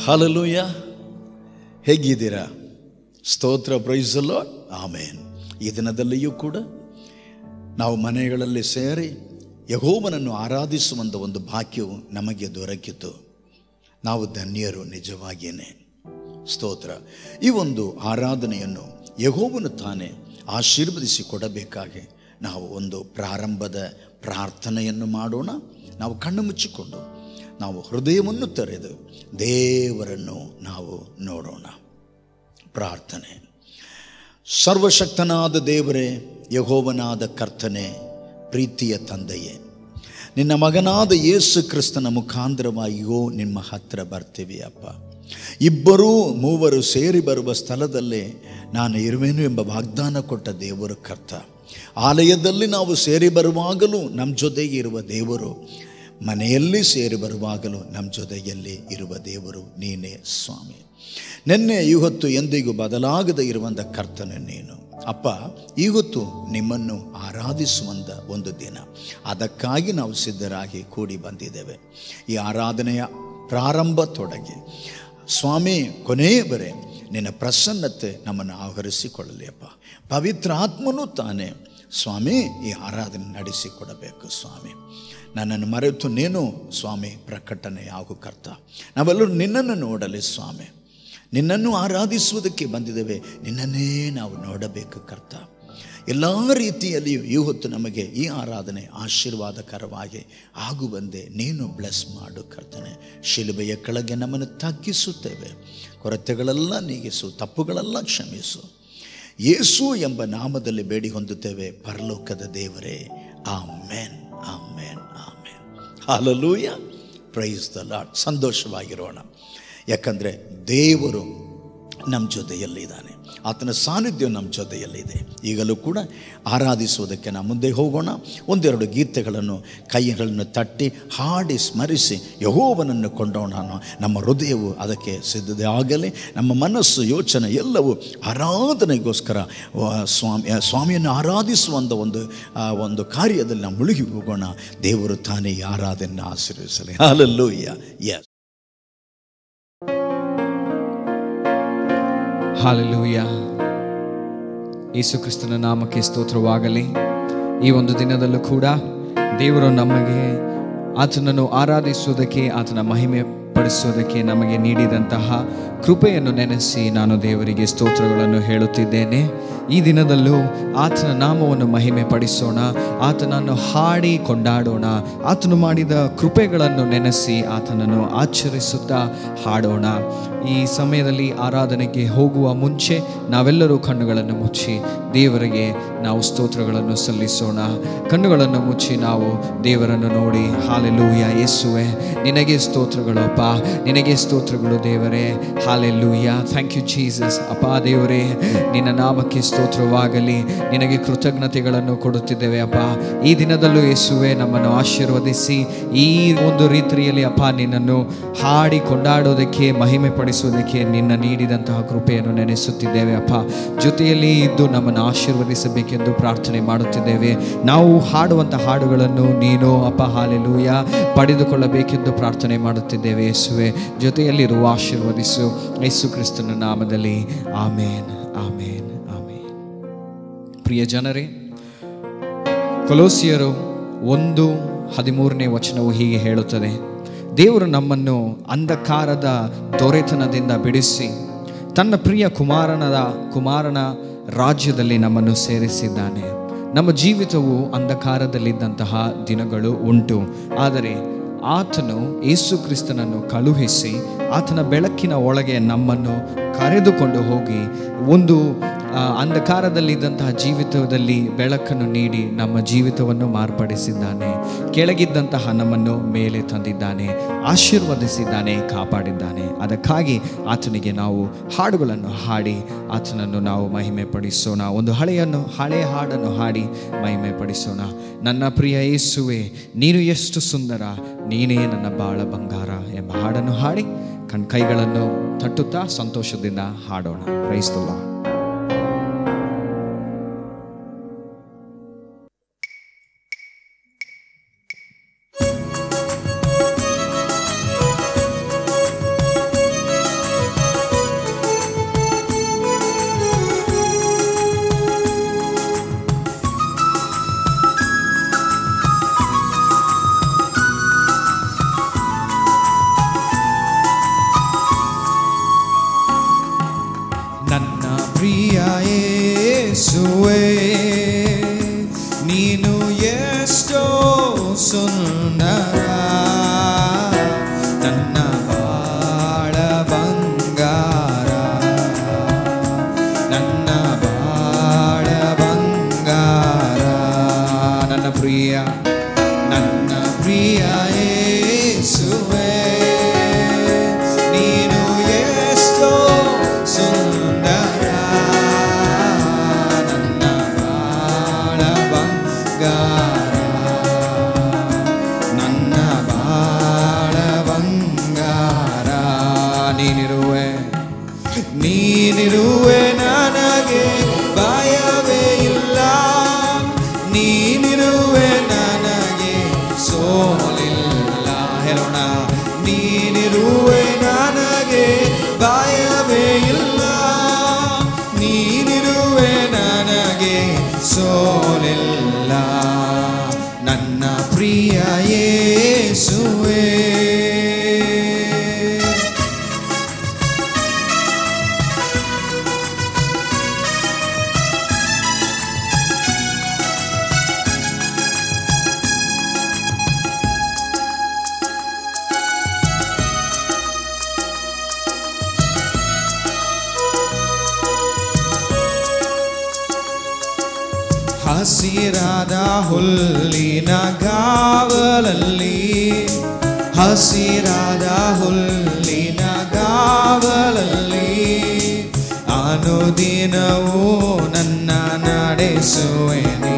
Hallelujah ಹೇಗಿದ್ದೀರಾ ಸ್ತೋತ್ರ ಪ್ರೈಸಲ್ಲೋ ಆಮೇನ್ ಈ ದಿನದಲ್ಲಿಯೂ ಕೂಡ ನಾವು ಮನೆಗಳಲ್ಲಿ ಸೇರಿ ಯಹೋವನನ್ನು ಆರಾಧಿಸುವಂಥ ಒಂದು ಭಾಗ್ಯವು ನಮಗೆ ದೊರಕಿತು ನಾವು ಧನ್ಯರು ನಿಜವಾಗಿಯೇ ಸ್ತೋತ್ರ ಈ ಒಂದು ಆರಾಧನೆಯನ್ನು ಯಹೋವನು ತಾನೇ ಆಶೀರ್ವದಿಸಿ ಕೊಡಬೇಕಾಗಿ ನಾವು ಒಂದು ಪ್ರಾರಂಭದ ಪ್ರಾರ್ಥನೆಯನ್ನು ಮಾಡೋಣ ನಾವು ಕಣ್ಣು ಮುಚ್ಚಿಕೊಂಡು ನಾವು ಹೃದಯವನ್ನು ತೆರೆದು ದೇವರನ್ನು ನಾವು ನೋಡೋಣ ಪ್ರಾರ್ಥನೆ ಸರ್ವಶಕ್ತನಾದ ದೇವರೇ ಯಹೋವನಾದ ಕರ್ತನೆ ಪ್ರೀತಿಯ ತಂದೆಯೇ ನಿನ್ನ ಮಗನಾದ ಯೇಸು ಕ್ರಿಸ್ತನ ಮುಖಾಂತರವಾಗಿಯೋ ನಿಮ್ಮ ಹತ್ರ ಬರ್ತೀವಿ ಅಪ್ಪ ಇಬ್ಬರೂ ಮೂವರು ಸೇರಿ ಬರುವ ಸ್ಥಳದಲ್ಲೇ ನಾನು ಇರುವೆನು ಎಂಬ ವಾಗ್ದಾನ ಕೊಟ್ಟ ದೇವರು ಕರ್ತ ಆಲಯದಲ್ಲಿ ನಾವು ಸೇರಿ ಬರುವಾಗಲೂ ನಮ್ಮ ಜೊತೆಗೆ ಇರುವ ದೇವರು ಮನೆಯಲ್ಲಿ ಸೇರಿ ಬರುವಾಗಲೂ ನಮ್ಮ ಜೊತೆಯಲ್ಲಿ ಇರುವ ದೇವರು ನೀನೇ ಸ್ವಾಮಿ ನಿನ್ನೆ ಇವತ್ತು ಎಂದಿಗೂ ಬದಲಾಗದೇ ಇರುವಂಥ ಕರ್ತನೆ ನೀನು ಅಪ್ಪ ಇವತ್ತು ನಿಮ್ಮನ್ನು ಆರಾಧಿಸುವಂಥ ಒಂದು ದಿನ ಅದಕ್ಕಾಗಿ ನಾವು ಸಿದ್ಧರಾಗಿ ಕೂಡಿ ಬಂದಿದ್ದೇವೆ ಈ ಆರಾಧನೆಯ ಪ್ರಾರಂಭ ತೊಡಗಿ ಸ್ವಾಮಿ ಕೊನೆಯ ಬರೆ ನಿನ್ನ ಪ್ರಸನ್ನತೆ ನಮ್ಮನ್ನು ಆವರಿಸಿಕೊಳ್ಳಲಿ ಅಪ್ಪ ಪವಿತ್ರ ಆತ್ಮನೂ ತಾನೇ ಸ್ವಾಮಿ ಈ ಆರಾಧನೆ ನಡೆಸಿಕೊಡಬೇಕು ಸ್ವಾಮಿ ನನ್ನನ್ನು ಮರೆತು ನೀನು ಸ್ವಾಮಿ ಪ್ರಕಟಣೆ ಆಗು ಕರ್ತ ನಾವೆಲ್ಲರೂ ನಿನ್ನನ್ನು ನೋಡಲಿ ಸ್ವಾಮಿ ನಿನ್ನನ್ನು ಆರಾಧಿಸುವುದಕ್ಕೆ ಬಂದಿದ್ದೇವೆ ನಿನ್ನನ್ನೇ ನಾವು ನೋಡಬೇಕು ಕರ್ತ ಎಲ್ಲ ರೀತಿಯಲ್ಲಿಯೂ ಇವತ್ತು ನಮಗೆ ಈ ಆರಾಧನೆ ಆಶೀರ್ವಾದಕರವಾಗಿ ಆಗುವಂತೆ ನೀನು ಬ್ಲೆಸ್ ಮಾಡು ಕರ್ತನೆ ಶಿಲುಬೆಯ ಕೆಳಗೆ ನಮ್ಮನ್ನು ತಗ್ಗಿಸುತ್ತೇವೆ ಕೊರತೆಗಳೆಲ್ಲ ನೀಗಿಸು ತಪ್ಪುಗಳೆಲ್ಲ ಕ್ಷಮಿಸು ಯೇಸು ಎಂಬ ನಾಮದಲ್ಲಿ ಬೇಡಿ ಹೊಂದುತ್ತೇವೆ ಪರಲೋಕದ ದೇವರೇ amen amen amen hallelujah praise the Lord ಸಂತೋಷವಾಗಿರೋಣ ಯಾಕಂದರೆ ದೇವರು ನಮ್ಮ ಜೊತೆಯಲ್ಲಿದ್ದಾನೆ ಆತನ ಸಾನ್ನಿಧ್ಯ ನಮ್ಮ ಜೊತೆಯಲ್ಲಿದೆ ಈಗಲೂ ಕೂಡ ಆರಾಧಿಸುವುದಕ್ಕೆ ನಾವು ಮುಂದೆ ಹೋಗೋಣ ಒಂದೆರಡು ಗೀತೆಗಳನ್ನು ಕೈಗಳನ್ನು ತಟ್ಟಿ ಹಾಡಿ ಸ್ಮರಿಸಿ ಯಹೋವನನ್ನು ಕೊಂಡೋಣ ನಮ್ಮ ಹೃದಯವು ಅದಕ್ಕೆ ಸಿದ್ಧತೆ ಆಗಲಿ ನಮ್ಮ ಮನಸ್ಸು ಯೋಚನೆ ಎಲ್ಲವೂ ಆರಾಧನೆಗೋಸ್ಕರ ಆ, ಸ್ವಾಮಿ ಆ, ಸ್ವಾಮಿಯನ್ನು ಆರಾಧಿಸುವಂಥ ಒಂದು ಆ, ಒಂದು ಕಾರ್ಯದಲ್ಲಿ ನಾವು ಮುಳುಗಿ ಹೋಗೋಣ ದೇವರು ತಾನೇ ಈ ಆರಾಧನೆ ಆಶೀರ್ವಿಸಲಿ ಹಾಲಲ್ಲೂಯ್ಯ ಎಸ್ ಹಾಲೆಲೂಯ ಯೇಸು ಕ್ರಿಸ್ತನ ನಾಮಕ್ಕೆ ಸ್ತೋತ್ರವಾಗಲಿ ಈ ಒಂದು ದಿನದಲ್ಲೂ ಕೂಡ ದೇವರು ನಮಗೆ ಆತನನ್ನು ಆರಾಧಿಸುವುದಕ್ಕೆ ಆತನ ಮಹಿಮೆ ಪಡಿಸುವುದಕ್ಕೆ ನಮಗೆ ನೀಡಿದಂತಹ ಕೃಪೆಯನ್ನು ನೆನೆಸಿ ನಾನು ದೇವರಿಗೆ ಸ್ತೋತ್ರಗಳನ್ನು ಹೇಳುತ್ತಿದ್ದೇನೆ ಈ ದಿನದಲ್ಲೂ ಆತನ ನಾಮವನ್ನು ಮಹಿಮೆ ಪಡಿಸೋಣ ಆತನನ್ನು ಹಾಡಿ ಕೊಂಡಾಡೋಣ ಆತನು ಮಾಡಿದ ಕೃಪೆಗಳನ್ನು ನೆನೆಸಿ ಆತನನ್ನು ಆಚರಿಸುತ್ತಾ ಹಾಡೋಣ ಈ ಸಮಯದಲ್ಲಿ ಆರಾಧನೆಗೆ ಹೋಗುವ ಮುಂಚೆ ನಾವೆಲ್ಲರೂ ಕಣ್ಣುಗಳನ್ನು ಮುಚ್ಚಿ ದೇವರಿಗೆ ನಾವು ಸ್ತೋತ್ರಗಳನ್ನು ಸಲ್ಲಿಸೋಣ ಕಣ್ಣುಗಳನ್ನು ಮುಚ್ಚಿ ನಾವು ದೇವರನ್ನು ನೋಡಿ ಹಾಲೆಲೂಯ ಯೇಸುವೆ ನಿನಗೆ ಸ್ತೋತ್ರಗಳು ಅಪ್ಪ ನಿನಗೆ ಸ್ತೋತ್ರಗಳು ದೇವರೇ ಹಾಲೆಲೂಯ ಥ್ಯಾಂಕ್ ಯು ಜೀಸಸ್ ಅಪ್ಪ ದೇವರೇ ನಿನ್ನ ನಾಮಕ್ಕೆ ಸ್ತೋತ್ರವಾಗಲಿ ನಿನಗೆ ಕೃತಜ್ಞತೆಗಳನ್ನು ಕೊಡುತ್ತಿದ್ದೇವೆ ಅಪ್ಪ ಈ ದಿನದಲ್ಲೂ ಯೇಸುವೆ ನಮ್ಮನ್ನು ಆಶೀರ್ವದಿಸಿ ಈ ಒಂದು ರೀತಿಯಲ್ಲಿ ಅಪ್ಪ ನಿನ್ನನ್ನು ಹಾಡಿ ಕೊಂಡಾಡೋದಕ್ಕೆ ಮಹಿಮೆ ಪಡಿಸುವುದಕ್ಕೆ ನಿನ್ನ ನೀಡಿದಂತಹ ಕೃಪೆಯನ್ನು ನೆನೆಸುತ್ತಿದ್ದೇವೆ ಅಪ್ಪ ಜೊತೆಯಲ್ಲಿ ಇದ್ದು ನಮ್ಮನ್ನು ಆಶೀರ್ವದಿಸಬೇಕೆಂದು ಪ್ರಾರ್ಥನೆ ಮಾಡುತ್ತಿದ್ದೇವೆ ನಾವು ಹಾಡುವಂಥ ಹಾಡುಗಳನ್ನು ನೀನು ಅಪ್ಪ ಹಾಲೆಲೂಯ ಪಡೆದುಕೊಳ್ಳಬೇಕೆಂದು ಪ್ರಾರ್ಥನೆ ಮಾಡುತ್ತಿದ್ದೇವೆ ಯೇಸುವೆ ಜೊತೆಯಲ್ಲಿರುವ ಆಶೀರ್ವದಿಸು ಯೇಸು ಕ್ರಿಸ್ತನ ನಾಮದಲ್ಲಿ ಆಮೇನ್ ಆಮೇನ್ ಆಮೇನ್ ಪ್ರಿಯ ಜನರೇ ಕೊಲೋಸಿಯರು ಒಂದು ಹದಿಮೂರನೇ ವಚನವು ಹೀಗೆ ಹೇಳುತ್ತದೆ ದೇವರು ನಮ್ಮನ್ನು ಅಂಧಕಾರದ ದೊರೆತನದಿಂದ ಬಿಡಿಸಿ ತನ್ನ ಪ್ರಿಯ ಕುಮಾರನದ ಕುಮಾರನ ರಾಜ್ಯದಲ್ಲಿ ನಮ್ಮನ್ನು ಸೇರಿಸಿದ್ದಾನೆ ನಮ್ಮ ಜೀವಿತವು ಅಂಧಕಾರದಲ್ಲಿದ್ದಂತಹ ದಿನಗಳು ಉಂಟು ಆದರೆ ಆತನು ಯೇಸು ಕ್ರಿಸ್ತನನ್ನು ಕಳುಹಿಸಿ ಆತನ ಬೆಳಕಿನ ಒಳಗೆ ನಮ್ಮನ್ನು ಕರೆದುಕೊಂಡು ಹೋಗಿ ಒಂದು ಆ, ಅಂಧಕಾರದಲ್ಲಿದ್ದಂತಹ ಜೀವಿತದಲ್ಲಿ ಬೆಳಕನ್ನು ನೀಡಿ ನಮ್ಮ ಜೀವಿತವನ್ನು ಮಾರ್ಪಡಿಸಿದ್ದಾನೆ ಕೆಳಗಿದ್ದಂತಹ ನಮ್ಮನ್ನು ಮೇಲೆ ತಂದಿದ್ದಾನೆ ಆಶೀರ್ವದಿಸಿದ್ದಾನೆ ಕಾಪಾಡಿದ್ದಾನೆ ಅದಕ್ಕಾಗಿ ಆತನಿಗೆ ನಾವು ಹಾಡುಗಳನ್ನು ಹಾಡಿ ಆತನನ್ನು ನಾವು ಮಹಿಮೆ ಪಡಿಸೋಣ ಒಂದು ಹಳೆಯನ್ನು ಹಳೆಯ ಹಾಡನ್ನು ಹಾಡಿ ಮಹಿಮೆ ಪಡಿಸೋಣ ನನ್ನ ಪ್ರಿಯ ಯೇಸುವೆ ನೀನು ಎಷ್ಟು ಸುಂದರ ನೀನೇ ನನ್ನ ಬಾಳ ಬಂಗಾರ ಎಂಬ ಹಾಡನ್ನು ಹಾಡಿ ಕಣ್ ಕೈಗಳನ್ನು ತಟ್ಟುತ್ತಾ ಸಂತೋಷದಿಂದ ಹಾಡೋಣ ಕ್ರೈಸ್ತಲ್ಲ ಿ ಸುಂದರ ನನ್ನ ಬಾಳ ಬಂಗಾರ ನನ್ನ ಬಾಳ ಬಂಗಾರ ನನ್ನ ಪ್ರಿಯ ನನ್ನ ಪ್ರಿಯ ಯೇಸುವೆ ನೀನು ಎಷ್ಟೋ ಸುಂದರ ನನ್ನ ಬಾಳ ಬಂಗಾರ ನನ್ನ ಬಾಳ ಬಂಗಾರ ನೀನಿರುವೆ ನೀನಿರುವೆ ನನಗೆ ಭಯವೇ ಇಲ್ಲ ನೀನಿರುವೆ ನನಗೆ ಸೋಲಿಲ್ಲ ಹೇಳೋಣ ನೀನಿರುವೆ ನನಗೆ ಭಯವೇ ಇಲ್ಲ ನೀನಿರುವೆ ನನಗೆ ಸೋಲಿಲ್ಲ ನನ್ನ ಪ್ರಿಯ ಯೇಸುವೆ ಹಸಿರಾದ ಹುಲ್ಲಿನ ಗಾವಲಲ್ಲಿ ಹಸಿರಾದ ಹುಲ್ಲಿನ ಗಾವಲಲ್ಲಿ ಅನುದಿನವೂ ನನ್ನ ನಡೆಸುವೆನಿ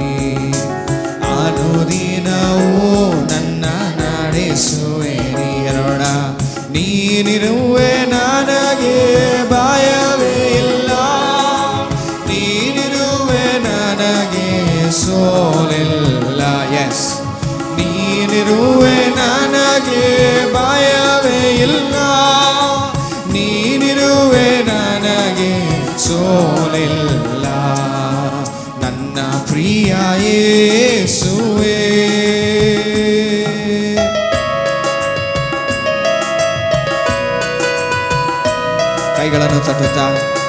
ಅನುದಿನವೂ ನನ್ನ ನಡೆಸುವೆನಿ ಅರೋಣ ನೀನಿರುವೆ ನನಗೆ ಭಯವೇ ಇಲ್ಲ ನೀನಿರುವೆ ನನಗೆ ಸೋಲಿಲ್ಲ ಎಸ್ ನೀನಿರುವೆ ನನಗೆ ಭಯವೇ ಇಲ್ಲ ನೀನಿರುವೆ ನನಗೆ ಸೋಲಿಲ್ಲ ನನ್ನ ಪ್ರಿಯ ಯೇಸುವೆ ಕೈಗಳನ್ನು ತಟ್ಟುತ್ತಾ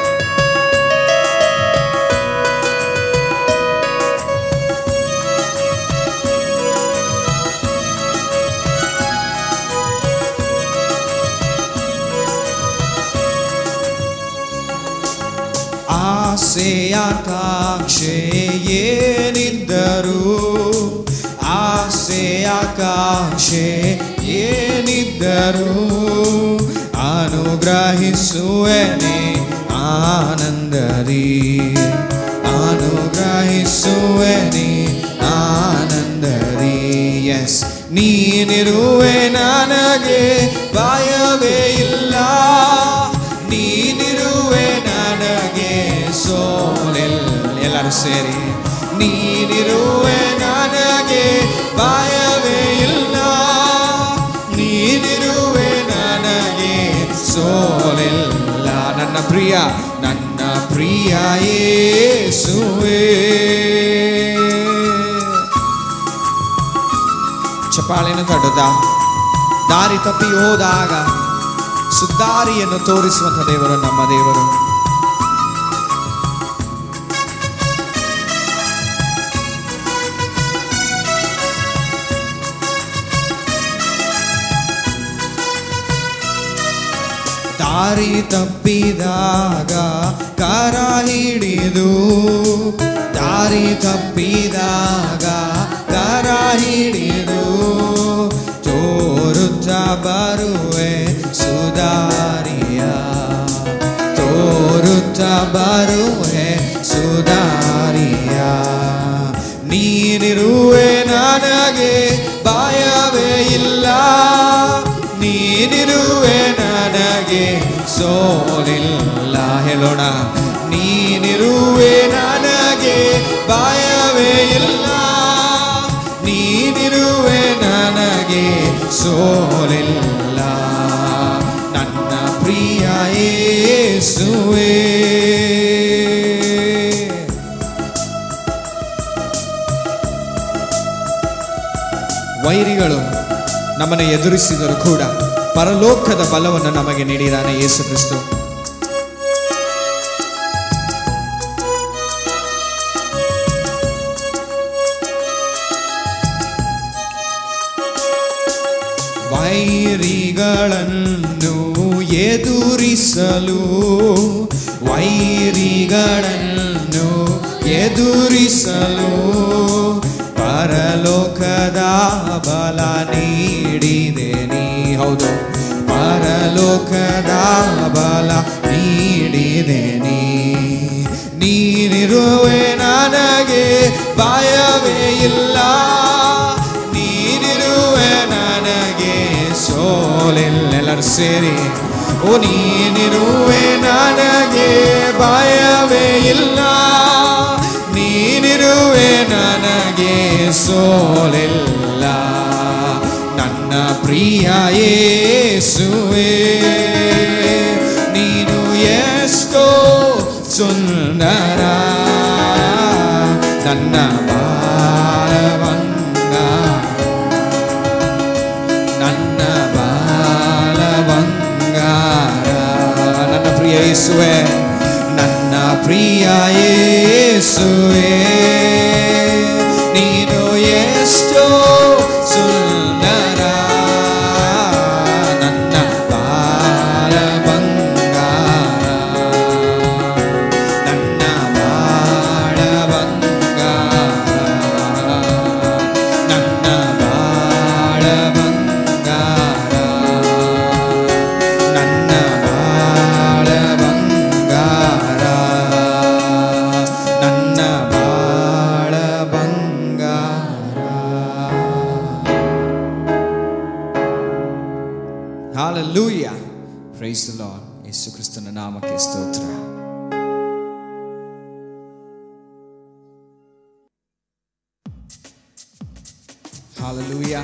ಆಸೆಯ ಕಾಕ್ಷೆ ಏನಿದ್ದರು ಆಸೆಯ ಕಾಕ್ಷೆ ಏನಿದ್ದರು ಅನುಗ್ರಹಿಸುವೆನೆ ಆನಂದರಿ ಅನುಗ್ರಹಿಸುವೆನೆ ಆನಂದರಿ ಎಸ್ ನೀನಿರುವೆ ನನಗೆ ಭಯವೇ ಇಲ್ಲ ನೀನಿರುವೆ ನನಗೆ ಸೋಲಿಲ್ಲ ಎಲ್ಲರೂ ಸೇರಿ ನೀನಿರುವೆ ನನಗೆ ಭಯವೇ ಇಲ್ಲ ನೀನಿರುವೆ ನನಗೆ ಸೋಲಿಲ್ಲ ನನ್ನ ಪ್ರಿಯ ನನ್ನ ಪ್ರಿಯ ಯೇಸುವೆ ಚಪಾಳೆಯನ್ನು ತಟ್ಟದ ದಾರಿ ತಪ್ಪಿ ಹೋದಾಗ ಸುದ್ದಾರಿಯನ್ನು ತೋರಿಸುವಂಥ ದೇವರು ನಮ್ಮ ದೇವರು ದಾರಿ ತಪ್ಪಿದಾಗ ಕರ ಹಿಡಿದು ದಾರಿ ತಪ್ಪಿದಾಗ ಕರ ಹಿಡಿದು ತೋರುತ್ತ ಬರುವೆ ಸುಧಾರಿಯ ತೋರುತ್ತ ಬರುವೆ ಸುಧಾರಿಯ ನೀನಿರುವೆ ನನಗೆ ಭಯವೇ ಇಲ್ಲ ನೀನಿರುವೆ ನನಗೆ ಸೋಲಿಲ್ಲ ಹೇಳೋಣ ನೀನಿರುವೆ ನನಗೆ ಭಯವೇ ಇಲ್ಲ ನೀನಿರುವೆ ನನಗೆ ಸೋಲಿಲ್ಲ ನನ್ನ ಪ್ರಿಯ ಯೇಸುವೆ ವೈರಿಗಳು ನಮ್ಮನ್ನು ಎದುರಿಸಿದರೂ ಕೂಡ ಪರಲೋಕದ ಬಲವನ್ನು ನಮಗೆ ನೀಡಿದಾನೆ ಯೇಸು ಕ್ರಿಸ್ತು ವೈರಿಗಳನ್ನು ಎದುರಿಸಲು ವೈರಿಗಳನ್ನು ಎದುರಿಸಲು ಪರಲೋಕದ ಬಲ ನೀಡಿದೆ ನೀ ಹೌದು ಪರಲೋಕದ ಬಲ ನೀಡಿದೆ ನೀ ನೀನಿರುವೆ ನನಗೆ ಭಯವೇ ಇಲ್ಲ ನೀನಿರುವೆ ನನಗೆ ಸೋಲಿಲ್ಲ ಎಲ್ಲರೂ ಸೇರಿ ಓ ನೀನಿರುವೆ ನನಗೆ ಭಯವೇ ಇಲ್ಲ ನೀನಿರುವೆ ನನಗೆ ಸೋಲಿಲ್ಲ ನನ್ನ ಪ್ರಿಯ ಯೇಸುವೆ ನೀನು ಎಷ್ಟೋ ಸುಂದರ ನನ್ನ ಬಾಳವಂಗ ನನ್ನ ಬಾಳವಂಗಾರ ನನ್ನ ಪ್ರಿಯ ಯೇಸುವೆ ನನ್ನ ಪ್ರಿಯ ಯೇಸುವೆ ನೀನು ಎಷ್ಟೋ ಸುಂದರ ನನ್ನ ಬಾಳ ಬಂಗಾರ ನನ್ನ ಬಾಳ ಬಂಗಾರ ನನ್ನ ಬಾಳ ಬಂಗಾರ ನನ್ನ ಬಾಳ ಬಂಗಾರ ನನ್ನ ಬಾಳ ಬಂಗಾರ hallelujah praise the Lord Yesu ಕ್ರಿಸ್ತನ ನಾಮಕ್ಕೆ ಸ್ತೋತ್ರ ಹಾಲೆಲೂಯ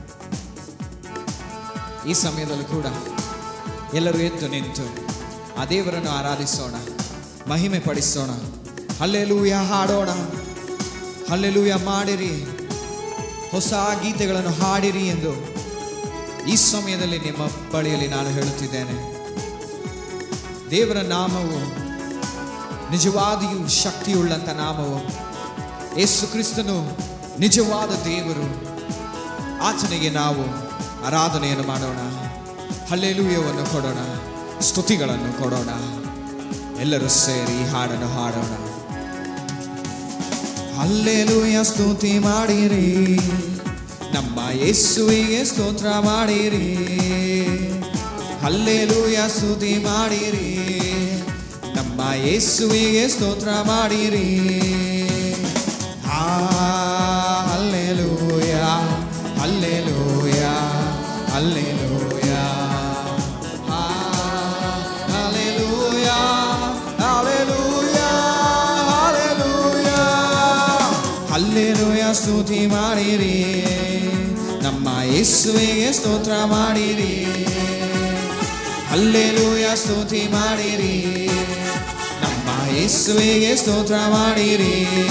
ಈ ಸಮಯದಲ್ಲೂ ಕೂಡ ಎಲ್ಲರೂ ಎದ್ದು ನಿಂತು ಆ ದೇವರನ್ನು ಆರಾಧಿಸೋಣ ಮಹಿಮೆ ಪಡಿಸೋಣ ಹಲ್ಲೆಲೂಯ ಹಾಡೋಣ ಹಲ್ಲೆಲೂಯ ಮಾಡಿರಿ ಹೊಸ ಗೀತೆಗಳನ್ನು ಹಾಡಿರಿ ಎಂದು ಈ ಸಮಯದಲ್ಲಿ ನಿಮ್ಮ ಬಳಿಯಲ್ಲಿ ನಾನು ಹೇಳುತ್ತಿದ್ದೇನೆ ದೇವರ ನಾಮವು ನಿಜವಾಗಿಯೂ ಶಕ್ತಿಯುಳ್ಳಂಥ ನಾಮವು ಯೇಸು ಕ್ರಿಸ್ತನು ನಿಜವಾದ ದೇವರು ಆತನಿಗೆ ನಾವು ಆರಾಧನೆಯನ್ನು ಮಾಡೋಣ ಹಲ್ಲೆಲೂಯವನ್ನು ಕೊಡೋಣ ಸ್ತುತಿಗಳನ್ನು ಕೊಡೋಣ ಎಲ್ಲರೂ ಸೇರಿ ಈ ಹಾಡನ್ನು ಹಾಡೋಣ ಹಲ್ಲೆಲೂಯ ಸ್ತುತಿ ಮಾಡಿರಿ ನಮ್ಮ ಯೇಸುವಿಗೆ ಸ್ತೋತ್ರ ಮಾಡಿರಿ ಹಲ್ಲೆಲೂಯ ಸ್ತುತಿ ಮಾಡಿರಿ ನಮ್ಮ ಯೇಸುವಿಗೆ ಸ್ತೋತ್ರ ಮಾಡಿರಿ ಆ ಹಲ್ಲೆಲೂಯ ಹಲ್ಲೆಲೂಯ ಹಲ್ಲೆಲೂಯ ಆ, ಹಲ್ಲೆಲೂಯ ಹಲ್ಲೆಲೂಯ ಹಲ್ಲೆಲೂಯ ಹಲ್ಲೆಲೂಯ ಸ್ತುತಿ ಮಾಡಿರಿ ನಮ್ಮ ಯೇಸುವಿಗೆ ಸ್ತೋತ್ರ ಮಾಡಿರಿ ಹಲ್ಲೆಲೂಯ ಸ್ತುತಿ ಮಾಡಿರಿ ನಮ್ಮ ಯೇಸುವಿಗೆ ಸ್ತೋತ್ರ ಮಾಡಿರಿ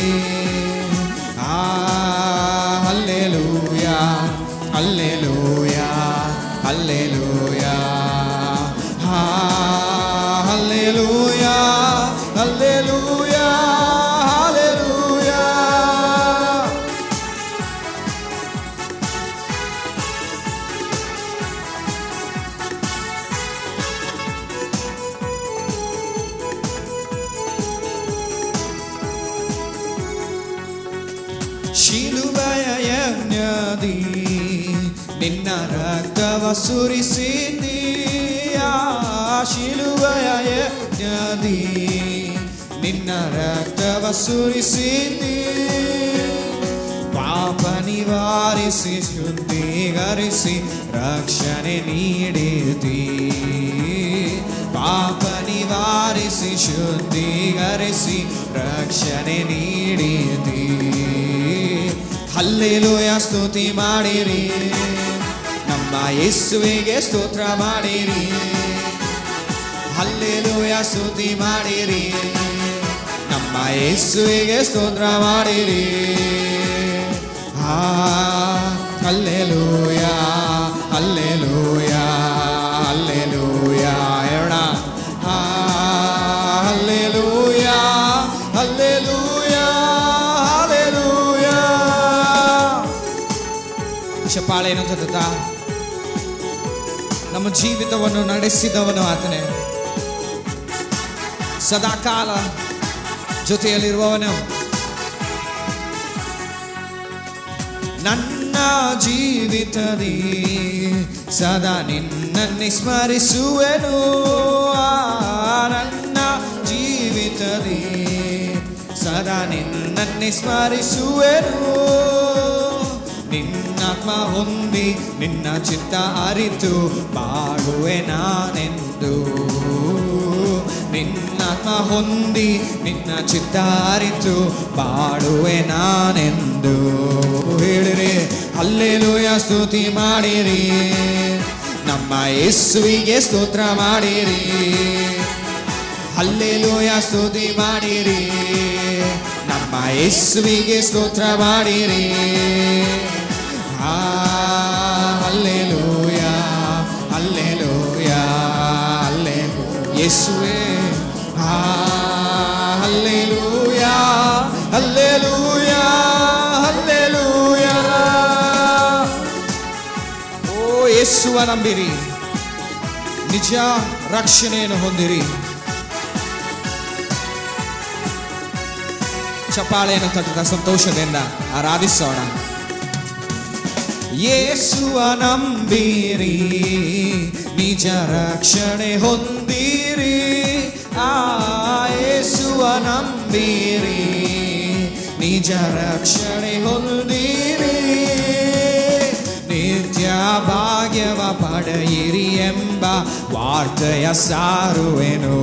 ಆ ಹಲ್ಲೆಲೂಯ ಹಲ್ಲೆಲೂಯ ಹಲ್ಲೆಲೂಯ ಆ ಹಲ್ಲೆಲೂಯ ಹಲ್ಲೆಲೂಯ ಹಲ್ಲೆಲೂಯ ಶಿಲುಬಯ ಯಜ್ಞದಿ ನಿನ್ನ ರಕ್ತವ ಸುರಿಸಿದ್ದೀಯ ಶಿಲುಬಯ ಯಜ್ಞದಿ ನಿನ್ನ ರಕ್ತವ ಸುರಿಸಿದ್ದೀ ಪಾಪ ನಿವಾರಿಸಿ ಶುದ್ಧೀಕರಿಸಿ ರಕ್ಷಣೆ ನೀಡಿದಿ ಪಾಪ ನಿವಾರಿಸಿ ಶುದ್ಧೀಕರಿಸಿ ರಕ್ಷಣೆ ನೀಡಿದಿ ಹಲ್ಲೆಲೂಯ ಸ್ತುತಿ ಮಾಡಿರಿ ನಮ್ಮ ಯೇಸುವಿಗೆ ಸ್ತೋತ್ರ ಮಾಡಿರಿ ಹಲ್ಲೆಲೂಯ ಸ್ತುತಿ ಮಾಡಿರಿ ನಮ್ಮ ಯೇಸುವಿಗೆ ಸ್ತೋತ್ರ ಮಾಡಿರಿ ಆ ಹಲ್ಲೆಲೂಯ ಹಲ್ಲೆಲೂಯ ಹಲ್ಲೆಲೂಯ ಹೇಳೋಣ ಆ ಹಲ್ಲೆಲೂಯ ಹಲ್ಲೆಲೂಯ ಹಲ್ಲೆಲೂಯ ಚಪ್ಪಾಳೆ ಏನು ತತ್ತ ನಮ್ಮ ಜೀವಿತವನ್ನು ನಡೆಸಿದವನು ಆತನೇ ಸದಾಕಾಲ ಜೊತೆಯಲ್ಲಿರುವವನು ನನ್ನ ಜೀವಿತದಿ ಸದಾ ನಿನ್ನನ್ನೇ ಸ್ಮರಿಸುವೆನು ಆ, ನನ್ನ ಜೀವಿತದಿ ಸದಾ ನಿನ್ನನ್ನೇ ಸ್ಮರಿಸುವೆನು ನಿನ್ನಾತ್ಮ ಹೊಂದಿ ನಿನ್ನ ಚಿತ್ತ ಅರಿತು ಬಾಳುವೆ ನಾನೆಂದು ನಿನ್ನಾತ್ಮ ಹೊಂದಿ ನಿನ್ನ ಚಿತ್ತ ಅರಿತು ಬಾಳುವೆ ನಾನೆಂದು ಹೇಳಿರಿ ಅಲ್ಲೆಲೂಯ ಸ್ತುತಿ ಮಾಡಿರಿ ನಮ್ಮ ಯೇಸುವಿಗೆ ಸ್ತೋತ್ರ ಮಾಡಿರಿ ಅಲ್ಲೆಲೂಯ ಸ್ತುತಿ ಮಾಡಿರಿ ನಮ್ಮ ಯೇಸುವಿಗೆ ಸ್ತೋತ್ರ ಮಾಡಿರಿ ಆ, ಹಲ್ಲೆಲೂಯ ಹಲ್ಲೆಲೂಯ ಹಲ್ಲೆ ಯೇಸುವೆ ಆ, ಹಲ್ಲೆಲೂಯ ಹಲ್ಲೆಲೂಯ ಹಲ್ಲೆಲೂಯ ಓ ಯೇಸುವ ನಂಬಿರಿ ನಿಜ ರಕ್ಷಣೆಯನ್ನು ಹೊಂದಿರಿ ಚಪಾಳೆಯನ್ನು ತಟ್ಟದ ಸಂತೋಷದಿಂದ ಆರಾಧಿಸೋಣ ಯೇಸುವ ನಂಬಿರಿ ನಿಜ ರಕ್ಷಣೆ ಹೊಂದಿರಿ ಆ ಯೇಸುವ ನಂಬಿರಿ ನಿಜ ರಕ್ಷಣೆ ಹೊಂದಿರಿ ನಿತ್ಯ ಭಾಗ್ಯವ ಪಡೆಯಿರಿ ಎಂಬ ವಾರ್ತೆಯ ಸಾರುವೆನು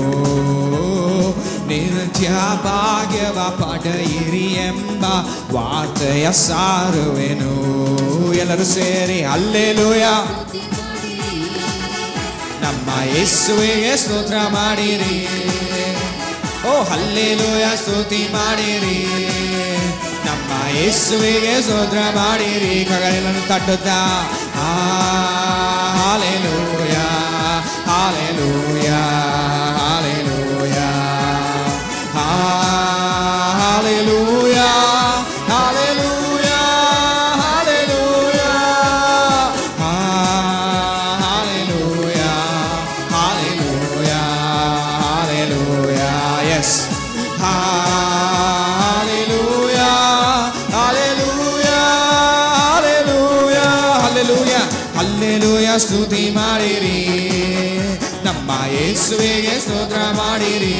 ನಿತ್ಯ ಭಾಗ್ಯವ ಪಡೆಯಿರಿ ಎಂಬ ವಾರ್ತೆಯ ಸಾರುವೆನು ಎಲ್ಲರೂ ಸೇರಿ ಅಲ್ಲೆಲೂಯ ನಮ್ಮ ಯೇಸುವಿಗೆ ಸ್ತೋತ್ರ ಮಾಡಿರಿ ಓ ಹಲ್ಲೆಲೂಯ ಸ್ತುತಿ ಮಾಡಿರಿ ನಮ್ಮ ಯೇಸುವಿಗೆ ಸ್ತೋತ್ರ ಮಾಡಿರಿ ಕಗಳನ್ನು ತಟ್ಟುತ್ತಾ ಆ ಹಾಲೆಲೂಯ ಹಾಲೆಲೂಯ ಹಾಲೆಲೂಯ ಆ, ಹಾಲೆಲೂಯ ಹಾಲೆಲೂಯ ಹಾಲೆಲೂಯ ಆ, hallelujah hallelujah hallelujah yes hallelujah hallelujah hallelujah hallelujah hallelujah ಸ್ತುತಿ ಮಾಡಿರಿ ನಮ್ಮ ಯೇಸುವಿಗೆ ಸ್ತೋತ್ರ ಮಾಡಿರಿ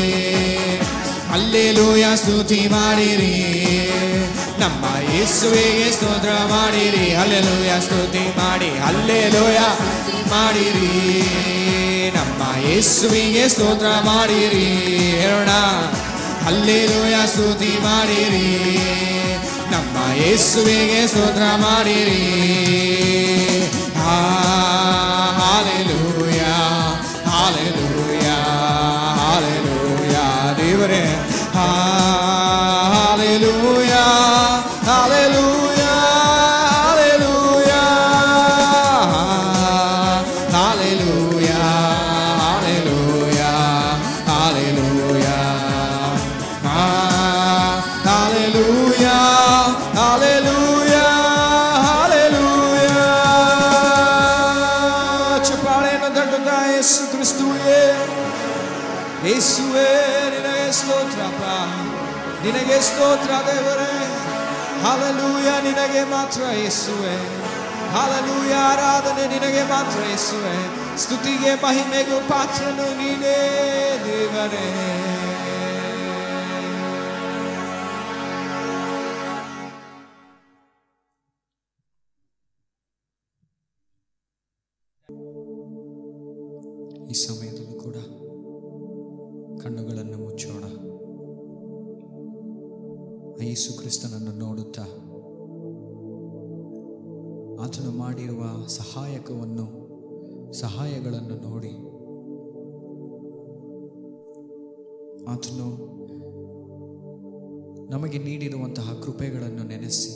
ಹಲ್ಲೆಲೂಯ ಸ್ತುತಿ ಮಾಡಿರಿ ನಮ್ಮ ಯೇಸುವಿಗೆ ಸ್ತೋತ್ರ ಮಾಡಿರಿ ಹಲ್ಲೆಲೂಯ ಸ್ತುತಿ ಮಾಡಿ ಹಲ್ಲೆಲೂಯ ಮಾಡಿರಿ ನಮ್ಮ ಯೇಸುವಿಗೆ ಸ್ತೋತ್ರ ಮಾಡಿರಿ ಹೇಳೋಣ ಹಲ್ಲೆಲೂಯ ಸ್ತುತಿ ಮಾಡಿರಿ ನಮ್ಮ ಯೇಸುವಿಗೆ ಸ್ತೋತ್ರ ಮಾಡಿರಿ ಆ, ಹಾಲೆಲೂಯ ಹಾಲೆಲೂಯ ಹಾಲೆಲೂಯ ದೇವರೇ ಆ, hallelujah hallelujah hallelujah hallelujah hallelujah hallelujah ಆ, ಹಾಲೆಲೂಯ ಹಾಲೆಲೂಯ ಹಾಲೆಲೂಯ ಚಪ್ಪಾಳೆಯನ್ನು ತಟ್ಟುತ್ತಾ ಯೇಸು ಕ್ರಿಸ್ತುವೇ ಯೇಸುವೇ ನಿನಗೆ ಸ್ತೋತ್ರಪ್ಪ ನಿನಗೆ ಸ್ತೋತ್ರ ದೇವರೇ ಹಾಲಲೂಯ ನಿನಗೆ ಮಾತ್ರ ಯೇಸುವೆ ಹಾಲಲೂಯ ಆರಾಧನೆ ನಿನಗೆ ಮಾತ್ರ ಯೇಸುವೆ ಸ್ತುತಿಗೆ ಮಹಿಮೆಗೂ ಪಾತ್ರನು ನೀನೇ ದೇವರೇ ಈ ಸಮಯದಲ್ಲೂ ಕೂಡ ಕಣ್ಣುಗಳನ್ನು ಮುಚ್ಚೋಣ ಯೇಸು ಕ್ರಿಸ್ತನನ್ನು ನೋಡುತ್ತಾ ಆತನು ಮಾಡಿರುವ ಸಹಾಯಕವನ್ನು ಸಹಾಯಗಳನ್ನು ನೋಡಿ ಆತನು ನಮಗೆ ನೀಡಿರುವಂತಹ ಕೃಪೆಗಳನ್ನು ನೆನೆಸಿ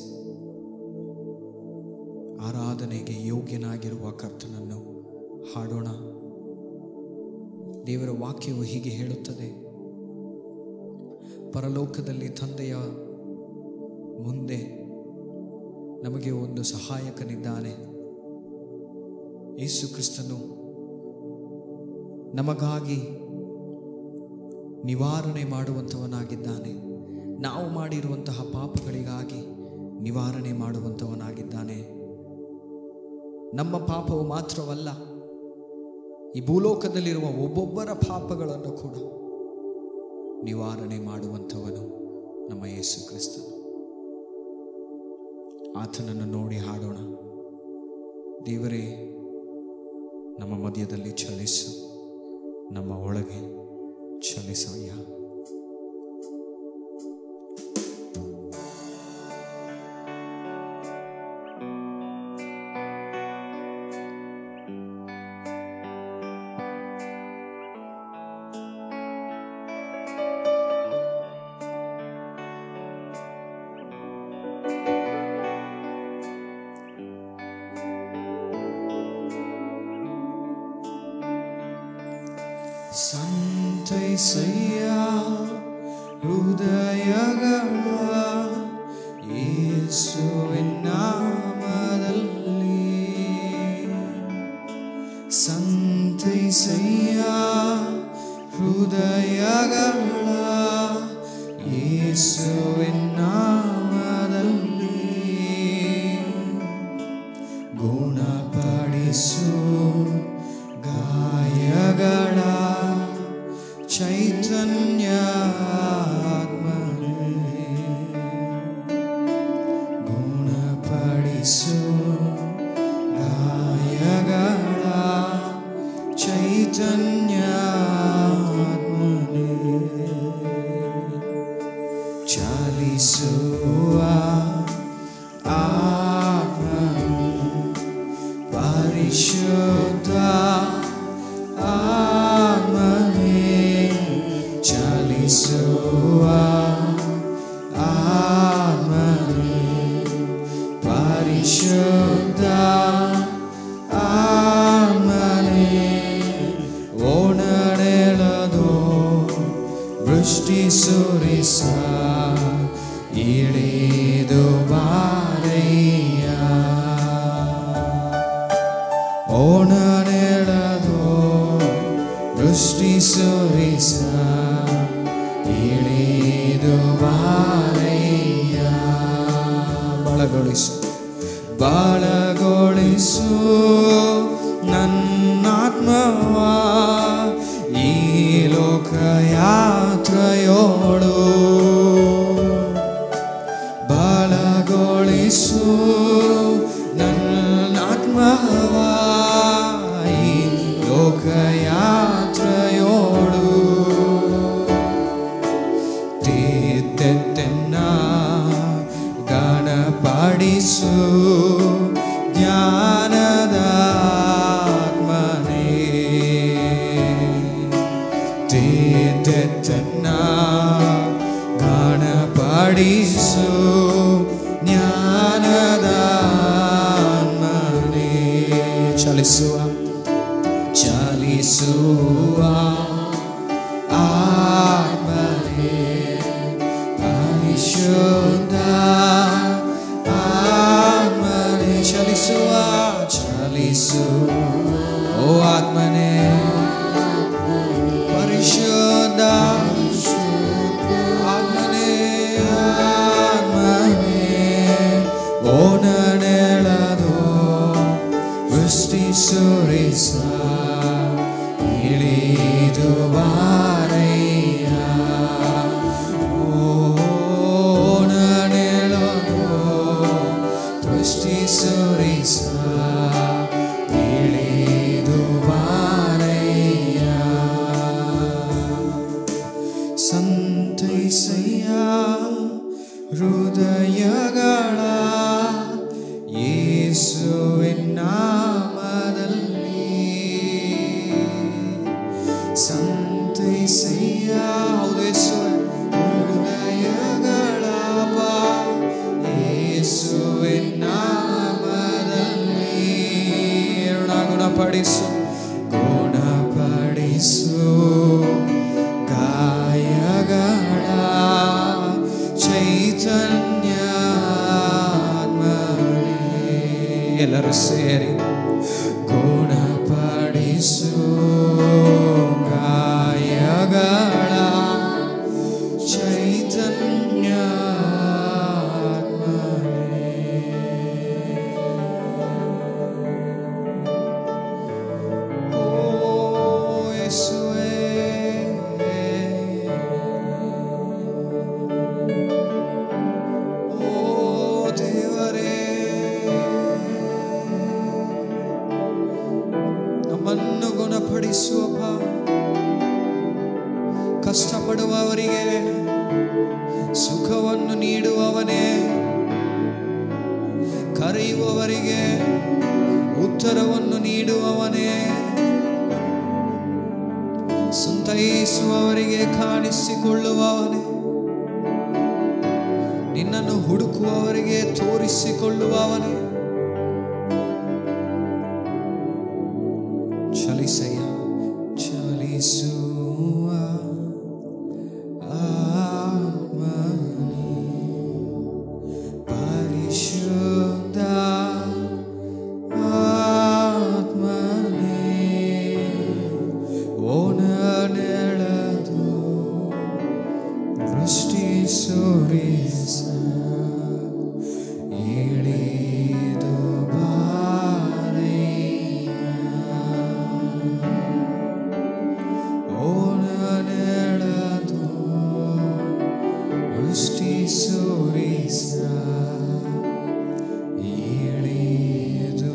ಆರಾಧನೆಗೆ ಯೋಗ್ಯನಾಗಿರುವ ಕರ್ತನನ್ನು ಹಾಡೋಣ ದೇವರ ವಾಕ್ಯವು ಹೀಗೆ ಹೇಳುತ್ತದೆ ಪರಲೋಕದಲ್ಲಿ ತಂದೆಯ ಮುಂದೆ ನಮಗೆ ಒಂದು ಸಹಾಯಕನಿದ್ದಾನೆ ಯೇಸು ಕ್ರಿಸ್ತನು ನಮಗಾಗಿ ನಿವಾರಣೆ ಮಾಡುವಂಥವನಾಗಿದ್ದಾನೆ ನಾವು ಮಾಡಿರುವಂತಹ ಪಾಪಗಳಿಗಾಗಿ ನಿವಾರಣೆ ಮಾಡುವಂಥವನಾಗಿದ್ದಾನೆ ನಮ್ಮ ಪಾಪವು ಮಾತ್ರವಲ್ಲ ಈ ಭೂಲೋಕದಲ್ಲಿರುವ ಒಬ್ಬೊಬ್ಬರ ಪಾಪಗಳನ್ನು ಕೂಡ ನಿವಾರಣೆ ಮಾಡುವಂಥವನು ನಮ್ಮ ಯೇಸು ಕ್ರಿಸ್ತನು ಆತನನ್ನು ನೋಡಿ ಹಾಡೋಣ ದೇವರೇ ನಮ್ಮ ಮಧ್ಯದಲ್ಲಿ ಚಲಿಸು ನಮ್ಮ ಒಳಗೆ ಚಲಿಸಯ್ಯ ಸಂತೈಸಯ್ಯ ಹೃದಯಗಳ ಯೇಸುವಿನ ನಾಮದಲ್ಲಿ ಸಂತೈಸಯ್ಯ ಹೃದಯಗಳ ಯೇಸುವಿನ ನಾಮದಲ್ಲಿ ಗುಣಪಡಿಸು ಗಾಯಗಳ ಚೈತನ್ಯ ಗುಣಪಡಿಸು ಗಾಯಗಳ ಚೈತನ್ಯ ಚಾಲಿಸುವ ಆತ್ಮ ಪರಿಶುದ್ಧ ಆತ್ಮನೇ ಚಲಿಸುವ ಆತ್ಮನೇ ಪರಿಶುದ್ಧ ಆತ್ಮನೇ ಓಣನೆಳದು ವೃಷ್ಟಿ ಸುರಿಸ ಇಳಿದು ಬಾರಯ್ಯ ಓಣನೆಳದು ವೃಷ್ಟಿ ಸುರಿಸ ಇಳಿದು ಬಾರಯ್ಯ ಬಳಗೊಳಿಸು ಬಾಳಗೊಳಿಸು ನನ್ನಾತ್ಮವ ಈ ಲೋಕ ಯಾತ್ರೆಯೋಳು ಬಾಳಗೊಳಿಸು ನನ್ನಾತ್ಮವ ಈ ಲೋಕ ಯಾತ್ರೆಯೋಳು ತೀರ್ತೆನ್ನ ಗಣಪಡಿಸು ಜ್ಞಾನದ ಆತ್ಮನೇ ತೀರ್ತೆನ್ನ ಗಣಪಡಿಸು ಜ್ಞಾನದ ಆತ್ಮನೇ ಚಲಿಸುವ ಚಲಿಸುವ ಆತ್ಮನೇ ಪರಿಶುದ್ಧ ಆತ್ಮನೇ ಚಲಿಸುವ ಚಲಿಸು ಓ ಆತ್ಮನೇ ಪರಿಶುದ್ಧ ಆತ್ಮನೇ ಆತ್ಮನೇ ಓ ನಡೆಳದು ವೃಷ್ಟಿ ಸುರಿಸ ಇಳಿದು ಬಾರಯ್ಯ ಓ ನಡೆಳದು ವೃಷ್ಟಿ ಸುರಿಸ ಇಳಿದು ಬಾರಯ್ಯ ಸಂತೈಸಯ್ಯ ಹೃದಯಗಳ ಯೇಸುವಿನ ನಾಮದಲ್ಲಿ ಸಂತೈಸಯ್ಯ ಹೌದು ಯೇಸುವೆ ಹೃದಯಗಳ ಬಾ ಯೇಸುವಿನ ನಾಮದಲ್ಲಿ ಗುಣಪಡಿಸು ಗುಣಪಡಿಸು ಗಾಯಗಳ ಚೈತನ್ಯ ಆತ್ಮನೇ. ಎಲ್ಲರೂ ಸೇರಿ ಗುಣ ಯೇಸುವಪ್ಪ ಕಷ್ಟಪಡುವವರಿಗೆ ಸುಖವನ್ನು ನೀಡುವವನೇ ಕರೆಯುವವರಿಗೆ ಉತ್ತರವನ್ನು ನೀಡುವವನೇ ಸಂತೈಸುವವರಿಗೆ ಕಾಣಿಸಿಕೊಳ್ಳುವವನೇ ನಿನ್ನನ್ನು ಹುಡುಕುವವರಿಗೆ ತೋರಿಸಿಕೊಳ್ಳುವವನೇ ಚಲಿಸಯ್ಯ ಚಲಿಸುವ ಆತ್ಮನೇ ಪರಿಶುದ್ಧ ಆತ್ಮನೇ ಓನ ನೆಳೆದು ವೃಷ್ಟಿ ಸುರಿಸ ಇಳಿದು ಓನ ನೆಳೆದು ವೃಷ್ಟಿ ಸುರಿಸ ಇಳಿದು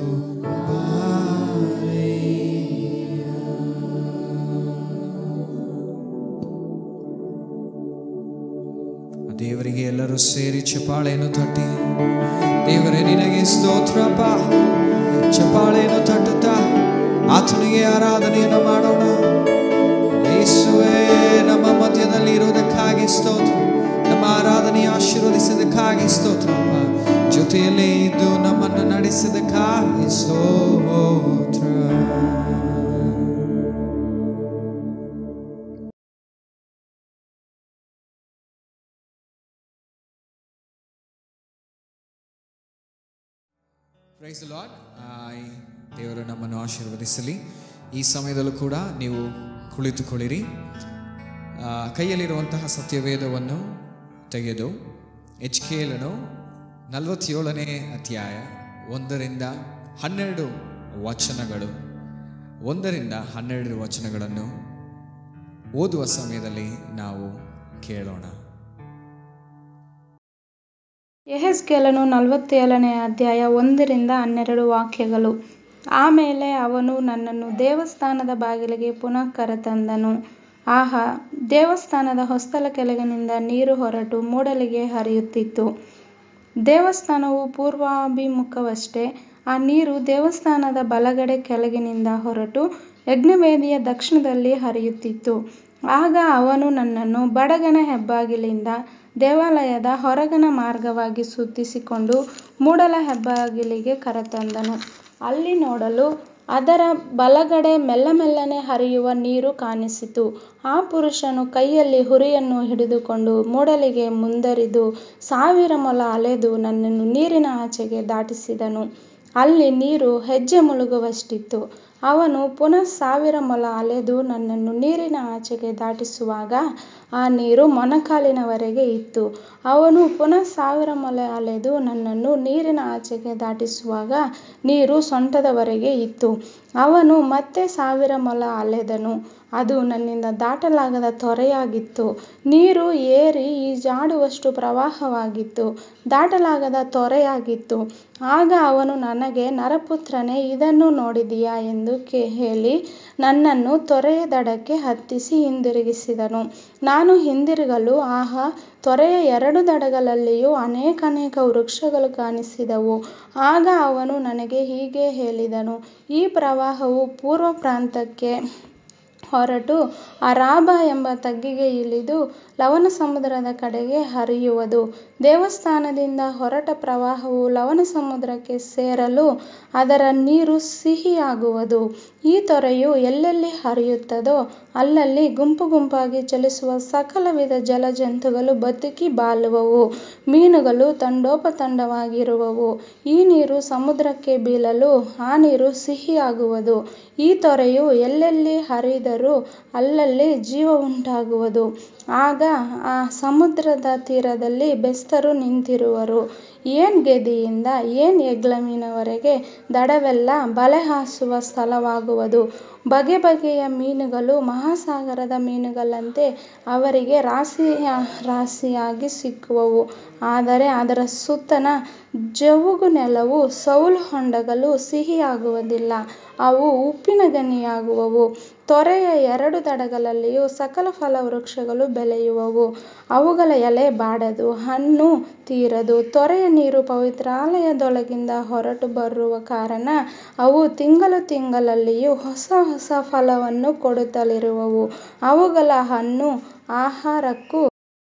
ದೇವರಿಗೆ ಎಲ್ಲರೂ ಸೇರಿ ಚಪಾಳೆಯನ್ನು ತಟ್ಟಿ ದೇವರೇ ನಿನಗೆ ಸ್ತೋತ್ರಪ್ಪ ಚಪಾಳೆಯನ್ನು ತಟ್ಟುತ್ತಾ ಆತನಿಗೆ ಆರಾಧನೆಯನ್ನು ಮಾಡೋಣ ಯೇಸುವೇ ನಮ್ಮ ಮಧ್ಯದಲ್ಲಿ ಇರುವುದಕ್ಕಾಗಿ ಸ್ತೋತ್ರ ನಮ್ಮ ಆರಾಧನೆ ಆಶೀರ್ವದಿಸಿದಕ್ಕಾಗಿ ಸ್ತೋತ್ರಪ್ಪ ಜೊತೆಯಲ್ಲೇ ಇದ್ದು ನಮ್ಮನ್ನು ನಡೆಸಿದಕ್ಕಾಗಿ ಸ್ತೋತ್ರ ಪ್ರೈಸ್ ಲಾರ್ಡ್ ದೇವರು ನಮ್ಮನ್ನು ಆಶೀರ್ವದಿಸಲಿ ಈ ಸಮಯದಲ್ಲೂ ಕೂಡ ನೀವು ಕುಳಿತುಕೊಳ್ಳಿರಿ ಆ, ಕೈಯಲ್ಲಿರುವಂತಹ ಸತ್ಯವೇದವನ್ನು ತೆಗೆದು ಎಚ್ ಕೆ ಎಲನು ನಲವತ್ತೇಳನೇ ಅಧ್ಯಾಯ ಒಂದರಿಂದ ಹನ್ನೆರಡು ವಚನಗಳು ಒಂದರಿಂದ ಹನ್ನೆರಡು ವಚನಗಳನ್ನು ಓದುವ ಸಮಯದಲ್ಲಿ ನಾವು ಕೇಳೋಣ ಯೆಹೆಜ್ಕೇಲನು ನಲವತ್ತೇಳನೇ ಅಧ್ಯಾಯ ಒಂದರಿಂದ ಹನ್ನೆರಡು ವಾಕ್ಯಗಳು ಆಮೇಲೆ ಅವನು ನನ್ನನ್ನು ದೇವಸ್ಥಾನದ ಬಾಗಿಲಿಗೆ ಪುನಃ ಕರೆತಂದನು ಆಹಾ ದೇವಸ್ಥಾನದ ಹೊಸ್ತಲ ಕೆಳಗಿನಿಂದ ನೀರು ಹೊರಟು ಮೂಡಲಿಗೆ ಹರಿಯುತ್ತಿತ್ತು ದೇವಸ್ಥಾನವು ಪೂರ್ವಾಭಿಮುಖವಷ್ಟೇ ಆ ನೀರು ದೇವಸ್ಥಾನದ ಬಲಗಡೆ ಕೆಳಗಿನಿಂದ ಹೊರಟು ಯಜ್ಞವೇದಿಯ ದಕ್ಷಿಣದಲ್ಲಿ ಹರಿಯುತ್ತಿತ್ತು ಆಗ ಅವನು ನನ್ನನ್ನು ಬಡಗನ ಹೆಬ್ಬಾಗಿಲಿಂದ ದೇವಾಲಯದ ಹೊರಗಣ ಮಾರ್ಗವಾಗಿ ಸುತ್ತಿಸಿಕೊಂಡು ಮೂಡಲ ಹೆಬ್ಬಾಗಿಲಿಗೆ ಕರೆತಂದನು ಅಲ್ಲಿ ನೋಡಲು ಅದರ ಬಲಗಡೆ ಮೆಲ್ಲ ಮೆಲ್ಲನೆ ಹರಿಯುವ ನೀರು ಕಾಣಿಸಿತು ಆ ಪುರುಷನು ಕೈಯಲ್ಲಿ ಹುರಿಯನ್ನು ಹಿಡಿದುಕೊಂಡು ಮೂಡಲಿಗೆ ಮುಂದರಿದು ಸಾವಿರ ಮೊಲ ಅಲೆದು ನನ್ನನ್ನು ನೀರಿನ ಆಚೆಗೆ ದಾಟಿಸಿದನು ಅಲ್ಲಿ ನೀರು ಹೆಜ್ಜೆ ಮುಳುಗುವಷ್ಟಿತ್ತು ಅವನು ಪುನಃ ಸಾವಿರ ಮೊಲ ಅಲೆದು ನನ್ನನ್ನು ನೀರಿನ ಆಚೆಗೆ ದಾಟಿಸುವಾಗ ಆ ನೀರು ಮೊಣಕಾಲಿನವರೆಗೆ ಇತ್ತು ಅವನು ಪುನಃ ಸಾವಿರ ಮೊಲ ಅಲೆದು ನನ್ನನ್ನು ನೀರಿನ ಆಚೆಗೆ ದಾಟಿಸುವಾಗ ನೀರು ಸೊಂಟದವರೆಗೆ ಇತ್ತು ಅವನು ಮತ್ತೆ ಸಾವಿರ ಮೊಲ ಅಲೆದನು ಅದು ನನ್ನಿಂದ ದಾಟಲಾಗದ ತೊರೆಯಾಗಿತ್ತು ನೀರು ಏರಿ ಈಜಾಡುವಷ್ಟು ಪ್ರವಾಹವಾಗಿತ್ತು ದಾಟಲಾಗದ ತೊರೆಯಾಗಿತ್ತು ಆಗ ಅವನು ನನಗೆ ನರಪುತ್ರನೇ ಇದನ್ನು ನೋಡಿದೀಯಾ ಎಂದು ಕೇ ಹೇಳಿ ನನ್ನನ್ನು ತೊರೆಯ ದಡಕ್ಕೆ ಹತ್ತಿಸಿ ಹಿಂದಿರುಗಿಸಿದನು ನಾನು ಹಿಂದಿರುಗಲು ಆಹಾ ತೊರೆಯ ಎರಡು ದಡಗಳಲ್ಲಿಯೂ ಅನೇಕಾನೇಕ ವೃಕ್ಷಗಳು ಕಾಣಿಸಿದವು ಆಗ ಅವನು ನನಗೆ ಹೀಗೆ ಹೇಳಿದನು ಈ ಪ್ರವಾಹವು ಪೂರ್ವ ಪ್ರಾಂತಕ್ಕೆ ಹೊರಟು ಅರಾಬ ಎಂಬ ತಗ್ಗಿಗೆ ಇಳಿದು ಲವಣ ಸಮುದ್ರದ ಕಡೆಗೆ ಹರಿಯುವುದು ದೇವಸ್ಥಾನದಿಂದ ಹೊರಟ ಪ್ರವಾಹವು ಲವಣ ಸಮುದ್ರಕ್ಕೆ ಸೇರಲು ಅದರ ನೀರು ಸಿಹಿಯಾಗುವುದು ಈ ತೊರೆಯು ಎಲ್ಲೆಲ್ಲಿ ಹರಿಯುತ್ತದೋ ಅಲ್ಲಲ್ಲಿ ಗುಂಪು ಗುಂಪಾಗಿ ಚಲಿಸುವ ಸಕಲ ವಿಧ ಜಲಜಂತುಗಳು ಬದುಕಿ ಬಾಳುವವು ಮೀನುಗಳು ತಂಡೋಪತಂಡವಾಗಿರುವವು ಈ ನೀರು ಸಮುದ್ರಕ್ಕೆ ಬೀಳಲು ಆ ನೀರು ಸಿಹಿಯಾಗುವುದು ಈ ತೊರೆಯು ಎಲ್ಲೆಲ್ಲಿ ಹರಿದರೂ ಅಲ್ಲಲ್ಲಿ ಜೀವ ಉಂಟಾಗುವುದು ಆಗ ಆ ಸಮುದ್ರದ ತೀರದಲ್ಲಿ ಬೆಸ್ತರು ನಿಂತಿರುವರು ಏನ್ ಗೆದಿಯಿಂದ ಏನ್ ಎಗ್ಲಮಿನವರೆಗೆ ದಡವೆಲ್ಲ ಬಲೆ ಹಾಸುವ ಸ್ಥಳವಾಗುವುದು ಬಗೆ ಬಗೆಯ ಮೀನುಗಳು ಮಹಾಸಾಗರದ ಮೀನುಗಳಂತೆ ಅವರಿಗೆ ರಾಶಿ ರಾಶಿಯಾಗಿ ಸಿಕ್ಕುವವು ಆದರೆ ಅದರ ಸುತ್ತಣ ಜವುಗು ನೆಲವು ಸೌಳು ಹೊಂಡಗಳು ಸಿಹಿಯಾಗುವುದಿಲ್ಲ ಅವು ಉಪ್ಪಿನ ಗಣಿಯಾಗುವವು ತೊರೆಯ ಎರಡು ದಡಗಳಲ್ಲಿಯೂ ಸಕಲ ಫಲವೃಕ್ಷಗಳು ಬೆಳೆಯುವವು ಅವುಗಳ ಎಲೆ ಬಾಡದು ಹಣ್ಣು ತೀರದು ತೊರೆಯ ನೀರು ಪವಿತ್ರಾಲಯದೊಳಗಿಂದ ಹೊರಟು ಬರುವ ಕಾರಣ ಅವು ತಿಂಗಳು ತಿಂಗಳಲ್ಲಿಯೂ ಹೊಸ ಹೊಸ ಫಲವನ್ನು ಕೊಡುತ್ತಲಿರುವವು ಅವುಗಳ ಹಣ್ಣು ಆಹಾರಕ್ಕೂ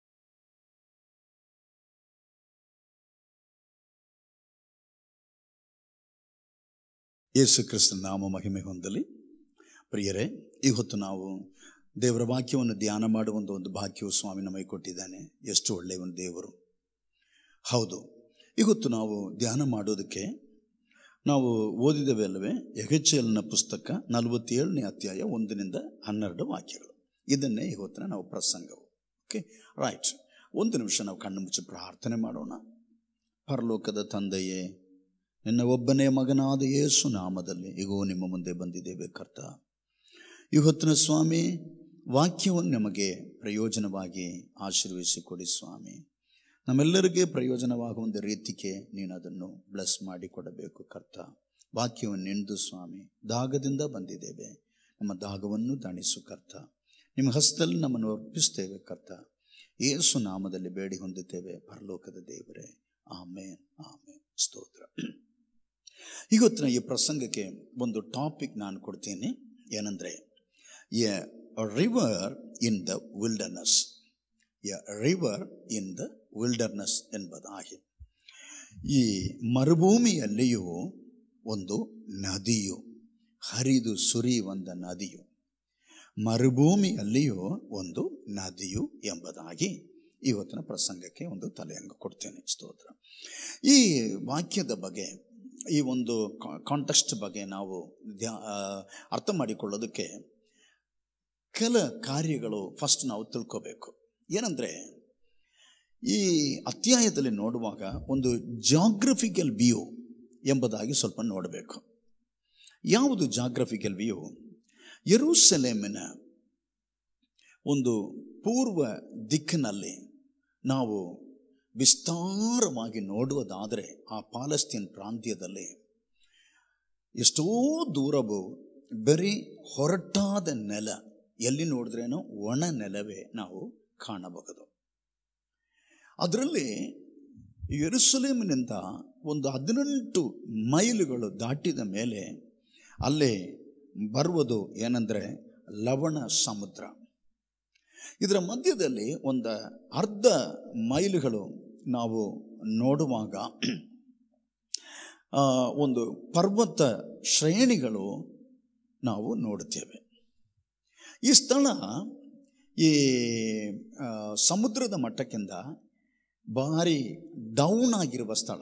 ಯೇಸು ಕ್ರಿಸ್ತನ ನಾಮ ಮಹಿಮೆ ಹೊಂದಲಿ ಪ್ರಿಯರೇ ಈ ಹೊತ್ತು ನಾವು ದೇವರ ವಾಕ್ಯವನ್ನು ಧ್ಯಾನ ಮಾಡುವ ಒಂದು ಒಂದು ಭಾಗ್ಯವು ಸ್ವಾಮಿ ನಮಗೆ ಕೊಟ್ಟಿದ್ದಾನೆ ಎಷ್ಟು ಒಳ್ಳೆಯ ಒಂದು ದೇವರು ಹೌದು ಈ ಹೊತ್ತು ನಾವು ಧ್ಯಾನ ಮಾಡೋದಕ್ಕೆ ನಾವು ಓದಿದವೆ ಅಲ್ಲವೇ ಯಹೆಚ್ಚೆಲ್ನ ಪುಸ್ತಕ ನಲವತ್ತೇಳನೇ ಅಧ್ಯಾಯ ಒಂದರಿಂದ ಹನ್ನೆರಡು ವಾಕ್ಯಗಳು ಇದನ್ನೇ ಈ ಹೊತ್ತಿನ ನಾವು ಪ್ರಸಂಗವು ಓಕೆ ರೈಟ್ ಒಂದು ನಿಮಿಷ ನಾವು ಕಣ್ಣು ಮುಚ್ಚಿ ಪ್ರಾರ್ಥನೆ ಮಾಡೋಣ ಪರಲೋಕದ ತಂದೆಯೇ ನಿನ್ನ ಒಬ್ಬನೇ ಮಗನಾದ ಯೇಸು ನಾಮದಲ್ಲಿ ಈಗೋ ನಿಮ್ಮ ಮುಂದೆ ಬಂದಿದ್ದೇವೆ ಕರ್ತ ಈ ಹೊತ್ತಿನ ಸ್ವಾಮಿ ವಾಕ್ಯವನ್ನು ನಮಗೆ ಪ್ರಯೋಜನವಾಗಿ ಆಶೀರ್ವದಿಸಿ ಕೊಡಿ ಸ್ವಾಮಿ ನಮ್ಮೆಲ್ಲರಿಗೆ ಪ್ರಯೋಜನವಾಗುವಂಥ ರೀತಿಗೆ ನೀನು ಅದನ್ನು ಬ್ಲೆಸ್ ಮಾಡಿ ಕೊಡಬೇಕು ಕರ್ತ ವಾಕ್ಯವನ್ನು ನೆನೆದು ಸ್ವಾಮಿ ದಾಗದಿಂದ ಬಂದಿದ್ದೇವೆ ನಮ್ಮ ದಾಗವನ್ನು ದಣಿಸು ಕರ್ತ ನಿಮ್ಮ ಹಸ್ತದಲ್ಲಿ ನಮ್ಮನ್ನು ಅರ್ಪಿಸ್ತೇವೆ ಕರ್ತ ಏಸು ನಾಮದಲ್ಲಿ ಬೇಡಿ ಹೊಂದುತ್ತೇವೆ ಪರಲೋಕದ ದೇವರೇ ಆಮೇನ್ ಆಮೇನ್ ಸ್ತೋತ್ರ ಇವತ್ತಿನ ಈ ಪ್ರಸಂಗಕ್ಕೆ ಒಂದು ಟಾಪಿಕ್ ನಾನು ಕೊಡ್ತೀನಿ ಏನಂದರೆ a river in the wilderness a river in the wilderness ಎಂಬುದಾಗಿ ಈ ಮರುಭೂಮಿಯಲ್ಲಿಯೂ ಒಂದು ನದಿಯು ಹರಿದು ಸುರಿಯುವಂಥ ನದಿಯು ಮರುಭೂಮಿಯಲ್ಲಿಯೂ ಒಂದು ನದಿಯು ಎಂಬುದಾಗಿ ಇವತ್ತಿನ ಪ್ರಸಂಗಕ್ಕೆ ಒಂದು ತಲೆಯಂಗ ಕೊಡ್ತೇನೆ ಸ್ತೋತ್ರ ಈ ವಾಕ್ಯದ ಬಗ್ಗೆ ಈ ಒಂದು ಕಾಂಟೆಕ್ಸ್ಟ್ ಬಗ್ಗೆ ನಾವು ಧ್ಯಾ ಅರ್ಥ ಮಾಡಿಕೊಳ್ಳೋದಕ್ಕೆ ಕೆಲ ಕಾರ್ಯಗಳು ಫಸ್ಟ್ ನಾವು ತಿಳ್ಕೋಬೇಕು ಏನಂದರೆ ಈ ಅಧ್ಯಾಯದಲ್ಲಿ ನೋಡುವಾಗ ಒಂದು ಜಾಗ್ರಫಿಕಲ್ ವ್ಯೂ ಎಂಬುದಾಗಿ ಸ್ವಲ್ಪ ನೋಡಬೇಕು ಯಾವುದು ಜಾಗ್ರಫಿಕಲ್ ವ್ಯೂ ಯರೂಸಲೇಮಿನ ಒಂದು ಪೂರ್ವ ದಿಕ್ಕಿನಲ್ಲಿ ನಾವು ವಿಸ್ತಾರವಾಗಿ ನೋಡುವುದಾದರೆ ಆ ಪಾಲಸ್ತೀನ್ ಪ್ರಾಂತ್ಯದಲ್ಲಿ ಎಷ್ಟೋ ದೂರವು ಬರೀ ಹೊರಟಾದ ನೆಲ ಎಲ್ಲಿ ನೋಡಿದ್ರೇನೋ ಒಣ ನೆಲವೇ ನಾವು ಕಾಣಬಹುದು ಅದರಲ್ಲಿ ಯೆರೂಸಲೇಮಿನಿಂದ ಒಂದು ಹದಿನೆಂಟು ಮೈಲುಗಳು ದಾಟಿದ ಮೇಲೆ ಅಲ್ಲೇ ಬರುವುದು ಏನಂದರೆ ಲವಣ ಸಮುದ್ರ ಇದರ ಮಧ್ಯದಲ್ಲಿ ಒಂದು ಅರ್ಧ ಮೈಲುಗಳು ನಾವು ನೋಡುವಾಗ ಆ, ಒಂದು ಪರ್ವತ ಶ್ರೇಣಿಗಳು ನಾವು ನೋಡುತ್ತೇವೆ ಈ ಸ್ಥಳ ಈ ಆ, ಸಮುದ್ರದ ಮಟ್ಟಕ್ಕಿಂತ ಭಾರಿ ಡೌನ್ ಆಗಿರುವ ಸ್ಥಳ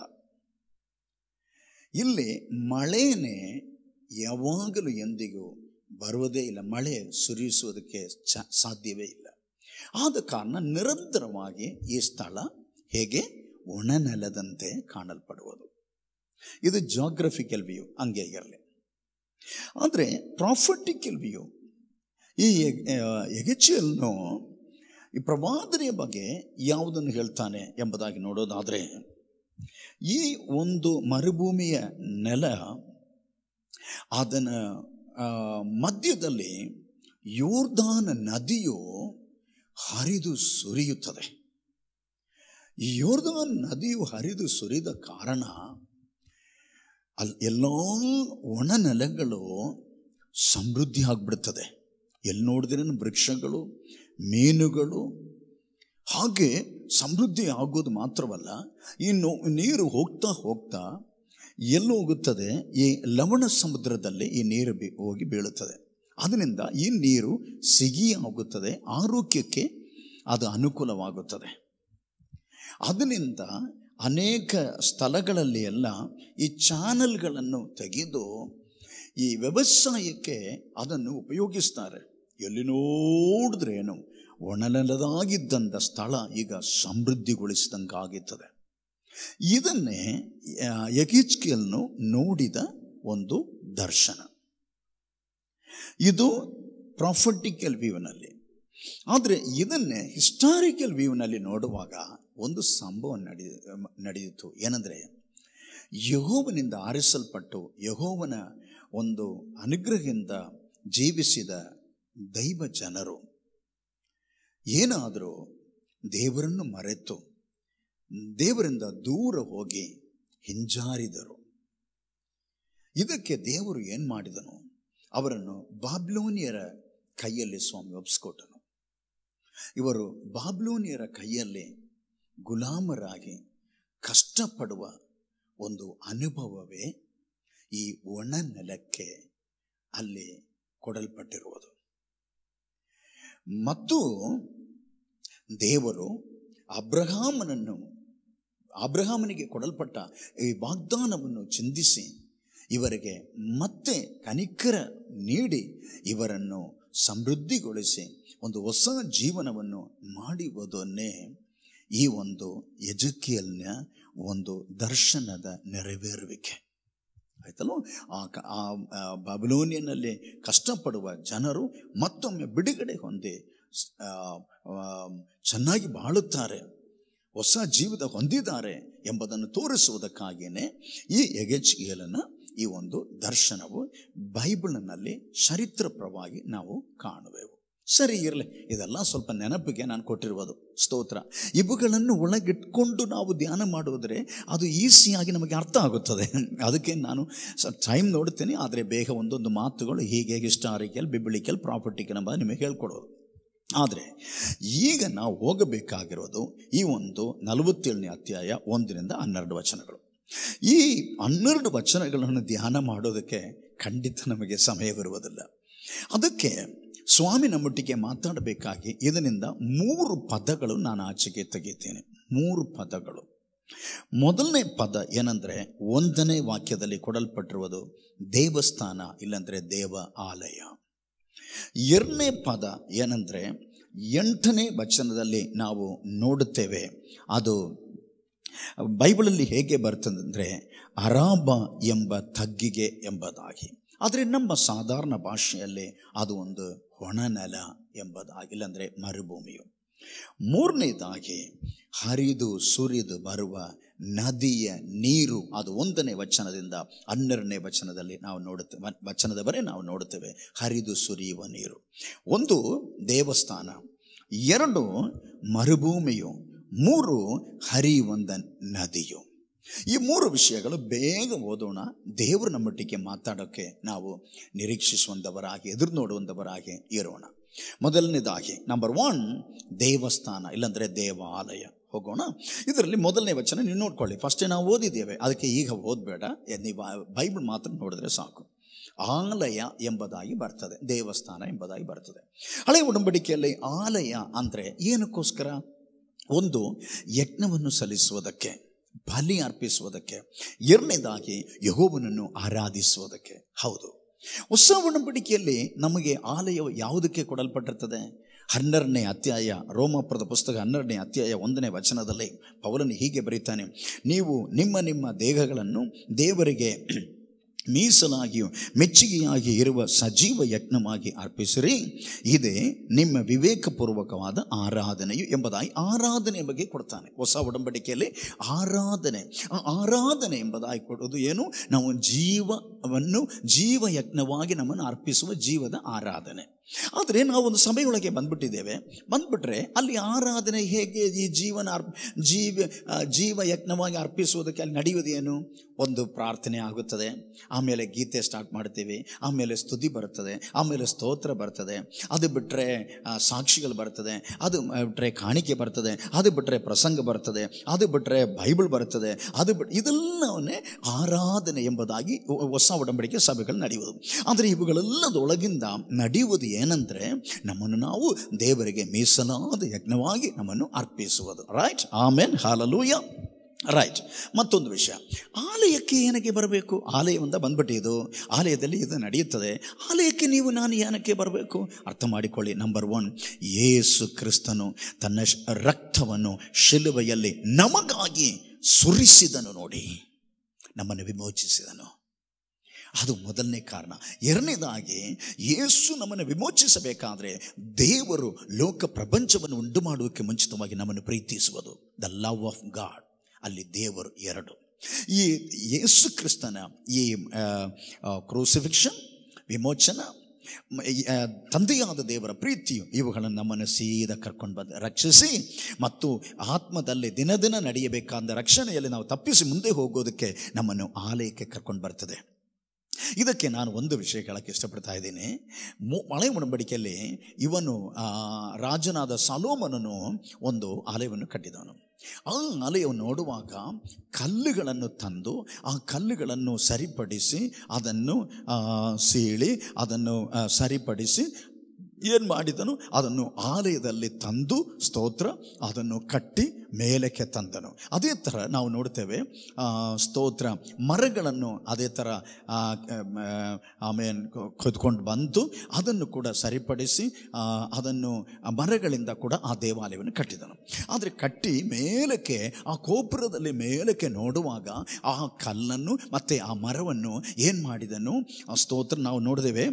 ಇಲ್ಲಿ ಮಳೆನೇ ಯಾವಾಗಲೂ ಎಂದಿಗೂ ಬರುವುದೇ ಇಲ್ಲ ಮಳೆ ಸುರಿಸುವುದಕ್ಕೆ ಚ ಸಾಧ್ಯವೇ ಇಲ್ಲ ಆದ ಕಾರಣ ನಿರಂತರವಾಗಿ ಈ ಸ್ಥಳ ಹೇಗೆ ಒಣ ನೆಲದಂತೆ ಕಾಣಲ್ಪಡುವುದು ಇದು ಜಾಗ್ರಫಿಕಲ್ ವ್ಯೂ ಹಂಗೆ ಇರಲಿ ಆದರೆ ಪ್ರಾಫಿಟಿಕಲ್ ವ್ಯೂ ಈ ಎಗೆಚಿಯಲ್ನು ಈ ಪ್ರವಾದನೆಯ ಬಗ್ಗೆ ಯಾವುದನ್ನು ಹೇಳ್ತಾನೆ ಎಂಬುದಾಗಿ ನೋಡೋದಾದರೆ ಈ ಒಂದು ಮರುಭೂಮಿಯ ನೆಲ ಅದನ್ನ ಆ, ಮಧ್ಯದಲ್ಲಿ ಯೋರ್ದಾನ ನದಿಯು ಹರಿದು ಸುರಿಯುತ್ತದೆ ಈ ಯೋರ್ದಾನ್ ನದಿಯು ಹರಿದು ಸುರಿದ ಕಾರಣ ಅಲ್ಲಿ ಎಲ್ಲ ಒಣ ನೆಲಗಳು ಸಮೃದ್ಧಿ ಆಗ್ಬಿಡ್ತದೆ ಎಲ್ಲಿ ನೋಡಿದ್ರೆ ವೃಕ್ಷಗಳು ಮೀನುಗಳು ಹಾಗೆ ಸಮೃದ್ಧಿ ಆಗೋದು ಮಾತ್ರವಲ್ಲ ಇನ್ನು ನೀರು ಹೋಗ್ತಾ ಹೋಗ್ತಾ ಎಲ್ಲಿ ಹೋಗುತ್ತದೆ ಈ ಲವಣ ಸಮುದ್ರದಲ್ಲಿ ಈ ನೀರು ಬಿ ಹೋಗಿ ಬೀಳುತ್ತದೆ ಅದರಿಂದ ಈ ನೀರು ಸಿಹಿ ಆಗುತ್ತದೆ ಆರೋಗ್ಯಕ್ಕೆ ಅದು ಅನುಕೂಲವಾಗುತ್ತದೆ ಅದರಿಂದ ಅನೇಕ ಸ್ಥಳಗಳಲ್ಲಿ ಎಲ್ಲ ಈ ಚಾನಲ್ಗಳನ್ನು ತೆಗೆದು ಈ ವ್ಯವಸಾಯಕ್ಕೆ ಅದನ್ನು ಉಪಯೋಗಿಸ್ತಾರೆ ಎಲ್ಲಿ ನೋಡಿದ್ರೇನು ಒಣನೆಲದಾಗಿದ್ದಂಥ ಸ್ಥಳ ಈಗ ಸಮೃದ್ಧಿಗೊಳಿಸಿದಂಗಾಗುತ್ತದೆ ಇದನ್ನೇ ಯಗಿಚ್ಕಿಯಲ್ನು ನೋಡಿದ ಒಂದು ದರ್ಶನ ಇದು ಪ್ರಾಫಿಟಿಕಲ್ ವ್ಯೂನಲ್ಲಿ ಆದರೆ ಇದನ್ನೇ ಹಿಸ್ಟಾರಿಕಲ್ ವ್ಯೂನಲ್ಲಿ ನೋಡುವಾಗ ಒಂದು ಸಂಭವ ನಡೆ ನಡೆಯಿತು ಏನಂದರೆ ಯಹೋವನಿಂದ ಆರಿಸಲ್ಪಟ್ಟು ಯಹೋವನ ಒಂದು ಅನುಗ್ರಹದಿಂದ ಜೀವಿಸಿದ ದೈವ ಜನರು ಏನಾದರೂ ದೇವರನ್ನು ಮರೆತು ದೇವರಿಂದ ದೂರ ಹೋಗಿ ಹಿಂಜಾರಿದರು ಇದಕ್ಕೆ ದೇವರು ಏನು ಮಾಡಿದನು ಅವರನ್ನು ಬಾಬ್ಲೋನಿಯರ ಕೈಯಲ್ಲಿ ಸ್ವಾಮಿ ಒಪ್ಪಿಸ್ಕೊಟ್ಟನು ಇವರು ಬಾಬ್ಲೋನಿಯರ ಕೈಯಲ್ಲಿ ಗುಲಾಮರಾಗಿ ಕಷ್ಟಪಡುವ ಒಂದು ಅನುಭವವೇ ಈ ಒಣ ನೆಲಕ್ಕೆ ಅಲ್ಲಿ ಕೊಡಲ್ಪಟ್ಟಿರುವುದು ಮತ್ತು ದೇವರು ಅಬ್ರಹಾಮನನ್ನು ಅಬ್ರಹಾಮನಿಗೆ ಕೊಡಲ್ಪಟ್ಟ ಈ ವಾಗ್ದಾನವನ್ನು ಚಿಂದಿಸಿ ಇವರಿಗೆ ಮತ್ತೆ ಕನಿಕರ ನೀಡಿ ಇವರನ್ನು ಸಮೃದ್ಧಿಗೊಳಿಸಿ ಒಂದು ಹೊಸ ಜೀವನವನ್ನು ಮಾಡುವುದನ್ನೇ ಈ ಒಂದು ಎಜುಕಿಯಲ್ನ ಒಂದು ದರ್ಶನದ ನೆರವೇರುವಿಕೆ ಆಯ್ತಲ್ಲ ಆ ಕ- ಆ ಆ ಬಾಬಿಲೋನಿಯನಲ್ಲಿ ಕಷ್ಟಪಡುವ ಜನರು ಮತ್ತೊಮ್ಮೆ ಬಿಡುಗಡೆ ಹೊಂದಿ ಸ್- ಆ, ಆ, ಚೆನ್ನಾಗಿ ಬಾಳುತ್ತಾರೆ ಹೊಸ ಜೀವಿತ ಹೊಂದಿದ್ದಾರೆ ಎಂಬುದನ್ನು ತೋರಿಸುವುದಕ್ಕಾಗಿಯೇ ಈ ಎಗೆಚ್ಗಿಯಲನ್ನು ಈ ಒಂದು ದರ್ಶನವು ಬೈಬಲ್ನಲ್ಲಿ ಚರಿತ್ರಪ್ರವಾಗಿ ನಾವು ಕಾಣುವೆವು ಸರಿ ಇರಲಿ ಇದೆಲ್ಲ ಸ್ವಲ್ಪ ನೆನಪಿಗೆ ನಾನು ಕೊಟ್ಟಿರುವುದು ಸ್ತೋತ್ರ ಇವುಗಳನ್ನು ಒಳಗಿಟ್ಕೊಂಡು ನಾವು ಧ್ಯಾನ ಮಾಡುವುದರೆ ಅದು ಈಸಿಯಾಗಿ ನಮಗೆ ಅರ್ಥ ಆಗುತ್ತದೆ ಅದಕ್ಕೆ ನಾನು ಟೈಮ್ ನೋಡ್ತೇನೆ ಆದರೆ ಬೇಗ ಒಂದೊಂದು ಮಾತುಗಳು ಹೀಗೆ ಹಿಸ್ಟಾರಿಕಲ್ ಬಿಬ್ಲಿಕಲ್ ಪ್ರಾಪರ್ಟಿಕಲ್ ಎಂಬ ನಿಮಗೆ ಹೇಳ್ಕೊಡೋದು ಆದರೆ ಈಗ ನಾವು ಹೋಗಬೇಕಾಗಿರೋದು ಈ ಒಂದು ನಲವತ್ತೇಳನೇ ಅಧ್ಯಾಯ ಒಂದರಿಂದ ಹನ್ನೆರಡು ವಚನಗಳು ಈ ಹನ್ನೆರಡು ವಚನಗಳನ್ನು ಧ್ಯಾನ ಮಾಡೋದಕ್ಕೆ ಖಂಡಿತ ನಮಗೆ ಸಮಯವಿರುವುದಿಲ್ಲ ಅದಕ್ಕೆ ಸ್ವಾಮಿ ನಮ್ಮೊಟ್ಟಿಗೆ ಮಾತಾಡಬೇಕಾಗಿ ಇದರಿಂದ ಮೂರು ಪದಗಳು ನಾನು ಆಚೆಗೆ ತೆಗಿತೇನೆ ಮೂರು ಪದಗಳು ಮೊದಲನೇ ಪದ ಏನಂದರೆ ಒಂದನೇ ವಾಕ್ಯದಲ್ಲಿ ಕೊಡಲ್ಪಟ್ಟಿರುವುದು ದೇವಸ್ಥಾನ ಇಲ್ಲಂದ್ರೆ ದೇವ ಆಲಯ ಎರಡನೇ ಪದ ಏನಂದರೆ ಎಂಟನೇ ವಚನದಲ್ಲಿ ನಾವು ನೋಡುತ್ತೇವೆ ಅದು ಬೈಬಲಲ್ಲಿ ಹೇಗೆ ಬರ್ತದಂದರೆ ಅರಾಬ ಎಂಬ ತಗ್ಗಿಗೆ ಎಂಬುದಾಗಿ ಆದರೆ ನಮ್ಮ ಸಾಧಾರಣ ಭಾಷೆಯಲ್ಲಿ ಅದು ಒಂದು ಹೊಣನೆಲ ಎಂಬುದಾಗಿ ಇಲ್ಲಾಂದರೆ ಮರುಭೂಮಿಯು ಮೂರನೇದಾಗಿ ಹರಿದು ಸುರಿದು ಬರುವ ನದಿಯ ನೀರು ಅದು ಒಂದನೇ ವಚನದಿಂದ ಹನ್ನೆರಡನೇ ವಚನದಲ್ಲಿ ನಾವು ನೋಡುತ್ತೇವೆ ವಚನದವರೆ ನಾವು ನೋಡುತ್ತೇವೆ ಹರಿದು ಸುರಿಯುವ ನೀರು ಒಂದು ದೇವಸ್ಥಾನ ಎರಡು ಮರುಭೂಮಿಯು ಮೂರು ಹರಿಯುವಂದ ನದಿಯು ಈ ಮೂರು ವಿಷಯಗಳು ಬೇಗ ಓದೋಣ ದೇವರು ನಮ್ಮೊಟ್ಟಿಗೆ ಮಾತಾಡೋಕ್ಕೆ ನಾವು ನಿರೀಕ್ಷಿಸುವಂಥವರಾಗಿ ಎದುರು ನೋಡುವಂಥವರಾಗಿ ಇರೋಣ ಮೊದಲನೇದಾಗಿ ನಂಬರ್ ಒನ್ ದೇವಸ್ಥಾನ ಇಲ್ಲಾಂದರೆ ದೇವಾಲಯ ಹೋಗೋಣ ಇದರಲ್ಲಿ ಮೊದಲನೇ ವಚನ ನೀವು ನೋಡ್ಕೊಳ್ಳಿ ಫಸ್ಟೇ ನಾವು ಓದಿದ್ದೇವೆ ಅದಕ್ಕೆ ಈಗ ಓದಬೇಡ ನೀವು ಬೈಬಲ್ ಮಾತ್ರ ನೋಡಿದ್ರೆ ಸಾಕು ಆಲಯ ಎಂಬುದಾಗಿ ಬರ್ತದೆ ದೇವಸ್ಥಾನ ಎಂಬುದಾಗಿ ಬರ್ತದೆ ಹಳೆ ಉಡಂಬಡಿಕೆಯಲ್ಲಿ ಆಲಯ ಅಂದರೆ ಏನಕ್ಕೋಸ್ಕರ ಒಂದು ಯಜ್ಞವನ್ನು ಸಲ್ಲಿಸುವುದಕ್ಕೆ ಬಲಿ ಅರ್ಪಿಸುವುದಕ್ಕೆ ಎರಡನೇದಾಗಿ ಯಹೋವನನ್ನು ಆರಾಧಿಸುವುದಕ್ಕೆ ಹೌದು ಹೊಸ ಒಡಂಬಡಿಕೆಯಲ್ಲಿ ನಮಗೆ ಆಲಯವು ಯಾವುದಕ್ಕೆ ಕೊಡಲ್ಪಟ್ಟಿರ್ತದೆ ಹನ್ನೆರಡನೇ ಅಧ್ಯಾಯ ರೋಮಪುರದ ಪುಸ್ತಕ ಹನ್ನೆರಡನೇ ಅಧ್ಯಾಯ ಒಂದನೇ ವಚನದಲ್ಲಿ ಪೌಲನು ಹೀಗೆ ಬರೀತಾನೆ ನೀವು ನಿಮ್ಮ ನಿಮ್ಮ ದೇಹಗಳನ್ನು ದೇವರಿಗೆ ಮೀಸಲಾಗಿಯೂ ಮೆಚ್ಚುಗೆಯಾಗಿ ಇರುವ ಸಜೀವ ಯಜ್ಞವಾಗಿ ಅರ್ಪಿಸಿರಿ ಇದೇ ನಿಮ್ಮ ವಿವೇಕಪೂರ್ವಕವಾದ ಆರಾಧನೆಯು ಎಂಬುದಾಗಿ ಆರಾಧನೆ ಬಗ್ಗೆ ಕೊಡ್ತಾನೆ ಹೊಸ ಒಡಂಬಡಿಕೆಯಲ್ಲಿ ಆರಾಧನೆ ಆ ಆರಾಧನೆ ಎಂಬುದಾಗಿ ಕೊಡೋದು ಏನು ನಾವು ಜೀವವನ್ನು ಜೀವ ಯಜ್ಞವಾಗಿ ನಮ್ಮನ್ನು ಅರ್ಪಿಸುವ ಜೀವದ ಆರಾಧನೆ ಆದರೆ ನಾವು ಒಂದು ಸಭೆಯೊಳಗೆ ಬಂದ್ಬಿಟ್ಟಿದ್ದೇವೆ ಬಂದ್ಬಿಟ್ರೆ ಅಲ್ಲಿ ಆರಾಧನೆ ಹೇಗೆ ಈ ಜೀವನ ಅರ್ಪ ಜೀವ ಆ, ಜೀವ ಯಜ್ಞವಾಗಿ ಅರ್ಪಿಸುವುದಕ್ಕೆ ಅಲ್ಲಿ ನಡೆಯುವುದೇನು ಒಂದು ಪ್ರಾರ್ಥನೆ ಆಗುತ್ತದೆ ಆಮೇಲೆ ಗೀತೆ ಸ್ಟಾರ್ಟ್ ಮಾಡ್ತೀವಿ ಆಮೇಲೆ ಸ್ತುತಿ ಬರ್ತದೆ ಆಮೇಲೆ ಸ್ತೋತ್ರ ಬರ್ತದೆ ಅದು ಬಿಟ್ಟರೆ ಸಾಕ್ಷಿಗಳು ಬರ್ತದೆ ಅದು ಬಿಟ್ಟರೆ ಕಾಣಿಕೆ ಬರ್ತದೆ ಅದು ಬಿಟ್ಟರೆ ಪ್ರಸಂಗ ಬರ್ತದೆ ಅದು ಬಿಟ್ಟರೆ ಬೈಬಲ್ ಬರ್ತದೆ ಅದು ಬಿಟ್ಟು ಇದೆಲ್ಲವನ್ನೇ ಆರಾಧನೆ ಎಂಬುದಾಗಿ ಹೊ- ಹೊಸ ಒಡಂಬಡಿಕೆ ಸಭೆಗಳು ನಡೆಯುವುದು ಆದರೆ ಇವುಗಳೆಲ್ಲದೊಳಗಿಂದ ನಡೆಯುವುದು ಏನಂದರೆ ನಮ್ಮನ್ನು ನಾವು ದೇವರಿಗೆ ಮೀಸಲಾದ ಯಜ್ಞವಾಗಿ ನಮ್ಮನ್ನು ಅರ್ಪಿಸುವುದು ರೈಟ್ ಆಮೇನ್ ಹಾಲಲೂಯ ರೈಟ್ ಮತ್ತೊಂದು ವಿಷಯ ಆಲಯಕ್ಕೆ ಏನಕ್ಕೆ ಬರಬೇಕು ಆಲಯದಿಂದ ಬಂದ್ಬಿಟ್ಟಿದ್ದು ಆಲಯದಲ್ಲಿ ಇದು ನಡೆಯುತ್ತದೆ ಆಲಯಕ್ಕೆ ನೀವು ನಾನು ಏನಕ್ಕೆ ಬರಬೇಕು ಅರ್ಥ ಮಾಡಿಕೊಳ್ಳಿ ನಂಬರ್ ಒನ್ ಯೇಸು ಕ್ರಿಸ್ತನು ತನ್ನ ಶ್- ರಕ್ತವನ್ನು ಶಿಲುಬೆಯಲ್ಲಿ ನಮಗಾಗಿ ಸುರಿಸಿದನು ನೋಡಿ ನಮ್ಮನ್ನು ವಿಮೋಚಿಸಿದನು ಅದು ಮೊದಲನೇ ಕಾರಣ ಎರಡನೇದಾಗಿ ಯೇಸು ನಮ್ಮನ್ನು ವಿಮೋಚಿಸಬೇಕಾದ್ರೆ ದೇವರು ಲೋಕ ಪ್ರಪಂಚವನ್ನು ಉಂಟು ಮಾಡುವುದಕ್ಕೆ ಮುಂಚಿತವಾಗಿ ನಮ್ಮನ್ನು ಪ್ರೀತಿಸುವುದು ದ ಲವ್ ಆಫ್ ಗಾಡ್ ಅಲ್ಲಿ ದೇವರು ಎರಡು ಈ ಯೇಸು ಕ್ರಿಸ್ತನ ಈ ಕ್ರೂಸಿಫಿಕ್ಷನ್ ವಿಮೋಚನ ಮ- ಈ, ಆ, ತಂದೆಯಾದ ದೇವರ ಪ್ರೀತಿಯು ಇವುಗಳನ್ನು ನಮ್ಮನ್ನು ಸೀದಾ ಕರ್ಕೊಂಡು ಬಂದು ರಕ್ಷಿಸಿ ಮತ್ತು ಆತ್ಮದಲ್ಲಿ ದಿನ ದಿನ ನಡೆಯಬೇಕಾದ ರಕ್ಷಣೆಯಲ್ಲಿ ನಾವು ತಪ್ಪಿಸಿ ಮುಂದೆ ಹೋಗೋದಕ್ಕೆ ನಮ್ಮನ್ನು ಆಲಯಕ್ಕೆ ಕರ್ಕೊಂಡು ಬರ್ತದೆ ಇದಕ್ಕೆ ನಾನು ಒಂದು ವಿಷಯ ಹೇಳಕ್ಕೆ ಇಷ್ಟಪಡ್ತಾ ಇದ್ದೀನಿ ಮು ಮಳೆ ಒಡಂಬಡಿಕೆಯಲ್ಲಿ ಇವನು ಆ, ರಾಜನಾದ ಸಲೋಮನನು ಒಂದು ಆಲಯವನ್ನು ಕಟ್ಟಿದವನು ಆ ಆಲಯವನ್ನು ನೋಡುವಾಗ ಕಲ್ಲುಗಳನ್ನು ತಂದು ಆ ಕಲ್ಲುಗಳನ್ನು ಸರಿಪಡಿಸಿ ಅದನ್ನು ಆ, ಸೀಳಿ ಅದನ್ನು ಆ, ಸರಿಪಡಿಸಿ ಏನು ಮಾಡಿದನು ಅದನ್ನು ಆಲಯದಲ್ಲಿ ತಂದು ಸ್ತೋತ್ರ ಅದನ್ನು ಕಟ್ಟಿ ಮೇಲಕ್ಕೆ ತಂದನು ಅದೇ ಥರ ನಾವು ನೋಡ್ತೇವೆ ಆ, ಸ್ತೋತ್ರ ಮರಗಳನ್ನು ಅದೇ ಥರ ಆ, ಮ, ಆಮೇಲೆ ಕೊದ್ಕೊಂಡು ಬಂದು ಅದನ್ನು ಕೂಡ ಸರಿಪಡಿಸಿ ಆ, ಅದನ್ನು ಆ ಮರಗಳಿಂದ ಕೂಡ ಆ ದೇವಾಲಯವನ್ನು ಕಟ್ಟಿದನು ಆದರೆ ಕಟ್ಟಿ ಮೇಲಕ್ಕೆ ಆ ಗೋಪುರದಲ್ಲಿ ಮೇಲಕ್ಕೆ ನೋಡುವಾಗ ಆ ಕಲ್ಲನ್ನು ಮತ್ತು ಆ ಮರವನ್ನು ಏನು ಮಾಡಿದನು ಆ ಸ್ತೋತ್ರ ನಾವು ನೋಡಿದೇವೆ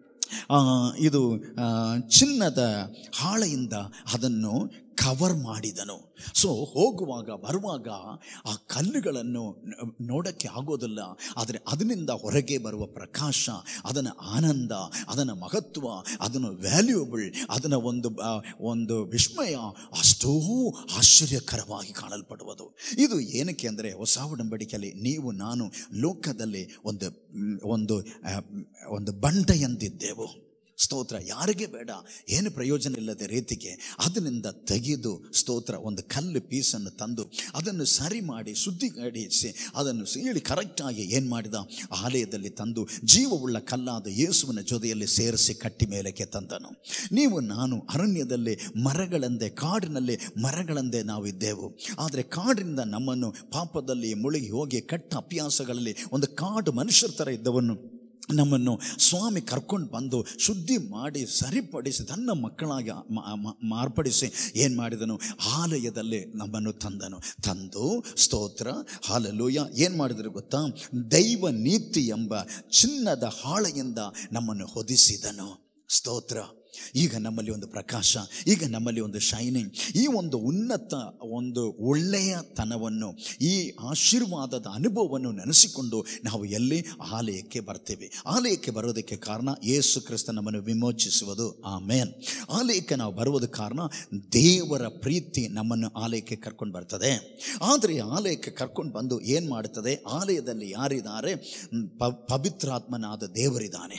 ಆ, ಇದು ಆ, ಚಿನ್ನದ ಹಾಳೆಯಿಂದ ಅದನ್ನು ಕವರ್ ಮಾಡಿದನು ಸೊ ಹೋಗುವಾಗ ಬರುವಾಗ ಆ ಕಲ್ಲುಗಳನ್ನು ನ- ನೋಡಕ್ಕೆ ಆಗೋದಿಲ್ಲ ಆದರೆ ಅದರಿಂದ ಹೊರಗೆ ಬರುವ ಪ್ರಕಾಶ ಅದನ್ನ ಆನಂದ ಅದನ್ನ ಮಹತ್ವ ಅದನ್ನು ವ್ಯಾಲ್ಯೂಯಬಲ್ ಅದನ್ನ ಒಂದು ಆ, ಒಂದು ವಿಸ್ಮಯ ಅಷ್ಟೋ ಆಶ್ಚರ್ಯಕರವಾಗಿ ಕಾಣಲ್ಪಡುವುದು ಇದು ಏನಕ್ಕೆ ಅಂದರೆ ಹೊಸ ಒಡಂಬಡಿಕೆಯಲ್ಲಿ ನೀವು ನಾನು ಲೋಕದಲ್ಲಿ ಒಂದು ಮ್, ಒಂದು ಆ, ಒಂದು ಬಂಡೆಯಂತಿದ್ದೆವು ಸ್ತೋತ್ರ ಯಾರಿಗೆ ಬೇಡ ಏನು ಪ್ರಯೋಜನ ಇಲ್ಲದ ರೀತಿಗೆ ಅದರಿಂದ ತೆಗೆದು ಸ್ತೋತ್ರ ಒಂದು ಕಲ್ಲು ಪೀಸನ್ನು ತಂದು ಅದನ್ನು ಸರಿ ಮಾಡಿ ಶುದ್ಧೀಕರಿಸಿ ಅದನ್ನು ಸೀಳಿ ಕರೆಕ್ಟಾಗಿ ಏನು ಮಾಡಿದ ಆಲಯದಲ್ಲಿ ತಂದು ಜೀವವುಳ್ಳ ಕಲ್ಲಾದ ಯೇಸುವಿನ ಜೊತೆಯಲ್ಲಿ ಸೇರಿಸಿ ಕಟ್ಟಿ ಮೇಲಕ್ಕೆ ತಂದನು ನೀವು ನಾನು ಅರಣ್ಯದಲ್ಲಿ ಮರಗಳಂದೆ ಕಾಡಿನಲ್ಲಿ ಮರಗಳಂದೆ ನಾವು ಇದ್ದೆವು ಆದರೆ ಕಾಡಿನಿಂದ ನಮ್ಮನ್ನು ಪಾಪದಲ್ಲಿ ಮುಳುಗಿ ಹೋಗಿ ಕೆಟ್ಟ ಅಭ್ಯಾಸಗಳಲ್ಲಿ ಒಂದು ಕಾಡು ಮನುಷ್ಯರ ಥರ ಇದ್ದವನ್ನು ನಮ್ಮನ್ನು ಸ್ವಾಮಿ ಕರ್ಕೊಂಡು ಬಂದು ಶುದ್ಧಿ ಮಾಡಿ ಸರಿಪಡಿಸಿ ತನ್ನ ಮಕ್ಕಳಾಗಿ ಮ- ಮ- ಮಾರ್ಪಡಿಸಿ ಏನು ಮಾಡಿದನು ಆಲಯದಲ್ಲಿ ನಮ್ಮನ್ನು ತಂದನು ತಂದು ಸ್ತೋತ್ರ ಹಾಲಲೂಯ ಏನು ಮಾಡಿದ್ರು ಗೊತ್ತಾ ದೈವ ನೀತಿ ಎಂಬ ಚಿನ್ನದ ಹಾಳೆಯಿಂದ ನಮ್ಮನ್ನು ಹೊದಿಸಿದನು ಸ್ತೋತ್ರ ಈಗ ನಮ್ಮಲ್ಲಿ ಒಂದು ಪ್ರಕಾಶ ಈಗ ನಮ್ಮಲ್ಲಿ ಒಂದು ಶೈನಿಂಗ್ ಈ ಒಂದು ಉನ್ನತ ಒಂದು ಒಳ್ಳೆಯ ತನವನ್ನು ಈ ಆಶೀರ್ವಾದದ ಅನುಭವವನ್ನು ನೆನೆಸಿಕೊಂಡು ನಾವು ಎಲ್ಲಿ ಆಲಯಕ್ಕೆ ಬರ್ತೇವೆ ಆಲಯಕ್ಕೆ ಬರೋದಕ್ಕೆ ಕಾರಣ ಯೇಸು ಕ್ರಿಸ್ತ ನಮ್ಮನ್ನು ವಿಮೋಚಿಸುವುದು ಆಮೇನ್ ಆಲಯಕ್ಕೆ ನಾವು ಬರುವುದಕ್ಕೆ ಕಾರಣ ದೇವರ ಪ್ರೀತಿ ನಮ್ಮನ್ನು ಆಲಯಕ್ಕೆ ಕರ್ಕೊಂಡು ಬರ್ತದೆ ಆದರೆ ಆಲಯಕ್ಕೆ ಕರ್ಕೊಂಡು ಬಂದು ಏನು ಮಾಡುತ್ತದೆ ಆಲಯದಲ್ಲಿ ಯಾರಿದ್ದಾರೆ ಪ ಪವಿತ್ರಾತ್ಮನಾದ ದೇವರಿದ್ದಾನೆ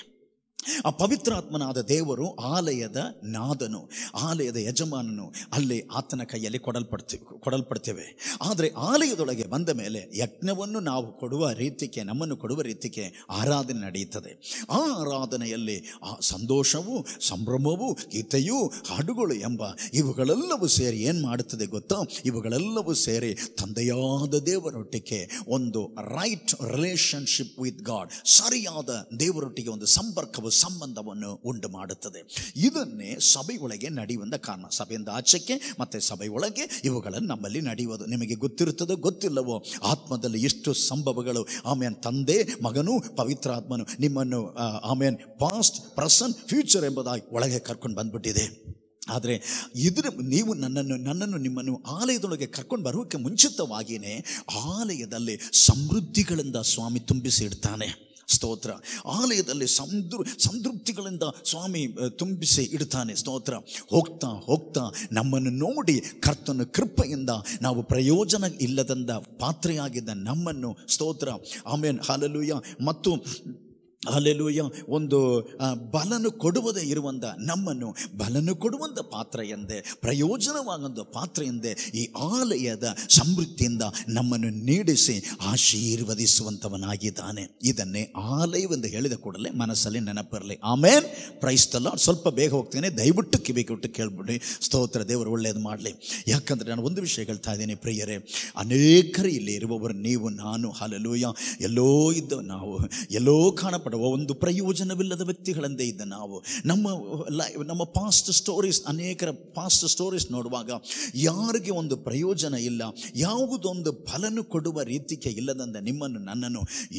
ಆ ಪವಿತ್ರಾತ್ಮನಾದ ದೇವರು ಆಲಯದ ನಾದನು ಆಲಯದ ಯಜಮಾನನು ಅಲ್ಲಿ ಆತನ ಕೈಯಲ್ಲಿ ಕೊಡಲ್ಪಡ್ತೀವಿ ಕೊಡಲ್ಪಡ್ತೇವೆ ಆದರೆ ಆಲಯದೊಳಗೆ ಬಂದ ಮೇಲೆ ಯಜ್ಞವನ್ನು ನಾವು ಕೊಡುವ ರೀತಿಗೆ ನಮ್ಮನ್ನು ಕೊಡುವ ರೀತಿಗೆ ಆರಾಧನೆ ನಡೆಯುತ್ತದೆ ಆ ಆರಾಧನೆಯಲ್ಲಿ ಆ ಸಂತೋಷವು ಸಂಭ್ರಮವು ಗೀತೆಯು ಹಾಡುಗಳು ಎಂಬ ಇವುಗಳೆಲ್ಲವೂ ಸೇರಿ ಏನು ಮಾಡುತ್ತದೆ ಗೊತ್ತಾ ಇವುಗಳೆಲ್ಲವೂ ಸೇರಿ ತಂದೆಯಾದ ದೇವರೊಟ್ಟಿಗೆ ಒಂದು ರೈಟ್ ರಿಲೇಶನ್ಶಿಪ್ ವಿತ್ ಗಾಡ್ ಸರಿಯಾದ ದೇವರೊಟ್ಟಿಗೆ ಒಂದು ಸಂಪರ್ಕವು ಸಂಬಂಧವನ್ನು ಉಂಟು ಮಾಡುತ್ತದೆ ಇದನ್ನೇ ಸಭೆಯೊಳಗೆ ನಡೆಯುವಂಥ ಕಾರಣ ಸಭೆಯಿಂದ ಆಚೆಗೆ ಮತ್ತು ಸಭೆಯೊಳಗೆ ಇವುಗಳನ್ನು ನಮ್ಮಲ್ಲಿ ನಡೆಯುವುದು ನಿಮಗೆ ಗೊತ್ತಿರುತ್ತದೋ ಗೊತ್ತಿಲ್ಲವೋ ಆತ್ಮದಲ್ಲಿ ಎಷ್ಟು ಸಂಭವಗಳು ಆಮೇಲೆ ತಂದೆ ಮಗನು ಪವಿತ್ರಾತ್ಮನು ನಿಮ್ಮನ್ನು ಆ, ಆಮೇಲೆ ಪಾಸ್ಟ್ ಪ್ರೆಸೆಂಟ್ ಫ್ಯೂಚರ್ ಎಂಬುದಾಗಿ ಒಳಗೆ ಕರ್ಕೊಂಡು ಬಂದ್ಬಿಟ್ಟಿದೆ ಆದರೆ ಇದ್ರ ನೀವು ನನ್ನನ್ನು ನನ್ನನ್ನು ನಿಮ್ಮನ್ನು ಆಲಯದೊಳಗೆ ಕರ್ಕೊಂಡು ಬರೋಕ್ಕೆ ಮುಂಚಿತವಾಗಿಯೇ ಆಲಯದಲ್ಲಿ ಸಮೃದ್ಧಿಗಳಿಂದ ಸ್ವಾಮಿ ತುಂಬಿಸಿ ಇಡ್ತಾನೆ ಸ್ತೋತ್ರ ಆಲಯದಲ್ಲಿ ಸಂತೃ ಸಂತೃಪ್ತಿಗಳಿಂದ ಸ್ವಾಮಿ ಅಹ್, ತುಂಬಿಸಿ ಇಡ್ತಾನೆ ಸ್ತೋತ್ರ ಹೋಗ್ತಾ ಹೋಗ್ತಾ ನಮ್ಮನ್ನು ನೋಡಿ ಕರ್ತನ ಕೃಪೆಯಿಂದ ನಾವು ಪ್ರಯೋಜನ ಇಲ್ಲದಂದ ಪಾತ್ರೆಯಾಗಿದ್ದ ನಮ್ಮನ್ನು ಸ್ತೋತ್ರ ಆಮೇಲೆ ಹಾಲಲೂಯ ಮತ್ತು ಅಲ್ಲೆಲೂಯ ಒಂದು ಆ, ಬಲನು ಕೊಡುವುದೇ ಇರುವಂಥ ನಮ್ಮನ್ನು ಬಲನು ಕೊಡುವಂಥ ಪಾತ್ರ ಎಂದೇ ಪ್ರಯೋಜನವಾಗುವಂಥ ಪಾತ್ರ ಎಂದೇ ಈ ಆಲಯದ ಸಮೃದ್ಧಿಯಿಂದ ನಮ್ಮನ್ನು ನೀಡಿಸಿ ಆಶೀರ್ವದಿಸುವಂಥವನಾಗಿದ್ದಾನೆ ಇದನ್ನೇ ಆಲಯವೆಂದು ಹೇಳಿದ ಕೂಡಲೇ ಮನಸ್ಸಲ್ಲಿ ನೆನಪಿರಲಿ ಆಮೇಲೆ ಪ್ರೈಸ್ತಲ್ಲ ಸ್ವಲ್ಪ ಬೇಗ ಹೋಗ್ತೇನೆ ದಯವಿಟ್ಟು ಕಿವಿ ಕೊಟ್ಟು ಕೇಳ್ಬಿಡಿ ಸ್ತೋತ್ರ ದೇವರು ಒಳ್ಳೆಯದು ಮಾಡಲಿ ಯಾಕಂದರೆ ನಾನು ಒಂದು ವಿಷಯ ಹೇಳ್ತಾ ಇದ್ದೀನಿ ಪ್ರಿಯರೇ ಅನೇಕರು ಇಲ್ಲಿ ಇರುವವರು ನೀವು ನಾನು ಹಾಲಲೂಯ ಎಲ್ಲೋ ಇದ್ದ ನಾವು ಎಲ್ಲೋ ಕಾಣಪಡ ಮಾಡುವ ಒಂದು ಪ್ರಯೋಜನವಿಲ್ಲದ ವ್ಯಕ್ತಿಗಳಂದೇ ಇದ್ದ ನಾವು ನಮ್ಮ ಲೈ ನಮ್ಮ ಪಾಸ್ಟ್ ಸ್ಟೋರೀಸ್ ಅನೇಕರ ಪಾಸ್ಟ್ ಸ್ಟೋರೀಸ್ ನೋಡುವಾಗ ಯಾರಿಗೆ ಒಂದು ಪ್ರಯೋಜನ ಇಲ್ಲ ಯಾವುದೊಂದು ಫಲನು ಕೊಡುವ ರೀತಿಗೆ ಇಲ್ಲದಂದ ನಿಮ್ಮನ್ನು ನನ್ನನ್ನು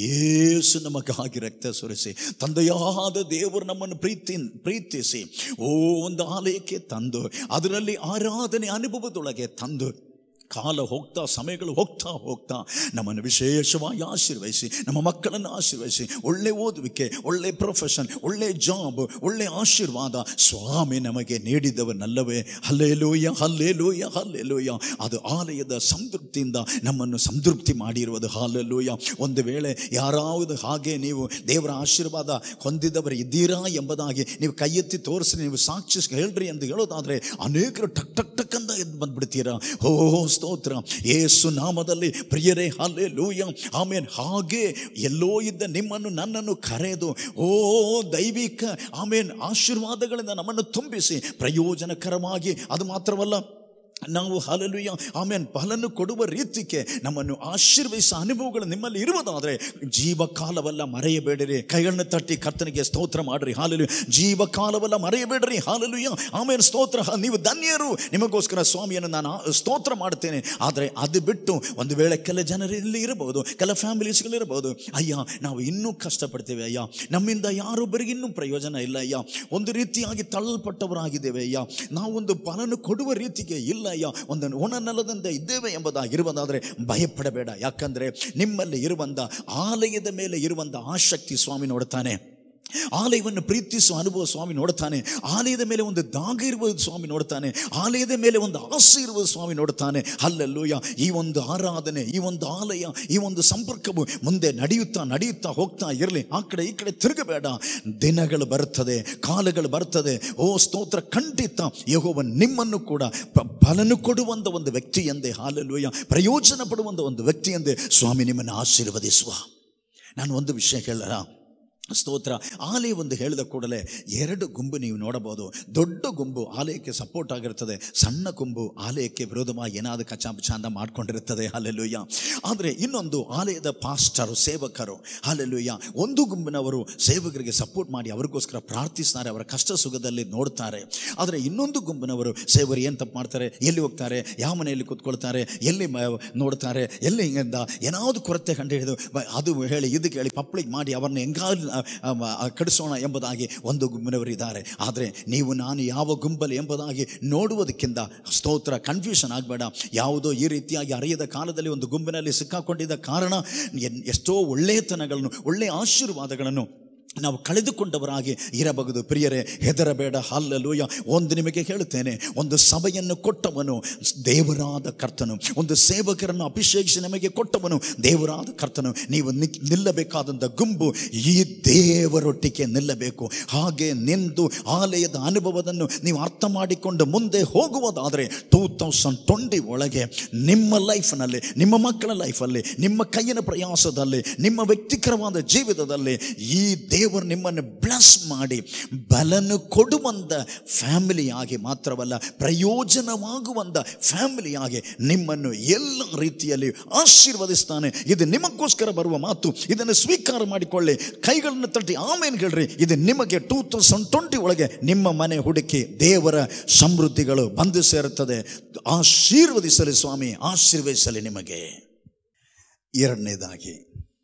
ಏಸು ನಮಗಾಗಿ ರಕ್ತ ಸುರಿಸಿ ತಂದೆಯಾದ ದೇವರು ನಮ್ಮನ್ನು ಪ್ರೀತಿ ಪ್ರೀತಿಸಿ ಓ ಒಂದು ಆಲಯಕ್ಕೆ ತಂದು ಅದರಲ್ಲಿ ಆರಾಧನೆ ಅನುಭವದೊಳಗೆ ತಂದು ಕಾಲ ಹೋಗ್ತಾ ಸಮಯಗಳು ಹೋಗ್ತಾ ಹೋಗ್ತಾ ನಮ್ಮನ್ನು ವಿಶೇಷವಾಗಿ ಆಶೀರ್ವಹಿಸಿ ನಮ್ಮ ಮಕ್ಕಳನ್ನು ಆಶೀರ್ವಹಿಸಿ ಒಳ್ಳೆ ಓದುವಿಕೆ ಒಳ್ಳೆ ಪ್ರೊಫೆಷನ್ ಒಳ್ಳೆ ಜಾಬ್ ಒಳ್ಳೆ ಆಶೀರ್ವಾದ ಸ್ವಾಮಿ ನಮಗೆ ನೀಡಿದವನಲ್ಲವೇ ಹಲ್ಲೇಲೂಯ ಹಲ್ಲೇಲೂಯ ಹಲ್ಲೇಲೂಯ ಅದು ಆಲಯದ ಸಂತೃಪ್ತಿಯಿಂದ ನಮ್ಮನ್ನು ಸಂತೃಪ್ತಿ ಮಾಡಿರುವುದು ಹಾಲೆಲೂಯ ಒಂದು ವೇಳೆ ಯಾರಾವುದು ಹಾಗೆ ನೀವು ದೇವರ ಆಶೀರ್ವಾದ ಹೊಂದಿದವರು ಇದ್ದೀರಾ ಎಂಬುದಾಗಿ ನೀವು ಕೈ ಎತ್ತಿ ತೋರಿಸಿ ನೀವು ಸಾಕ್ಷಿ ಹೇಳ್ರಿ ಎಂದು ಹೇಳೋದಾದ್ರೆ ಅನೇಕರು ಟಕ್ ಟಕ್ ಟಕ್ ಅಂತ ಎದ್ದು ಬಂದ್ಬಿಡ್ತೀರಾ ಓ ಸ್ತೋತ್ರ ಏಸು ನಾಮದಲ್ಲಿ ಪ್ರಿಯರೇ ಹಲ್ಲೆ ಲೂಯ ಆಮೇಲೆ ಹಾಗೆ ಎಲ್ಲೋ ಇದ್ದ ನಿಮ್ಮನ್ನು ನನ್ನನ್ನು ಕರೆದು ಓ ದೈವಿಕ ಆಮೇಲೆ ಆಶೀರ್ವಾದಗಳಿಂದ ನಮ್ಮನ್ನು ತುಂಬಿಸಿ ಪ್ರಯೋಜನಕರವಾಗಿ ಅದು ಮಾತ್ರವಲ್ಲ ನಾವು ಹಾಲಲುಯ್ಯ ಆಮೇಲೆ ಫಲನ್ನು ಕೊಡುವ ರೀತಿಗೆ ನಮ್ಮನ್ನು ಆಶೀರ್ವಹಿಸ ಅನುಭವಗಳು ನಿಮ್ಮಲ್ಲಿ ಇರುವುದಾದರೆ ಜೀವಕಾಲವಲ್ಲ ಮರೆಯಬೇಡಿರಿ ಕೈಗಳನ್ನು ತಟ್ಟಿ ಕರ್ತನಿಗೆ ಸ್ತೋತ್ರ ಮಾಡ್ರಿ ಹಾಲಲು ಜೀವಕಾಲವಲ್ಲ ಮರೆಯಬೇಡ್ರಿ ಹಾಲಲುಯ್ಯ ಆಮೇಲೆ ಸ್ತೋತ್ರ ಹ- ನೀವು ಧನ್ಯರು ನಿಮಗೋಸ್ಕರ ಸ್ವಾಮಿಯನ್ನು ನಾನು ಆ- ಸ್ತೋತ್ರ ಮಾಡ್ತೇನೆ ಆದರೆ ಅದು ಬಿಟ್ಟು ಒಂದು ವೇಳೆ ಕೆಲ ಜನರಲ್ಲಿ ಇರಬಹುದು ಕೆಲ ಫ್ಯಾಮಿಲೀಸ್ಗಳಿರಬಹುದು ಅಯ್ಯ ನಾವು ಇನ್ನೂ ಕಷ್ಟಪಡ್ತೇವೆ ಅಯ್ಯ ನಮ್ಮಿಂದ ಯಾರೊಬ್ಬರಿಗೆ ಇನ್ನೂ ಪ್ರಯೋಜನ ಇಲ್ಲ ಅಯ್ಯ ಒಂದು ರೀತಿಯಾಗಿ ತಳ್ಳಲ್ಪಟ್ಟವರಾಗಿದ್ದೇವೆ ಅಯ್ಯ ನಾವೊಂದು ಫಲನು ಕೊಡುವ ರೀತಿಗೆ ಇಲ್ಲ ಅಯ್ಯ ಒಂದು ಒಣ ನೆಲದಿಂದ ಇದ್ದೇವೆ ಎಂಬುದಾಗಿರುವುದಾದರೆ ಭಯಪಡಬೇಡ ಯಾಕಂದರೆ ನಿಮ್ಮಲ್ಲಿ ಇರುವಂಥ ಆಲಯದ ಮೇಲೆ ಇರುವಂಥ ಆಸಕ್ತಿ ಸ್ವಾಮಿ ನೋಡ್ತಾನೆ ಆಲಯವನ್ನು ಪ್ರೀತಿಸುವ ಅನುಭವ ಸ್ವಾಮಿ ನೋಡ್ತಾನೆ ಆಲಯದ ಮೇಲೆ ಒಂದು ದಾಗ ಇರುವುದು ಸ್ವಾಮಿ ನೋಡ್ತಾನೆ ಆಲಯದ ಮೇಲೆ ಒಂದು ಆಸೆ ಇರುವುದು ಸ್ವಾಮಿ ನೋಡ್ತಾನೆ ಅಲ್ಲಲ್ಲೂಯ ಈ ಒಂದು ಆರಾಧನೆ ಈ ಒಂದು ಆಲಯ ಈ ಒಂದು ಸಂಪರ್ಕವು ಮುಂದೆ ನಡೆಯುತ್ತಾ ನಡೆಯುತ್ತಾ ಹೋಗ್ತಾ ಇರಲಿ ಆ ಕಡೆ ಈ ಕಡೆ ತಿರುಗಬೇಡ ದಿನಗಳು ಬರ್ತದೆ ಕಾಲಗಳು ಬರ್ತದೆ ಓ ಸ್ತೋತ್ರ ಖಂಡಿತ ಯಹೋವ ನಿಮ್ಮನ್ನು ಕೂಡ ಪ- ಫಲನು ಕೊಡುವಂಥ ಒಂದು ವ್ಯಕ್ತಿ ಎಂದೇ ಹಾಲಲ್ಲೂಯ ಪ್ರಯೋಜನ ಪಡುವಂಥ ಒಂದು ವ್ಯಕ್ತಿ ಎಂದೇ ಸ್ವಾಮಿ ನಿಮ್ಮನ್ನು ಆಶೀರ್ವದಿಸುವ ನಾನು ಒಂದು ವಿಷಯ ಹೇಳಲ್ಲ ಸ್ತೋತ್ರ ಆಲಯ ಒಂದು ಹೇಳಿದ ಕೂಡಲೇ ಎರಡು ಗುಂಬು ನೀವು ನೋಡಬಹುದು ದೊಡ್ಡ ಗುಂಬು ಆಲಯಕ್ಕೆ ಸಪೋರ್ಟ್ ಆಗಿರ್ತದೆ ಸಣ್ಣ ಗುಂಬು ಆಲಯಕ್ಕೆ ವಿರೋಧವಾಗಿ ಏನಾದರೂ ಕಚಾಪಚ ಅಂತ ಮಾಡ್ಕೊಂಡಿರುತ್ತದೆ ಹಾಲೆಲುಯ್ಯ ಆದರೆ ಇನ್ನೊಂದು ಆಲಯದ ಪಾಸ್ಟರು ಸೇವಕರು ಹಾಲೆಲುಯ್ಯ ಒಂದು ಗುಂಪಿನವರು ಸೇವಕರಿಗೆ ಸಪೋರ್ಟ್ ಮಾಡಿ ಅವರಿಗೋಸ್ಕರ ಪ್ರಾರ್ಥಿಸ್ತಾರೆ ಅವರ ಕಷ್ಟ ಸುಖದಲ್ಲಿ ನೋಡ್ತಾರೆ ಆದರೆ ಇನ್ನೊಂದು ಗುಂಪಿನವರು ಸೇವರು ಏನು ತಪ್ಪು ಮಾಡ್ತಾರೆ ಎಲ್ಲಿ ಹೋಗ್ತಾರೆ ಯಾವ ಮನೆಯಲ್ಲಿ ಕೂತ್ಕೊಳ್ತಾರೆ ಎಲ್ಲಿ ಮ- ನೋಡ್ತಾರೆ ಎಲ್ಲಿ ಹಿಂಗಿಂದ ಏನಾವುದು ಕೊರತೆ ಕಂಡು ಹಿಡಿದು ಬ- ಅದು ಹೇಳಿ ಇದು ಕೇಳಿ ಪಪ್ಳಿಗೆ ಮಾಡಿ ಅವರನ್ನು ಹೆಂಗಾದ್ರು ಆ, ಆ, ಆ, ಕಡಿಸೋಣ ಎಂಬುದಾಗಿ ಒಂದು ಗುಂಪಿನವರು ಇದ್ದಾರೆ ಆದರೆ ನೀವು ನಾನು ಯಾವ ಗುಂಪಲ್ಲಿ ಎಂಬುದಾಗಿ ನೋಡುವುದಕ್ಕಿಂತ ಸ್ತೋತ್ರ ಕನ್ಫ್ಯೂಷನ್ ಆಗಬೇಡ ಯಾವುದೋ ಈ ರೀತಿಯಾಗಿ ಅರಿಯದ ಕಾಲದಲ್ಲಿ ಒಂದು ಗುಂಪಿನಲ್ಲಿ ಸಿಕ್ಕಾಕೊಂಡಿದ್ದ ಕಾರಣ ಎನ್- ಎಷ್ಟೋ ಒಳ್ಳೆಯತನಗಳನ್ನು ಒಳ್ಳೆಯ ಆಶೀರ್ವಾದಗಳನ್ನು ನಾವು ಕಳೆದುಕೊಂಡವರಾಗಿ ಇರಬಹುದು ಪ್ರಿಯರೇ ಹೆದರಬೇಡ ಹಲ್ಲಲೂಯ ಒಂದು ನಿಮಗೆ ಹೇಳುತ್ತೇನೆ ಒಂದು ಸಭೆಯನ್ನು ಕೊಟ್ಟವನು ದೇವರಾದ ಕರ್ತನು ಒಂದು ಸೇವಕರನ್ನು ಅಭಿಷೇಕಿಸಿ ನಮಗೆ ಕೊಟ್ಟವನು ದೇವರಾದ ಕರ್ತನು ನೀವು ನಿ- ನಿಲ್ಲಬೇಕಾದಂಥ ಗುಂಪು ಈ ದೇವರೊಟ್ಟಿಗೆ ನಿಲ್ಲಬೇಕು ಹಾಗೆ ನಿಂದು ಆಲಯದ ಅನುಭವವನ್ನು ನೀವು ಅರ್ಥ ಮಾಡಿಕೊಂಡು ಮುಂದೆ ಹೋಗುವುದಾದರೆ ಟೂ ತೌಸಂಡ್ ಟ್ವೆಂಟಿ ಒಳಗೆ ನಿಮ್ಮ ಲೈಫ್ನಲ್ಲಿ ನಿಮ್ಮ ಮಕ್ಕಳ ಲೈಫಲ್ಲಿ ನಿಮ್ಮ ಕೈಯಿನ ಪ್ರಯಾಸದಲ್ಲಿ ನಿಮ್ಮ ವ್ಯಕ್ತಿಕರವಾದ ಜೀವಿತದಲ್ಲಿ ಈ ದೇವರು ನಿಮ್ಮನ್ನು ಬ್ಲಸ್ ಮಾಡಿ ಬಲನು ಕೊಡುವಂಥ ಫ್ಯಾಮಿಲಿಯಾಗಿ ಮಾತ್ರವಲ್ಲ ಪ್ರಯೋಜನವಾಗುವಂಥ ಫ್ಯಾಮಿಲಿಯಾಗಿ ನಿಮ್ಮನ್ನು ಎಲ್ಲ ರೀತಿಯಲ್ಲಿ ಆಶೀರ್ವದಿಸ್ತಾನೆ ಇದು ನಿಮಗೋಸ್ಕರ ಬರುವ ಮಾತು ಇದನ್ನು ಸ್ವೀಕಾರ ಮಾಡಿಕೊಳ್ಳಿ ಕೈಗಳನ್ನು ತಟ್ಟಿ ಆಮೇಲೆ ಹೇಳ್ರಿ ಇದು ನಿಮಗೆ ಟೂ ತೌಸಂಡ್ ಟ್ವೆಂಟಿ ಒಳಗೆ ನಿಮ್ಮ ಮನೆ ಹುಡುಕಿ ದೇವರ ಸಮೃದ್ಧಿಗಳು ಬಂದು ಸೇರುತ್ತದೆ ಆಶೀರ್ವದಿಸಲಿ ಸ್ವಾಮಿ ಆಶೀರ್ವದಿಸಲಿ ನಿಮಗೆ ಎರಡನೇದಾಗಿ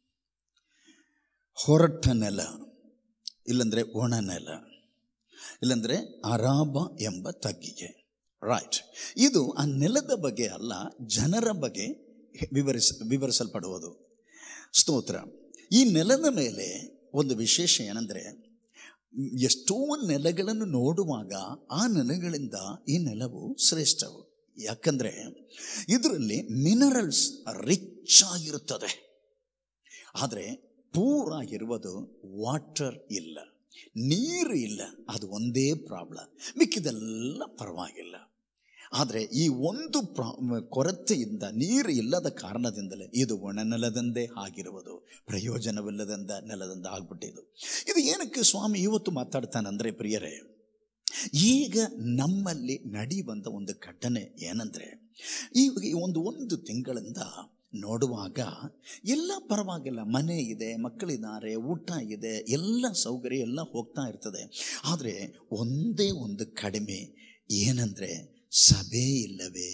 ಹೊರಟ ನೆಲ ಇಲ್ಲಂದ್ರೆ ಒಣ ನೆಲ ಇಲ್ಲಂದ್ರೆ ಅರಾಬ ಎಂಬ ತಗ್ಗಿಗೆ ರೈಟ್ ಇದು ಆ ನೆಲದ ಬಗ್ಗೆ ಅಲ್ಲ ಜನರ ಬಗ್ಗೆ ವಿವರಿಸ ವಿವರಿಸಲ್ಪಡುವುದು ಸ್ತೋತ್ರ ಈ ನೆಲದ ಮೇಲೆ ಒಂದು ವಿಶೇಷ ಏನಂದರೆ ಎಷ್ಟೋ ನೆಲಗಳನ್ನು ನೋಡುವಾಗ ಆ ನೆಲಗಳಿಂದ ಈ ನೆಲವು ಶ್ರೇಷ್ಠವು ಯಾಕಂದರೆ ಇದರಲ್ಲಿ ಮಿನರಲ್ಸ್ ರಿಚ್ ಆಗಿರುತ್ತದೆ ಆದರೆ ಪೂರ ಇರುವುದು ವಾಟರ್ ಇಲ್ಲ ನೀರು ಇಲ್ಲ ಅದು ಒಂದೇ ಪ್ರಾಬ್ಲಮ್ ಮಿಕ್ಕಿದೆಲ್ಲ ಪರವಾಗಿಲ್ಲ ಆದರೆ ಈ ಒಂದು ಪ್ರಾ ಕೊರತೆಯಿಂದ ನೀರು ಇಲ್ಲದ ಕಾರಣದಿಂದಲೇ ಇದು ಒಣ ನೆಲದಂದೇ ಆಗಿರುವುದು ಪ್ರಯೋಜನವಿಲ್ಲದಂದ ನೆಲದಿಂದ ಆಗ್ಬಿಟ್ಟಿದ್ದು ಇದು ಏನಕ್ಕೆ ಸ್ವಾಮಿ ಇವತ್ತು ಮಾತಾಡ್ತಾನಂದ್ರೆ ಪ್ರಿಯರೇ ಈಗ ನಮ್ಮಲ್ಲಿ ನಡೆಯುವಂಥ ಒಂದು ಘಟನೆ ಏನಂದರೆ ಈ ಈ ಒಂದು ಒಂದು ತಿಂಗಳಿಂದ ನೋಡುವಾಗ ಎಲ್ಲ ಪರವಾಗಿಲ್ಲ ಮನೆ ಇದೆ ಮಕ್ಕಳಿದ್ದಾರೆ ಊಟ ಇದೆ ಎಲ್ಲ ಸೌಕರ್ಯ ಎಲ್ಲ ಹೋಗ್ತಾ ಇರ್ತದೆ ಆದರೆ ಒಂದೇ ಒಂದು ಕಡಿಮೆ ಏನಂದರೆ ಸಭೆ ಇಲ್ಲವೇ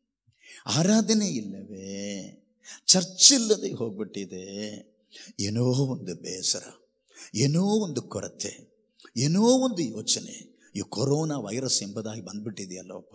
ಆರಾಧನೆ ಇಲ್ಲವೇ ಚರ್ಚ್ ಇಲ್ಲದೆ ಹೋಗ್ಬಿಟ್ಟಿದೆ ಏನೋ ಒಂದು ಬೇಸರ ಏನೋ ಒಂದು ಕೊರತೆ ಏನೋ ಒಂದು ಯೋಚನೆ ಈ ಕೊರೋನಾ ವೈರಸ್ ಎಂಬುದಾಗಿ ಬಂದ್ಬಿಟ್ಟಿದೆಯಲ್ಲಪ್ಪ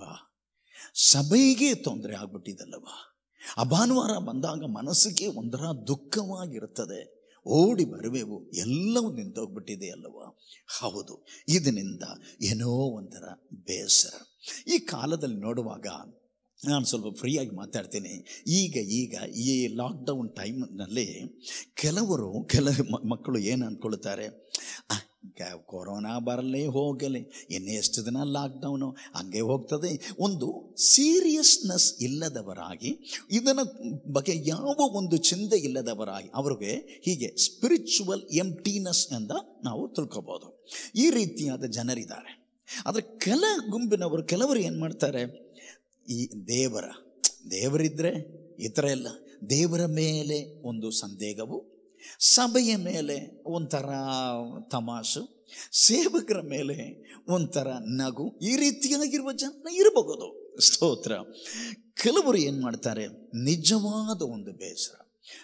ಸಭೆಗೆ ತೊಂದರೆ ಆಗ್ಬಿಟ್ಟಿದಲ್ಲವ ಆ ಭಾನುವಾರ ಬಂದಾಗ ಮನಸ್ಸಿಗೆ ಒಂಥರ ದುಃಖವಾಗಿರುತ್ತದೆ ಓಡಿ ಬರುವೆವು ಎಲ್ಲವೂ ನಿಂತೋಗ್ಬಿಟ್ಟಿದೆ ಅಲ್ಲವ ಹೌದು ಇದರಿಂದ ಏನೋ ಒಂಥರ ಬೇಸರ ಈ ಕಾಲದಲ್ಲಿ ನೋಡುವಾಗ ನಾನು ಸ್ವಲ್ಪ ಫ್ರೀಯಾಗಿ ಮಾತಾಡ್ತೀನಿ ಈಗ ಈಗ ಈ ಲಾಕ್ಡೌನ್ ಟೈಮ್ನಲ್ಲಿ ಕೆಲವರು ಕೆಲ ಮ- ಮಕ್ಕಳು ಏನು ಅಂದ್ಕೊಳ್ತಾರೆ "ಆ, ಕ- ಕೊರೋನಾ ಬರಲೇ ಹೋಗಲಿ ಇನ್ನು ಎಷ್ಟು ದಿನ ಲಾಕ್ಡೌನು ಹಂಗೆ ಹೋಗ್ತದೆ ಒಂದು ಸೀರಿಯಸ್ನೆಸ್ ಇಲ್ಲದವರಾಗಿ ಇದನ್ನ ಬಗ್ಗೆ ಯಾವ ಒಂದು ಚಿಂತೆ ಇಲ್ಲದವರಾಗಿ ಅವ್ರಿಗೆ ಹೀಗೆ ಸ್ಪಿರಿಚುವಲ್ ಎಂಟೀನೆಸ್ ಅಂತ ನಾವು ತಿಳ್ಕೊಬೋದು ಈ ರೀತಿಯಾದ ಜನರಿದ್ದಾರೆ ಆದರೆ ಕೆಲ ಗುಂಪಿನವರು ಕೆಲವರು ಏನು ಮಾಡ್ತಾರೆ ಈ ದೇವರ ದೇವರಿದ್ದರೆ ಈ ಥರ ಎಲ್ಲ ದೇವರ ಮೇಲೆ ಒಂದು ಸಂದೇಹವು ಸಭೆಯ ಮೇಲೆ ಒಂಥರ ತಮಾಷು ಸೇವಕರ ಮೇಲೆ ಒಂಥರ ನಗು ಈ ರೀತಿಯಾಗಿರುವ ಜನ ಇರಬಹುದು ಸ್ತೋತ್ರ ಕೆಲವರು ಏನು ಮಾಡ್ತಾರೆ ನಿಜವಾದ ಒಂದು ಬೇಸರ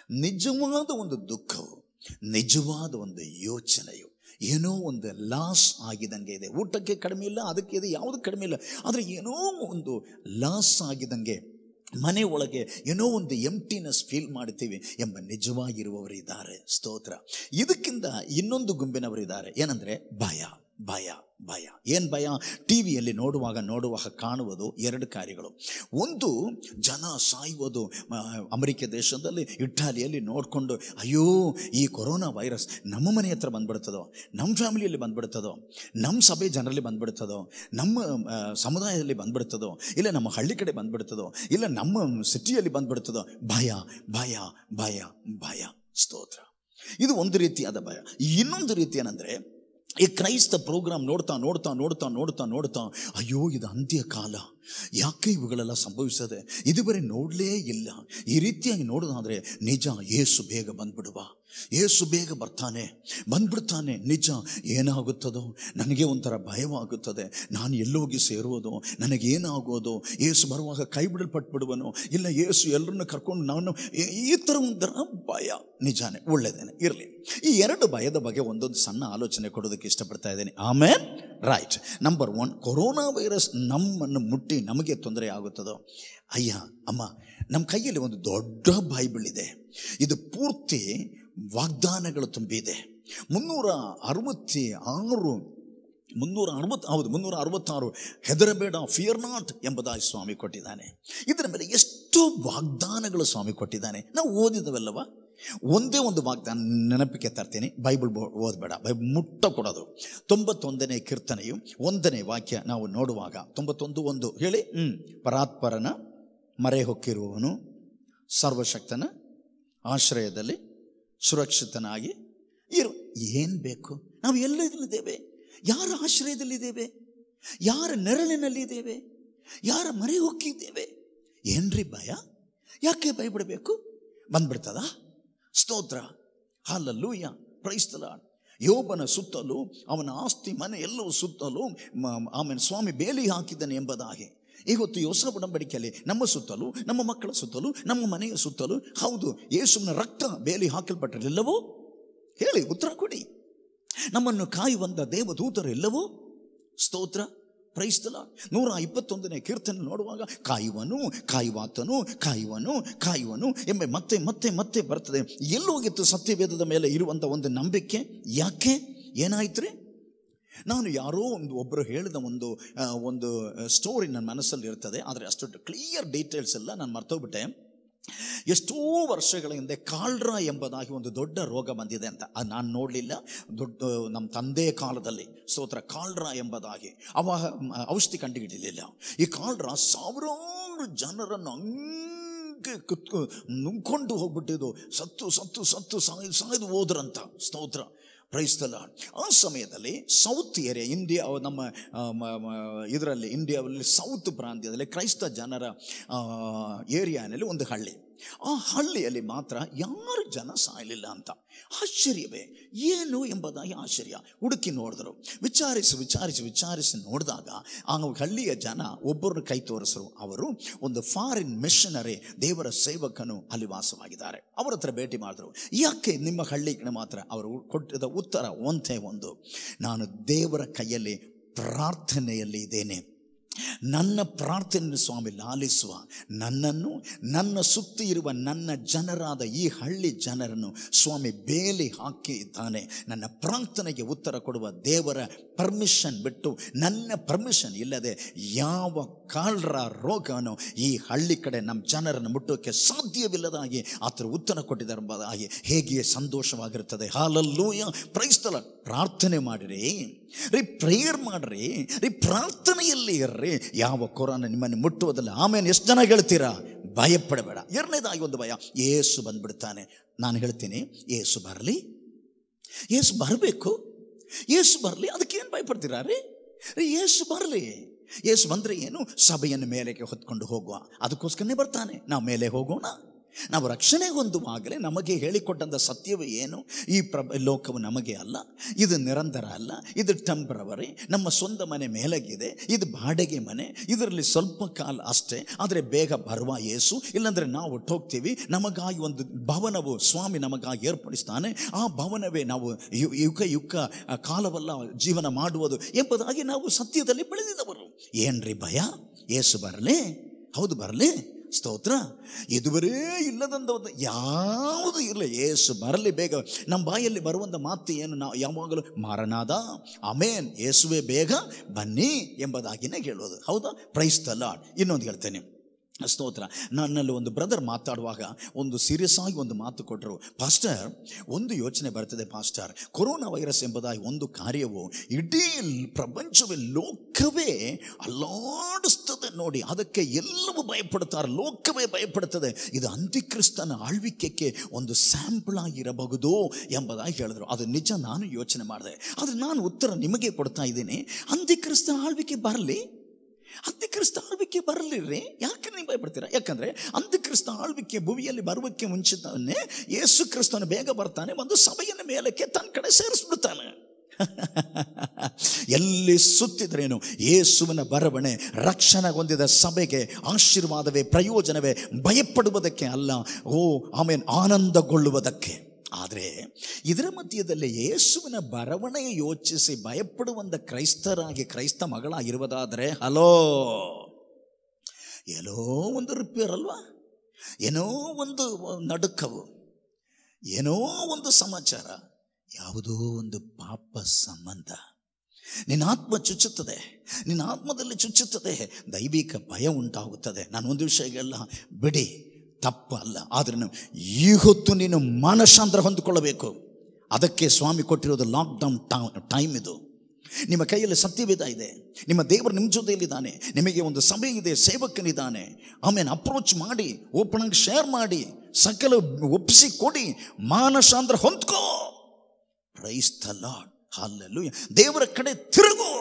ನಿಜವಾದ ಒಂದು ದುಃಖವು ನಿಜವಾದ ಒಂದು ಯೋಚನೆಯು ಏನೋ ಒಂದು ಲಾಸ್ ಆಗಿದಂಗೆ ಇದೆ ಊಟಕ್ಕೆ ಕಡಿಮೆ ಇಲ್ಲ ಅದಕ್ಕೆ ಇದೆ ಯಾವುದು ಕಡಿಮೆ ಇಲ್ಲ ಆದರೆ ಏನೋ ಒಂದು ಲಾಸ್ ಆಗಿದಂಗೆ ಮನೆ ಒಳಗೆ ಏನೋ ಒಂದು ಎಂಟಿನೆಸ್ ಫೀಲ್ ಮಾಡ್ತೀವಿ ಎಂಬ ನಿಜವಾಗಿರುವವರಿದ್ದಾರೆ ಸ್ತೋತ್ರ ಇದಕ್ಕಿಂತ ಇನ್ನೊಂದು ಗುಂಪಿನವರಿದ್ದಾರೆ ಏನಂದರೆ ಭಯ ಭಯ ಭಯ ಏನು ಭಯ ಟಿ ವಿಯಲ್ಲಿ ನೋಡುವಾಗ ನೋಡುವಾಗ ಕಾಣುವುದು ಎರಡು ಕಾರ್ಯಗಳು ಒಂದು ಜನ ಸಾಯುವುದು ಆ, ಅಮೆರಿಕ ದೇಶದಲ್ಲಿ ಇಟಾಲಿಯಲ್ಲಿ ನೋಡಿಕೊಂಡು ಅಯ್ಯೋ ಈ ಕೊರೋನಾ ವೈರಸ್ ನಮ್ಮ ಮನೆ ಹತ್ರ ಬಂದ್ಬಿಡ್ತದೋ ನಮ್ಮ ಫ್ಯಾಮಿಲಿಯಲ್ಲಿ ಬಂದ್ಬಿಡ್ತದೋ ನಮ್ಮ ಸಭೆ ಜನರಲ್ಲಿ ಬಂದ್ಬಿಡ್ತದೋ ನಮ್ಮ ಆ, ಸಮುದಾಯದಲ್ಲಿ ಬಂದ್ಬಿಡ್ತದೋ ಇಲ್ಲ ನಮ್ಮ ಹಳ್ಳಿ ಕಡೆ ಬಂದ್ಬಿಡ್ತದೋ ಇಲ್ಲ ನಮ್ಮ ಸಿಟಿಯಲ್ಲಿ ಬಂದ್ಬಿಡ್ತದೋ ಭಯ ಭಯ ಭಯ ಭಯ ಸ್ತೋತ್ರ ಇದು ಒಂದು ರೀತಿಯಾದ ಭಯ ಇನ್ನೊಂದು ರೀತಿ ಏನಂದರೆ ಈ ಕ್ರೈಸ್ತ ಪ್ರೋಗ್ರಾಮ್ ನೋಡ್ತಾ ನೋಡ್ತಾ ನೋಡ್ತಾ ನೋಡ್ತಾ ನೋಡ್ತಾ ಅಯ್ಯೋ ಇದು ಅಂತ್ಯಕಾಲ ಯಾಕೆ ಇವುಗಳೆಲ್ಲ ಸಂಭವಿಸದೆ ಇದುವರೆ ನೋಡಲೇ ಇಲ್ಲ ಈ ರೀತಿಯಾಗಿ ನೋಡೋದಾದರೆ ನಿಜ ಏಸು ಬೇಗ ಬಂದ್ಬಿಡುವ ಏಸು ಬೇಗ ಬರ್ತಾನೆ ಬಂದ್ಬಿಡ್ತಾನೆ ನಿಜ ಏನಾಗುತ್ತದೋ ನನಗೆ ಒಂಥರ ಭಯವಾಗುತ್ತದೆ ನಾನು ಎಲ್ಲೋಗಿ ಸೇರುವುದು ನನಗೇನಾಗೋದು ಏಸು ಬರುವಾಗ ಕೈ ಬಿಡಲ್ಪಟ್ಬಿಡುವನು ಇಲ್ಲ ಏಸು ಎಲ್ಲರನ್ನು ಕರ್ಕೊಂಡು ನಾನು ಈ- ಈ ಥರ ಒಂಥರ ಭಯ ನಿಜಾನೇ ಒಳ್ಳೆಯದೇನೆ ಇರಲಿ ಈ ಎರಡು ಭಯದ ಬಗ್ಗೆ ಒಂದೊಂದು ಸಣ್ಣ ಆಲೋಚನೆ ಕೊಡೋದಕ್ಕೆ ಇಷ್ಟಪಡ್ತಾ ಇದ್ದೇನೆ ಆಮೇಲೆ right number one coronavirus ನಮ್ಮನ್ನು ಮುಟ್ಟಿ ನಮಗೆ ತೊಂದರೆ ಆಗುತ್ತದೋ ಅಯ್ಯ ಅಮ್ಮ ನಮ್ಮ ಕೈಯಲ್ಲಿ ಒಂದು ದೊಡ್ಡ ಬೈಬಲ್ ಇದೆ ಇದು ಪೂರ್ತಿ ವಾಗ್ದಾನಗಳು ತುಂಬಿದೆ ಮುನ್ನೂರ ಅರವತ್ತಿ ಆರು ಮುನ್ನೂರ ಅರವತ್ತು ಹೌದು ಮುನ್ನೂರ ಅರವತ್ತಾರು ಹೆದರಬೇಡ ಫಿಯರ್ ನಾಟ್ ಎಂಬುದಾಗಿ ಸ್ವಾಮಿ ಕೊಟ್ಟಿದ್ದಾನೆ ಇದರ ಮೇಲೆ ಎಷ್ಟೋ ವಾಗ್ದಾನಗಳು ಸ್ವಾಮಿ ಕೊಟ್ಟಿದ್ದಾನೆ ನಾವು ಓದಿದವಲ್ಲವ ಒಂದೇ ಒಂದು ವಾಗ್ದಾನ ನೆನಪಿಗೆ ತರ್ತೀನಿ ಬೈಬಲ್ ಬೋ- ಓದಬೇಡ ಬೈಬಲ್ ಮುಟ್ಟ ಕೊಡೋದು ತೊಂಬತ್ತೊಂದನೇ ಕೀರ್ತನೆಯು ಒಂದನೇ ವಾಕ್ಯ ನಾವು ನೋಡುವಾಗ ತೊಂಬತ್ತೊಂದು ಒಂದು ಹೇಳಿ ಹ್ಮ್ ಪರಾತ್ಪರನ ಮರೆ ಹೊಕ್ಕಿರುವವನು ಸರ್ವಶಕ್ತನ ಆಶ್ರಯದಲ್ಲಿ ಸುರಕ್ಷಿತನಾಗಿ ಇರು ಏನು ಬೇಕು ನಾವು ಎಲ್ಲದಲ್ಲಿದ್ದೇವೆ ಯಾರ ಆಶ್ರಯದಲ್ಲಿದ್ದೇವೆ ಯಾರ ನೆರಳಿನಲ್ಲಿದ್ದೇವೆ ಯಾರ ಮರೆ ಹೊಕ್ಕಿದ್ದೇವೆ ಏನ್ರಿ ಭಯ ಯಾಕೆ ಭಯಪಡಬೇಕು ಬಂದ್ಬಿಡ್ತದ ಸ್ತೋತ್ರ ಹಾಲಲ್ಲೂಯ್ಯ ಪ್ರೈಸ್ತಲ ಯೋಬನ ಸುತ್ತಲೂ ಅವನ ಆಸ್ತಿ ಮನೆ ಎಲ್ಲವೂ ಸುತ್ತಲೂ ಮ- ಆಮೇಲೆ ಸ್ವಾಮಿ ಬೇಲಿ ಹಾಕಿದ್ದಾನೆ ಎಂಬುದಾಗಿ ಇವತ್ತು ಹೊಸ ಒಡಂಬಡಿಕೆಯಲ್ಲಿ ನಮ್ಮ ಸುತ್ತಲೂ ನಮ್ಮ ಮಕ್ಕಳ ಸುತ್ತಲೂ ನಮ್ಮ ಮನೆಯ ಸುತ್ತಲೂ ಹೌದು ಯೇಸುವಿನ ರಕ್ತ ಬೇಲಿ ಹಾಕಲ್ಪಟ್ಟಿರಲಿಲ್ಲವೋ ಹೇಳಿ ಉತ್ತರ ಕೊಡಿ ನಮ್ಮನ್ನು ಕಾಯುವಂತ ದೇವದೂತರು ಎಲ್ಲವೋ ಸ್ತೋತ್ರ ಪ್ರೈಸ್ತಲ ನೂರ ಇಪ್ಪತ್ತೊಂದನೇ ಕೀರ್ತನೆ ನೋಡುವಾಗ ಕಾಯುವನು ಕಾಯುವಾತನು ಕಾಯುವನು ಕಾಯುವನು ಎಂಬ ಮತ್ತೆ ಮತ್ತೆ ಮತ್ತೆ ಬರ್ತದೆ ಎಲ್ಲೋಗಿತ್ತು ಸತ್ಯವೇದದ ಮೇಲೆ ಇರುವಂಥ ಒಂದು ನಂಬಿಕೆ ಯಾಕೆ ಏನಾಯ್ತು ರೀ ನಾನು ಯಾರೋ ಒಂದು ಒಬ್ಬರು ಹೇಳಿದ ಒಂದು ಆ, ಒಂದು ಸ್ಟೋರಿ ನನ್ನ ಮನಸ್ಸಲ್ಲಿ ಇರ್ತದೆ ಆದರೆ ಅಷ್ಟು ಕ್ಲಿಯರ್ ಡೀಟೇಲ್ಸ್ ಎಲ್ಲ ನಾನು ಮರ್ತೋಗ್ಬಿಟ್ಟೆ ಎಷ್ಟೋ ವರ್ಷಗಳ ಹಿಂದೆ ಕಾಲ್ಡ್ರಾ ಎಂಬುದಾಗಿ ಒಂದು ದೊಡ್ಡ ರೋಗ ಬಂದಿದೆ ಅಂತ ಅದು ನಾನು ನೋಡಲಿಲ್ಲ ದೊಡ್ಡ ನಮ್ಮ ತಂದೆ ಕಾಲದಲ್ಲಿ ಸ್ತೋತ್ರ ಕಾಲ್ಡ್ರಾ ಎಂಬುದಾಗಿ ಅವಾಗ ಮ್, ಔಷಧಿ ಕಂಡುಹಿಡಿಯಲಿಲ್ಲ ಈ ಕಾಲ್ಡ್ರಾ ಸಾವಿರಾರು ಜನರನ್ನು ಹಂಗೆ ಕುತ್ಕೊ ನುಂಗ್ಕೊಂಡು ಹೋಗ್ಬಿಟ್ಟಿದ್ದು ಸತ್ತು ಸತ್ತು ಸತ್ತು ಸಾಯ್ದು ಸಾಯ್ದು ಹೋದ್ರಂತ ಸ್ತೋತ್ರ ಪ್ರೈಸ್ತಲ ಆ ಸಮಯದಲ್ಲಿ ಸೌತ್ ಏರಿಯಾ ಇಂಡಿಯಾ ನಮ್ಮ ಇದರಲ್ಲಿ ಇಂಡಿಯಾದಲ್ಲಿ ಸೌತ್ ಪ್ರಾಂತ್ಯದಲ್ಲಿ ಕ್ರೈಸ್ತ ಜನರ ಏರಿಯಾನಲ್ಲಿ ಒಂದು ಹಳ್ಳಿ ಆ ಹಳ್ಳಿಯಲ್ಲಿ ಮಾತ್ರ ಯಾರು ಜನ ಸಾಯಲಿಲ್ಲ ಅಂತ ಆಶ್ಚರ್ಯವೇ ಏನು ಎಂಬುದಾಗಿ ಆಶ್ಚರ್ಯ ಹುಡುಕಿ ನೋಡಿದ್ರು ವಿಚಾರಿಸಿ ವಿಚಾರಿಸಿ ವಿಚಾರಿಸಿ ನೋಡಿದಾಗ ಆ ಹಳ್ಳಿಯ ಜನ ಒಬ್ಬರನ್ನು ಕೈ ತೋರಿಸರು ಅವರು ಒಂದು ಫಾರಿನ್ ಮಿಷನರಿ ದೇವರ ಸೇವಕನು ಅಲ್ಲಿ ವಾಸವಾಗಿದ್ದಾರೆ ಅವರ ಹತ್ರ ಭೇಟಿ ಮಾಡಿದ್ರು ಯಾಕೆ ನಿಮ್ಮ ಹಳ್ಳಿಗೆ ಮಾತ್ರ ಅವರು ಕೊಟ್ಟಿದ್ದ ಉತ್ತರ ಒಂದೇ ಒಂದು ನಾನು ದೇವರ ಕೈಯಲ್ಲಿ ಪ್ರಾರ್ಥನೆಯಲ್ಲಿ ಇದ್ದೇನೆ ನನ್ನ ಪ್ರಾರ್ಥನೆ ಸ್ವಾಮಿ ಲಾಲಿಸುವ ನನ್ನನ್ನು ನನ್ನ ಸುತ್ತಿ ಇರುವ ನನ್ನ ಜನರಾದ ಈ ಹಳ್ಳಿ ಜನರನ್ನು ಸ್ವಾಮಿ ಬೇಲಿ ಹಾಕಿ ಇದ್ದಾನೆ ನನ್ನ ಪ್ರಾರ್ಥನೆಗೆ ಉತ್ತರ ಕೊಡುವ ದೇವರ ಪರ್ಮಿಷನ್ ಬಿಟ್ಟು ನನ್ನ ಪರ್ಮಿಷನ್ ಇಲ್ಲದೆ ಯಾವ ಕಾಲ್ರ ರೋಗವನ್ನು ಈ ಹಳ್ಳಿ ಕಡೆ ನಮ್ಮ ಜನರನ್ನು ಮುಟ್ಟೋಕ್ಕೆ ಸಾಧ್ಯವಿಲ್ಲದಾಗಿ ಆತರ ಉತ್ತರ ಕೊಟ್ಟಿದ್ದಾರೆ ಎಂಬುದಾಗಿ ಹೇಗೆ ಸಂತೋಷವಾಗಿರುತ್ತದೆ ಹಾಲಲ್ಲೂಯ ಪ್ರೈಸ್ತಲ ಪ್ರಾರ್ಥನೆ ಮಾಡಿರಿ ರೀ ಪ್ರೇಯರ್ ಮಾಡ್ರಿ ರೀ ಪ್ರಾರ್ಥನೆಯಲ್ಲಿ ಇರ್ರಿ ಯಾವ ಕೊರೋನಾ ನಿಮ್ಮನ್ನು ಮುಟ್ಟುವುದಿಲ್ಲ ಆಮೇಲೆ ಎಷ್ಟು ಜನ ಹೇಳ್ತೀರಾ ಭಯಪಡಬೇಡ ಎರಡನೇದಾಗಿ ಒಂದು ಭಯ ಏಸು ಬಂದ್ಬಿಡ್ತಾನೆ ನಾನು ಹೇಳ್ತೀನಿ ಏಸು ಬರಲಿ ಏಸು ಬರಬೇಕು ಏಸು ಬರಲಿ ಅದಕ್ಕೇನು ಭಯಪಡ್ತೀರಾ ರೀ ರೀ ಏಸು ಬರಲಿ ಏಸು ಬಂದರೆ ಏನು ಸಭೆಯನ್ನು ಮೇಲೆಗೆ ಹೊತ್ಕೊಂಡು ಹೋಗುವ ಅದಕ್ಕೋಸ್ಕರನೇ ಬರ್ತಾನೆ ನಾವು ಮೇಲೆ ಹೋಗೋಣ ನಾವು ರಕ್ಷಣೆ ಹೊಂದುವಾಗಲೇ ನಮಗೆ ಹೇಳಿಕೊಟ್ಟಂಥ ಸತ್ಯವೇ ಏನು ಈ ಪ್ರ ಲೋಕವು ನಮಗೆ ಅಲ್ಲ ಇದು ನಿರಂತರ ಅಲ್ಲ ಇದು ಟೆಂಪ್ರವರಿ ನಮ್ಮ ಸ್ವಂತ ಮನೆ ಮೇಲಗಿದೆ ಇದು ಬಾಡಿಗೆ ಮನೆ ಇದರಲ್ಲಿ ಸ್ವಲ್ಪ ಕಾಲ ಅಷ್ಟೇ ಆದರೆ ಬೇಗ ಬರುವ ಏಸು ಇಲ್ಲಾಂದರೆ ನಾವು ಹೋಗ್ತೀವಿ ನಮಗಾಗಿ ಒಂದು ಭವನವು ಸ್ವಾಮಿ ನಮಗಾಗಿ ಏರ್ಪಡಿಸ್ತಾನೆ ಆ ಭವನವೇ ನಾವು ಯು- ಯುಗ ಯುಗ ಆ ಕಾಲವಲ್ಲ ಜೀವನ ಮಾಡುವುದು ಎಂಬುದಾಗಿ ನಾವು ಸತ್ಯದಲ್ಲಿ ಬೆಳೆದಿದ್ದವರು ಏನ್ರಿ ಭಯ ಏಸು ಬರಲಿ ಹೌದು ಬರಲಿ ಸ್ತೋತ್ರ ಇದುವರೇ ಇಲ್ಲದಂದ ಒಂದು ಯಾವುದು ಇರಲಿ ಏಸು ಬರಲಿ ಬೇಗ ನಮ್ಮ ಬಾಯಲ್ಲಿ ಬರುವಂಥ ಮಾತು ಏನು ನಾವು ಯಾವಾಗಲೂ ಮಾರನಾದ ಅಮೇನ್ ಏಸುವೆ ಬೇಗ ಬನ್ನಿ ಎಂಬುದಾಗಿನೇ ಹೇಳೋದು ಹೌದಾ ಪ್ರೈಸ್ ದ ಲಾರ್ಡ್ ಇನ್ನೊಂದು ಹೇಳ್ತೇನೆ ಸ್ತೋತ್ರ ನನ್ನಲ್ಲಿ ಒಂದು ಬ್ರದರ್ ಮಾತಾಡುವಾಗ ಒಂದು ಸೀರಿಯಸ್ ಆಗಿ ಒಂದು ಮಾತು ಕೊಟ್ಟರು ಪಾಸ್ಟರ್ ಒಂದು ಯೋಚನೆ ಬರ್ತದೆ ಪಾಸ್ಟರ್ ಕೊರೋನಾ ವೈರಸ್ ಎಂಬುದಾಗಿ ಒಂದು ಕಾರ್ಯವು ಇಡೀ ಪ್ರಪಂಚವೇ ಲೋಕವೇ ಅಲ್ಲಾಡಿಸ್ತದೆ ನೋಡಿ ಅದಕ್ಕೆ ಎಲ್ಲವೂ ಭಯಪಡ್ತಾರೆ ಲೋಕವೇ ಭಯಪಡುತ್ತದೆ ಇದು ಅಂತ್ಯಕ್ರಿಸ್ತನ ಆಳ್ವಿಕೆಗೆ ಒಂದು ಸ್ಯಾಂಪಲ್ ಆಗಿರಬಹುದು ಎಂಬುದಾಗಿ ಹೇಳಿದ್ರು ಅದು ನಿಜ ನಾನು ಯೋಚನೆ ಮಾಡಿದೆ ಆದರೆ ನಾನು ಉತ್ತರ ನಿಮಗೆ ಕೊಡ್ತಾ ಇದ್ದೀನಿ ಅಂತ್ಯಕ್ರಿಸ್ತನ ಆಳ್ವಿಕೆ ಬರಲಿ ಅಂತ್ಯಕ್ರಿಸ್ತ ಆಳ್ವಿಕೆ ಬರಲಿರ್ರಿ ಯಾಕೆ ನೀವು ಭಯಪಡ್ತೀರಾ ಯಾಕಂದ್ರೆ ಅಂತ್ಯಕ್ರಿಸ್ತ ಆಳ್ವಿಕೆ ಭೂಮಿಯಲ್ಲಿ ಬರುವಕ್ಕೆ ಮುಂಚಿತವನ್ನೇ ಯೇಸು ಕ್ರಿಸ್ತನು ಬೇಗ ಬರ್ತಾನೆ ಒಂದು ಸಭೆಯನ್ನು ಮೇಲಕ್ಕೆ ತನ್ನ ಕಡೆ ಸೇರಿಸ್ಬಿಡ್ತಾನೆ ಎಲ್ಲಿ ಸುತ್ತಿದ್ರೇನು ಯೇಸುವಿನ ಬರವಣೆ ರಕ್ಷಣೆ ಹೊಂದಿದ ಸಭೆಗೆ ಆಶೀರ್ವಾದವೇ ಪ್ರಯೋಜನವೇ ಭಯಪಡುವುದಕ್ಕೆ ಅಲ್ಲ ಓ ಆಮೇಲೆ ಆನಂದಗೊಳ್ಳುವುದಕ್ಕೆ ಆದರೆ ಇದರ ಮಧ್ಯದಲ್ಲಿ ಯೇಸುವಿನ ಬರವಣೆ ಯೋಚಿಸಿ ಭಯಪಡುವಂಥ ಕ್ರೈಸ್ತರಾಗಿ ಕ್ರೈಸ್ತ ಮಗಳಾಗಿರುವುದಾದರೆ ಹಲೋ ಏನೋ ಒಂದು ರಿಪೇರ್ ಅಲ್ವಾ ಏನೋ ಒಂದು ನಡುಕವು ಏನೋ ಒಂದು ಸಮಾಚಾರ ಯಾವುದೋ ಒಂದು ಪಾಪ ಸಂಬಂಧ ನಿನ್ನ ಆತ್ಮ ಚುಚ್ಚುತ್ತದೆ ನಿನ್ನ ಆತ್ಮದಲ್ಲಿ ಚುಚ್ಚುತ್ತದೆ ದೈವಿಕ ಭಯ ಉಂಟಾಗುತ್ತದೆ ನಾನು ಒಂದು ವಿಷಯಗೆಲ್ಲ ಬಿಡಿ ತಪ್ಪಲ್ಲ ಆದ್ರೆ ಈ ಹೊತ್ತು ನೀನು ಮಾನಸಾಂತರ ಹೊಂದಿಕೊಳ್ಳಬೇಕು ಅದಕ್ಕೆ ಸ್ವಾಮಿ ಕೊಟ್ಟಿರೋದು ಲಾಕ್ಡೌನ್ ಟೈಮ್ ಇದು ನಿಮ್ಮ ಕೈಯಲ್ಲಿ ಸತ್ಯವೇದ ಇದೆ ನಿಮ್ಮ ದೇವರು ನಿಮ್ಮ ಜೊತೆಯಲ್ಲಿದ್ದಾನೆ ನಿಮಗೆ ಒಂದು ಸಭೆ ಇದೆ ಸೇವಕನಿದ್ದಾನೆ ಆಮೇಲೆ ಅಪ್ರೋಚ್ ಮಾಡಿ ಓಪನ್ ಆಗಿ ಶೇರ್ ಮಾಡಿ ಸಕಲ ಒಪ್ಪಿಸಿ ಕೊಡಿ ಮಾನಸಾಂತರ ಹೊಂದ್ಕೋ ಪ್ರೈಸ್ ದ ಲಾರ್ಡ್ ಹಾಲಲ್ಲೂ ದೇವರ ಕಡೆ ತಿರುಗು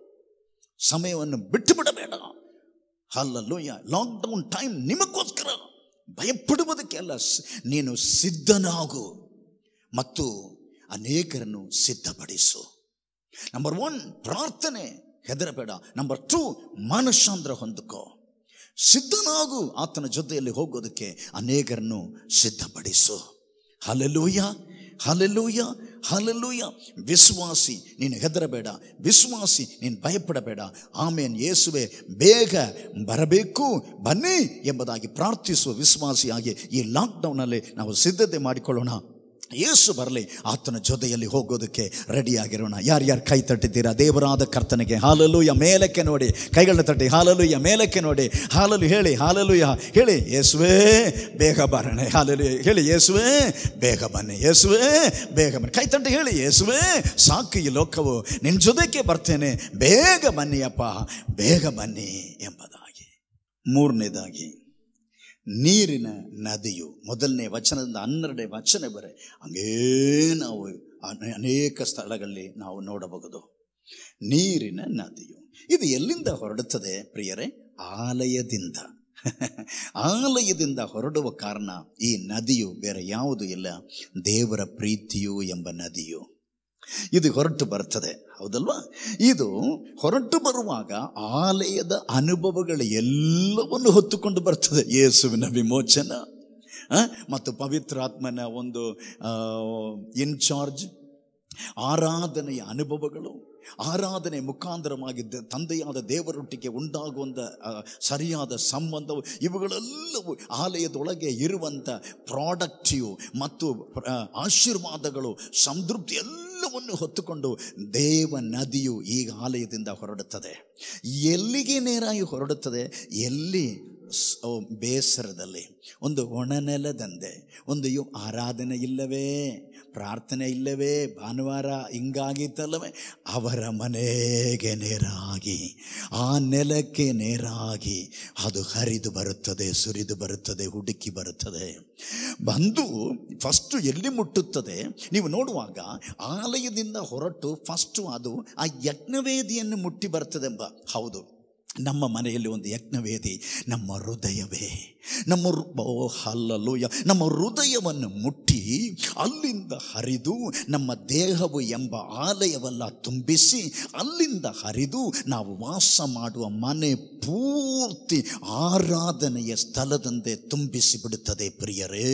ಸಮಯವನ್ನು ಬಿಟ್ಟು ಬಿಡಬೇಡ ಹಾಲಲ್ಲೂಯ ಲಾಕ್ಡೌನ್ ಟೈಮ್ ನಿಮಗೋಸ್ಕರ ಭಯಪಡುವುದಕ್ಕೆ ಅಲ್ಲ ಸ್- ನೀನು ಸಿದ್ಧನಾಗು ಮತ್ತು ಅನೇಕರನ್ನು ಸಿದ್ಧಪಡಿಸು ನಂಬರ್ ಒನ್ ಪ್ರಾರ್ಥನೆ ಹೆದರಬೇಡ ನಂಬರ್ ಟೂ ಮಾನಸಾಂದ್ರ ಹೊಂದಿಕೋ ಸಿದ್ಧನಾಗು ಆತನ ಜೊತೆಯಲ್ಲಿ ಹೋಗೋದಕ್ಕೆ ಅನೇಕರನ್ನು ಸಿದ್ಧಪಡಿಸು ಹಲಲೂಯ ಹಲಲೂಯ ಹಲಲೂಯ ವಿಶ್ವಾಸಿ ನೀನು ಹೆದರಬೇಡ ವಿಶ್ವಾಸಿ ನೀನು ಭಯಪಡಬೇಡ ಆಮೇನ್ ಯೇಸುವೆ ಬೇಗ ಬರಬೇಕು ಬನ್ನಿ ಎಂಬುದಾಗಿ ಪ್ರಾರ್ಥಿಸುವ ವಿಶ್ವಾಸಿಯಾಗಿ ಈ ಲಾಕ್ಡೌನಲ್ಲಿ ನಾವು ಸಿದ್ಧತೆ ಮಾಡಿಕೊಳ್ಳೋಣ ಯೇಸು ಬರಲಿ ಆತನ ಜೊತೆಯಲ್ಲಿ ಹೋಗೋದಕ್ಕೆ ರೆಡಿಯಾಗಿರೋಣ ಯಾರ್ಯಾರು ಕೈ ತಟ್ಟಿದ್ದೀರಾ ದೇವರಾದ ಕರ್ತನಿಗೆ ಹಾಲಲುಯ ಮೇಲಕ್ಕೆ ನೋಡಿ ಕೈಗಳನ್ನ ತಟ್ಟಿ ಹಾಲಲುಯ ಮೇಲಕ್ಕೆ ನೋಡಿ ಹಾಲಲು ಹೇಳಿ ಹಾಲಲುಯ ಹೇಳಿ ಯೇಸುವೇ ಬೇಗ ಬರೋಣ ಹಾಲಲು ಹೇಳಿ ಯೇಸುವೇ ಬೇಗ ಬನ್ನಿ ಯೇಸುವೇ ಬೇಗ ಬನ್ನಿ ಕೈ ತಟ್ಟಿ ಹೇಳಿ ಯೇಸುವೇ ಸಾಕು ಈ ಲೋಕವು ನಿನ್ನ ಜೊತೆಗೆ ಬರ್ತೇನೆ ಬೇಗ ಬನ್ನಿಯಪ್ಪ ಬೇಗ ಬನ್ನಿ ಎಂಬುದಾಗಿ ಮೂರನೇದಾಗಿ ನೀರಿನ ನದಿಯು ಮೊದಲನೇ ವಚನದಿಂದ ಹನ್ನೆರಡನೇ ವಚನ ಬರೆ ಹಂಗೇ ನಾವು ಅನೆ- ಅನೇಕ ಸ್ಥಳಗಳಲ್ಲಿ ನಾವು ನೋಡಬಹುದು ನೀರಿನ ನದಿಯು ಇದು ಎಲ್ಲಿಂದ ಹೊರಡುತ್ತದೆ ಪ್ರಿಯರೇ ಆಲಯದಿಂದ ಆಲಯದಿಂದ ಹೊರಡುವ ಕಾರಣ ಈ ನದಿಯು ಬೇರೆ ಯಾವುದು ಇಲ್ಲ ದೇವರ ಪ್ರೀತಿಯು ಎಂಬ ನದಿಯು ಇದು ಹೊರಟು ಬರ್ತದೆ ಹೌದಲ್ವಾ ಇದು ಹೊರಟು ಬರುವಾಗ ಆಲಯದ ಅನುಭವಗಳು ಎಲ್ಲವನ್ನು ಹೊತ್ತುಕೊಂಡು ಬರ್ತದೆ ಯೇಸುವಿನ ವಿಮೋಚನ ಆ, ಮತ್ತು ಪವಿತ್ರಾತ್ಮನ ಒಂದು ಇನ್ಚಾರ್ಜ್ ಆರಾಧನೆಯ ಅನುಭವಗಳು ಆರಾಧನೆ ಮುಖಾಂತರವಾಗಿದ್ದ ತಂದೆಯಾದ ದೇವರೊಟ್ಟಿಗೆ ಉಂಟಾಗುವಂಥ ಆ, ಸರಿಯಾದ ಸಂಬಂಧವು ಇವುಗಳೆಲ್ಲವೂ ಆಲಯದೊಳಗೆ ಇರುವಂಥ ಪ್ರಾಡಕ್ಟಿವ್ ಮತ್ತು ಆ, ಆಶೀರ್ವಾದಗಳು ಸಂತೃಪ್ತಿ ಎಲ್ಲವನ್ನು ಹೊತ್ತುಕೊಂಡು ದೇವ ನದಿಯು ಈಗ ಆಲಯದಿಂದ ಹೊರಡುತ್ತದೆ ಎಲ್ಲಿಗೆ ನೇರಾಗಿ ಹೊರಡುತ್ತದೆ ಎಲ್ಲಿ ಸ್- ಓ, ಬೇಸರದಲ್ಲಿ ಒಂದು ಒಣನೆಲದಂದೆ ಒಂದು ಯು ಆರಾಧನೆ ಇಲ್ಲವೇ ಪ್ರಾರ್ಥನೆ ಇಲ್ಲವೇ ಭಾನುವಾರ ಹಿಂಗಾಗಿತ್ತಲ್ಲವೇ ಅವರ ಮನೆಗೆ ನೇರಾಗಿ ಆ ನೆಲಕ್ಕೆ ನೇರಾಗಿ ಅದು ಹರಿದು ಬರುತ್ತದೆ ಸುರಿದು ಬರುತ್ತದೆ ಹುಡುಕಿ ಬರುತ್ತದೆ ಬಂದು ಫಸ್ಟು ಎಲ್ಲಿ ಮುಟ್ಟುತ್ತದೆ ನೀವು ನೋಡುವಾಗ ಆಲಯದಿಂದ ಹೊರಟು ಫಸ್ಟು ಅದು ಆ ಯಜ್ಞವೇದಿಯನ್ನು ಮುಟ್ಟಿ ಬರ್ತದೆಂಬ ಹೌದು ನಮ್ಮ ಮನೆಯಲ್ಲಿ ಒಂದು ಯಜ್ಞವೇದಿ ನಮ್ಮ ಹೃದಯವೇ ನಮ್ಮ ಹೃ- ಓ ಹಲ್ಲಲೂಯ ನಮ್ಮ ಹೃದಯವನ್ನು ಮುಟ್ಟಿ ಅಲ್ಲಿಂದ ಹರಿದು ನಮ್ಮ ದೇಹವು ಎಂಬ ಆಲಯವಲ್ಲ ತುಂಬಿಸಿ ಅಲ್ಲಿಂದ ಹರಿದು ನಾವು ವಾಸ ಮಾಡುವ ಮನೆ ಪೂರ್ತಿ ಆರಾಧನೆಯ ಸ್ಥಳದಂತೆ ತುಂಬಿಸಿ ಬಿಡುತ್ತದೆ ಪ್ರಿಯರೇ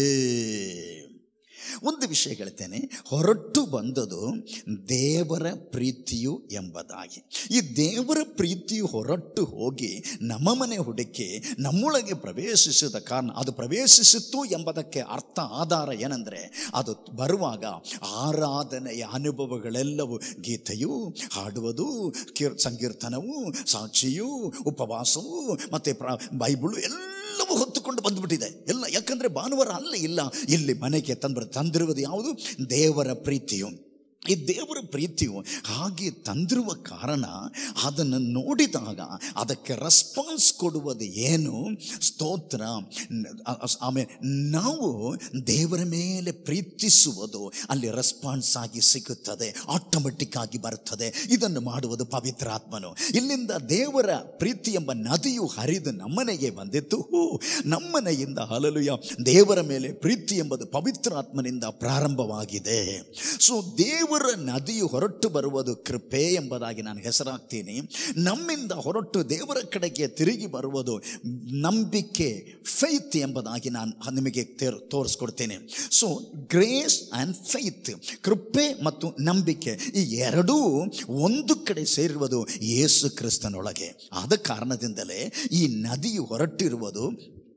ಒಂದು ವಿಷಯ ಹೇಳ್ತೇನೆ ಹೊರಟು ಬಂದದು ದೇವರ ಪ್ರೀತಿಯು ಎಂಬುದಾಗಿ ಈ ದೇವರ ಪ್ರೀತಿಯು ಹೊರಟು ಹೋಗಿ ನಮ್ಮ ಮನೆ ಹುಡುಕಿ ನಮ್ಮೊಳಗೆ ಪ್ರವೇಶಿಸಿದ ಕಾರಣ ಅದು ಪ್ರವೇಶಿಸಿತ್ತು ಎಂಬುದಕ್ಕೆ ಅರ್ಥ ಆಧಾರ ಏನೆಂದರೆ ಅದು ಬರುವಾಗ ಆರಾಧನೆಯ ಅನುಭವಗಳೆಲ್ಲವೂ ಗೀತೆಯು ಹಾಡುವುದು ಕೀರ್ ಸಂಕೀರ್ತನವು ಸಾಕ್ಷಿಯು ಉಪವಾಸವು ಮತ್ತು ಪ್ರ ಬೈಬಳು ಎಲ್ಲವೂ ಹೊತ್ತುಕೊಂಡು ಬಂದ್ಬಿಟ್ಟಿದೆ ಎಲ್ಲ ಯಾಕಂದರೆ ಭಾನುವಾರ ಅಲ್ಲೇ ಇಲ್ಲ ಇಲ್ಲಿ ಮನೆಗೆ ತಂದ್ಬಿಡ ತಂದಿರುವುದು ಯಾವುದು ದೇವರ ಪ್ರೀತಿಯು ಈ ದೇವರ ಪ್ರೀತಿಯು ಹಾಗೆ ತಂದಿರುವ ಕಾರಣ ಅದನ್ನು ನೋಡಿದಾಗ ಅದಕ್ಕೆ ರೆಸ್ಪಾನ್ಸ್ ಕೊಡುವುದು ಏನು ಸ್ತೋತ್ರ ಆ- ಆ- ಆಮೇಲೆ ನಾವು ದೇವರ ಮೇಲೆ ಪ್ರೀತಿಸುವುದು ಅಲ್ಲಿ ರೆಸ್ಪಾನ್ಸ್ ಆಗಿ ಸಿಗುತ್ತದೆ ಆಟೋಮೆಟಿಕ್ ಆಗಿ ಬರುತ್ತದೆ ಇದನ್ನು ಮಾಡುವುದು ಪವಿತ್ರಾತ್ಮನು ಇಲ್ಲಿಂದ ದೇವರ ಪ್ರೀತಿ ಎಂಬ ನದಿಯು ಹರಿದು ನಮ್ಮನೆಗೆ ಬಂದಿತ್ತು ಹೂ, ನಮ್ಮನೆಯಿಂದ ಹಲಲುಯ ದೇವರ ಮೇಲೆ ಪ್ರೀತಿ ಎಂಬುದು ಪವಿತ್ರಾತ್ಮನಿಂದ ಪ್ರಾರಂಭವಾಗಿದೆ ಸೊ ದೇವರ ನದಿಯು ಹೊರಟು ಬರುವುದು ಕೃಪೆ ಎಂಬುದಾಗಿ ನಾನು ಹೆಸರಾಗ್ತೀನಿ ನಮ್ಮಿಂದ ಹೊರಟು ದೇವರ ಕಡೆಗೆ ತಿರುಗಿ ಬರುವುದು ನಂಬಿಕೆ ಫೈತ್ ಎಂಬುದಾಗಿ ನಾನು ನಿಮಗೆ ತೇರ್- ತೋರಿಸ್ಕೊಡ್ತೇನೆ ಸೊ ಗ್ರೇಸ್ ಆ್ಯಂಡ್ ಫೈತ್ ಕೃಪೆ ಮತ್ತು ನಂಬಿಕೆ ಈ ಎರಡೂ ಒಂದು ಕಡೆ ಸೇರಿರುವುದು ಯೇಸು ಕ್ರಿಸ್ತನೊಳಗೆ ಆದ ಕಾರಣದಿಂದಲೇ ಈ ನದಿಯು ಹೊರಟಿರುವುದು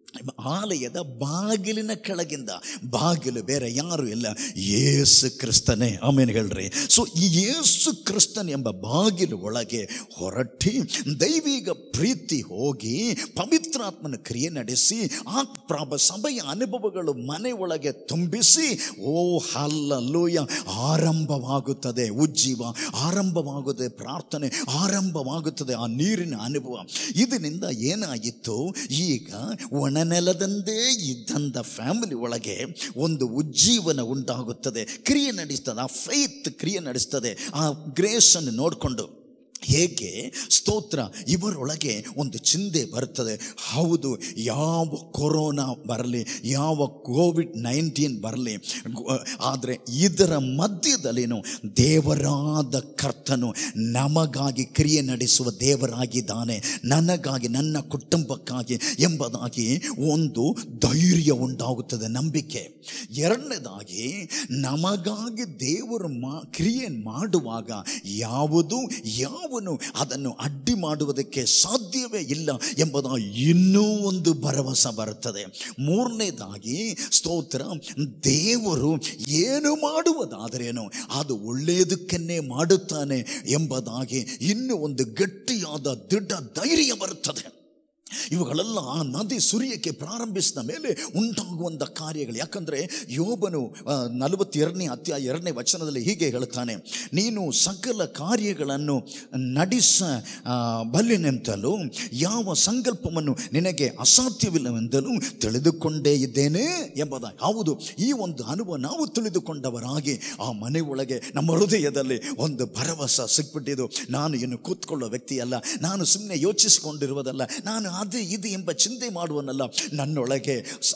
ಆಲಯದ ಬಾಗಿಲಿನ ಕೆಳಗಿಂದ ಬಾಗಿಲು ಬೇರೆ ಯಾರು ಇಲ್ಲ ಯೇಸು ಕ್ರಿಸ್ತನೇ ಆಮೇಲೆ ಹೇಳ್ರಿ ಸೊ ಈ ಯೇಸು ಕ್ರಿಸ್ತನ್ ಎಂಬ ಬಾಗಿಲು ಒಳಗೆ ಹೊರಟಿ ದೈವಿಕ ಪ್ರೀತಿ ಹೋಗಿ ಪವಿತ್ರಾತ್ಮನ ಕ್ರಿಯೆ ನಡೆಸಿ ಆ ಪ್ರಾಬ ಸಭೆಯ ಅನುಭವಗಳು ಮನೆ ಒಳಗೆ ತುಂಬಿಸಿ ಓ ಹಲ್ಲಲ್ಲೂಯ ಆರಂಭವಾಗುತ್ತದೆ ಉಜ್ಜೀವ ಆರಂಭವಾಗುತ್ತದೆ ಪ್ರಾರ್ಥನೆ ಆರಂಭವಾಗುತ್ತದೆ ಆ ನೀರಿನ ಅನುಭವ ಇದರಿಂದ ಏನಾಗಿತ್ತು ಈಗ ಒಣನೆಲದಂದೇ ಇದ್ದಂಥ ಫ್ಯಾಮಿಲಿ ಒಳಗೆ ಒಂದು ಉಜ್ಜೀವನ ಉಂಟಾಗುತ್ತದೆ ಕ್ರಿಯೆ ನಡೆಸ್ತದೆ ಆ ಫೈತ್ ಕ್ರಿಯೆ ನಡೆಸ್ತದೆ ಆ ಗ್ರೇಸನ್ನು ನೋಡಿಕೊಂಡು ಹೇಗೆ ಸ್ತೋತ್ರ ಇವರೊಳಗೆ ಒಂದು ಚಿಂತೆ ಬರ್ತದೆ ಹೌದು ಯಾವ ಕೊರೋನಾ ಬರಲಿ ಯಾವ ಕೋವಿಡ್ ನೈನ್ಟೀನ್ ಬರಲಿ ಆದರೆ ಇದರ ಮಧ್ಯದಲ್ಲಿನೂ ದೇವರಾದ ಕರ್ತನು ನಮಗಾಗಿ ಕ್ರಿಯೆ ನಡೆಸುವ ದೇವರಾಗಿದ್ದಾನೆ ನನಗಾಗಿ ನನ್ನ ಕುಟುಂಬಕ್ಕಾಗಿ ಎಂಬುದಾಗಿ ಒಂದು ಧೈರ್ಯ ಉಂಟಾಗುತ್ತದೆ ನಂಬಿಕೆ ಎರಡನೇದಾಗಿ ನಮಗಾಗಿ ದೇವರು ಮಾ ಕ್ರಿಯೆ ಮಾಡುವಾಗ ಯಾವುದು ಯಾವನು ಅದನ್ನು ಅಡ್ಡಿ ಮಾಡುವುದಕ್ಕೆ ಸಾಧ್ಯವೇ ಇಲ್ಲ ಎಂಬುದ ಇನ್ನೂ ಒಂದು ಭರವಸೆ ಬರುತ್ತದೆ ಮೂರನೇದಾಗಿ ಸ್ತೋತ್ರ ದೇವರು ಏನು ಮಾಡುವುದಾದರೇನು ಅದು ಒಳ್ಳೆಯದಕ್ಕನ್ನೇ ಮಾಡುತ್ತಾನೆ ಎಂಬುದಾಗಿ ಇನ್ನೂ ಒಂದು ಗಟ್ಟಿಯಾದ ದಿಡ್ಡ ಧೈರ್ಯ ಬರುತ್ತದೆ ಇವುಗಳೆಲ್ಲ ಆ ನದಿ ಸುರಿಯಕ್ಕೆ ಪ್ರಾರಂಭಿಸಿದ ಮೇಲೆ ಉಂಟಾಗುವಂಥ ಕಾರ್ಯಗಳು ಯಾಕಂದರೆ ಯೋಬನು ಆ, ನಲವತ್ತೆರಡನೇ ಅಧ್ಯಾಯ ಎರಡನೇ ವಚನದಲ್ಲಿ ಹೀಗೆ ಹೇಳ್ತಾನೆ ನೀನು ಸಕಲ ಕಾರ್ಯಗಳನ್ನು ನಡೆಸ ಆ, ಬಲ್ಲೆನೆಂತಲೂ ಯಾವ ಸಂಕಲ್ಪವನ್ನು ನಿನಗೆ ಅಸಾಧ್ಯವಿಲ್ಲವೆಂದಲೂ ತಿಳಿದುಕೊಂಡೇ ಇದ್ದೇನೆ ಎಂಬುದಾಗಿ ಹೌದು ಈ ಒಂದು ಅನುಭವ ನಾವು ತಿಳಿದುಕೊಂಡವರಾಗಿ ಆ ಮನೆ ಒಳಗೆ ನಮ್ಮ ಹೃದಯದಲ್ಲಿ ಒಂದು ಭರವಸೆ ಸಿಕ್ಬಿಟ್ಟಿದ್ದು ನಾನು ಇನ್ನು ಕೂತ್ಕೊಳ್ಳೋ ವ್ಯಕ್ತಿ ಅಲ್ಲ ನಾನು ಸುಮ್ಮನೆ ಯೋಚಿಸಿಕೊಂಡಿರುವುದಲ್ಲ ನಾನು ಅದೇ ಅದು ಇದು ಎಂಬ ಚಿಂತೆ ಮಾಡುವನಲ್ಲ ನನ್ನೊಳಗೆ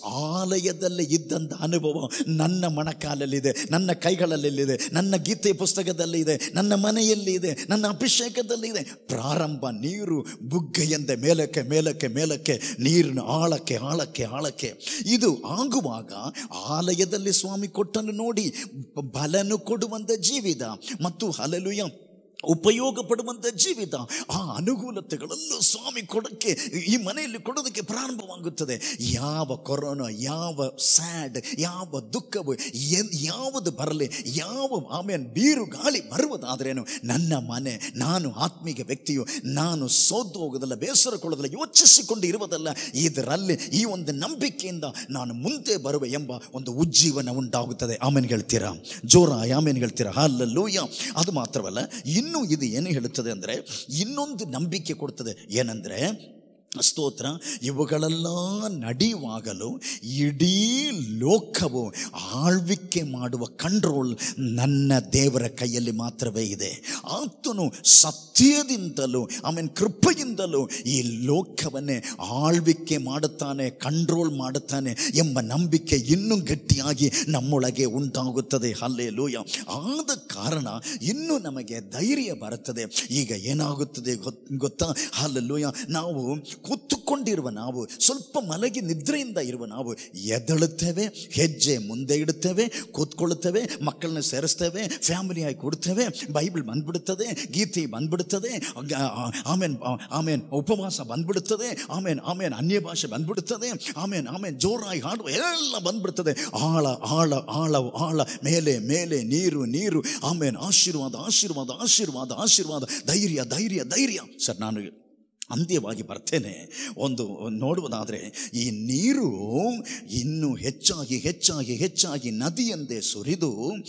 ಆಲಯದಲ್ಲಿ ಇದ್ದಂಥ ಅನುಭವ ನನ್ನ ಮೊಣಕಾಲಲ್ಲಿದೆ ನನ್ನ ಕೈಗಳಲ್ಲಿದೆ ನನ್ನ ಗೀತೆ ಪುಸ್ತಕದಲ್ಲಿ ಇದೆ ನನ್ನ ಮನೆಯಲ್ಲಿ ಇದೆ ನನ್ನ ಅಭಿಷೇಕದಲ್ಲಿ ಇದೆ ಪ್ರಾರಂಭ ನೀರು ಬುಗ್ಗೆಯಂತೆ ಮೇಲಕ್ಕೆ ಮೇಲಕ್ಕೆ ಮೇಲಕ್ಕೆ ನೀರಿನ ಆಳಕ್ಕೆ ಆಳಕ್ಕೆ ಆಳಕ್ಕೆ ಇದು ಆಗುವಾಗ ಆಲಯದಲ್ಲಿ ಸ್ವಾಮಿ ಕೊಟ್ಟನ್ನು ನೋಡಿ ಬಲನು ಕೊಡುವಂಥ ಜೀವಿತ ಮತ್ತು ಹಲಲುಯ ಉಪಯೋಗ ಪಡುವಂಥ ಜೀವಿತ ಆ ಅನುಕೂಲತೆಗಳಲ್ಲೂ ಸ್ವಾಮಿ ಕೊಡಕ್ಕೆ ಈ ಮನೆಯಲ್ಲಿ ಕೊಡೋದಕ್ಕೆ ಪ್ರಾರಂಭವಾಗುತ್ತದೆ ಯಾವ ಕೊರೋನಾ ಯಾವ ಸ್ಯಾಡ್ ಯಾವ ದುಃಖವು ಎನ್- ಯಾವುದು ಬರಲಿ ಯಾವ ಆಮೇಲೆ ಬೀರು ಗಾಳಿ ಬರುವುದಾದ್ರೇನು ನನ್ನ ಮನೆ ನಾನು ಆತ್ಮೀಕ ವ್ಯಕ್ತಿಯು ನಾನು ಸೋತು ಹೋಗೋದಲ್ಲ ಬೇಸರಕೊಳ್ಳೋದಲ್ಲ ಯೋಚಿಸಿಕೊಂಡು ಇರುವುದಲ್ಲ ಇದರಲ್ಲಿ ಈ ಒಂದು ನಂಬಿಕೆಯಿಂದ ನಾನು ಮುಂದೆ ಬರುವೆ ಎಂಬ ಒಂದು ಉಜ್ಜೀವನ ಉಂಟಾಗುತ್ತದೆ ಆಮೇಲೆ ಹೇಳ್ತೀರಾ ಜೋರ ಆಮೇಲೆ ಹೇಳ್ತೀರಾ ಅಲ್ಲಲ್ಲೂಯ್ಯ ಅದು ಮಾತ್ರವಲ್ಲ ಇನ್ನೂ ಇದು ಏನು ಹೇಳುತ್ತದೆ ಅಂದರೆ ಇನ್ನೊಂದು ನಂಬಿಕೆ ಕೊಡ್ತದೆ ಏನಂದರೆ ಸ್ತೋತ್ರ ಇವುಗಳೆಲ್ಲ ನಡೆಯುವಾಗಲೂ ಇಡೀ ಲೋಕವು ಆಳ್ವಿಕೆ ಮಾಡುವ ಕಂಟ್ರೋಲ್ ನನ್ನ ದೇವರ ಕೈಯಲ್ಲಿ ಮಾತ್ರವೇ ಇದೆ ಆತನು ಸತ್ಯದಿಂದಲೂ ಆಮೇಲೆ ಕೃಪೆಯಿಂದಲೂ ಈ ಲೋಕವನ್ನೇ ಆಳ್ವಿಕೆ ಮಾಡುತ್ತಾನೆ ಕಂಟ್ರೋಲ್ ಮಾಡುತ್ತಾನೆ ಎಂಬ ನಂಬಿಕೆ ಇನ್ನೂ ಗಟ್ಟಿಯಾಗಿ ನಮ್ಮೊಳಗೆ ಉಂಟಾಗುತ್ತದೆ ಅಲ್ಲೇ ಲೂಯ ಆದ ಕಾರಣ ಇನ್ನೂ ನಮಗೆ ಧೈರ್ಯ ಬರುತ್ತದೆ ಈಗ ಏನಾಗುತ್ತದೆ ಗೊತ್- ಗೊತ್ತಾ ಅಲ್ಲೂಯ ನಾವು ಕೂತುಕೊಂಡಿರುವ ನಾವು ಸ್ವಲ್ಪ ಮಲಗಿ ನಿದ್ರೆಯಿಂದ ಇರುವ ನಾವು ಎದಳುತ್ತೇವೆ ಹೆಜ್ಜೆ ಮುಂದೆ ಇಡುತ್ತೇವೆ ಕೂತ್ಕೊಳ್ಳುತ್ತೇವೆ ಮಕ್ಕಳನ್ನ ಸೇರಿಸ್ತೇವೆ ಫ್ಯಾಮಿಲಿ ಆಗಿ ಕೊಡ್ತೇವೆ ಬೈಬಲ್ ಬಂದ್ಬಿಡುತ್ತದೆ ಗೀತೆ ಬಂದ್ಬಿಡುತ್ತದೆ ಆಮೇಲೆ ಆಮೇಲೆ ಉಪವಾಸ ಬಂದ್ಬಿಡುತ್ತದೆ ಆಮೇಲೆ ಆಮೇಲೆ ಅನ್ಯ ಭಾಷೆ ಬಂದ್ಬಿಡುತ್ತದೆ ಆಮೇಲೆ ಆಮೇಲೆ ಜೋರಾಗಿ ಹಾಡುವ ಎಲ್ಲ ಬಂದ್ಬಿಡ್ತದೆ ಆಳ ಆಳ ಆಳ ಆಳ ಮೇಲೆ ಮೇಲೆ ನೀರು ನೀರು ಆಮೇಲೆ ಆಶೀರ್ವಾದ ಆಶೀರ್ವಾದ ಆಶೀರ್ವಾದ ಆಶೀರ್ವಾದ ಧೈರ್ಯ ಧೈರ್ಯ ಧೈರ್ಯ ಸರ್ ನಾನು ಅಂತ್ಯವಾಗಿ ಬರ್ತೇನೆ ಒಂದು ನೋಡುವುದಾದರೆ ಈ ನೀರು ಇನ್ನೂ ಹೆಚ್ಚಾಗಿ ಹೆಚ್ಚಾಗಿ ಹೆಚ್ಚಾಗಿ ನದಿಯಂತೆ ಸುರಿದು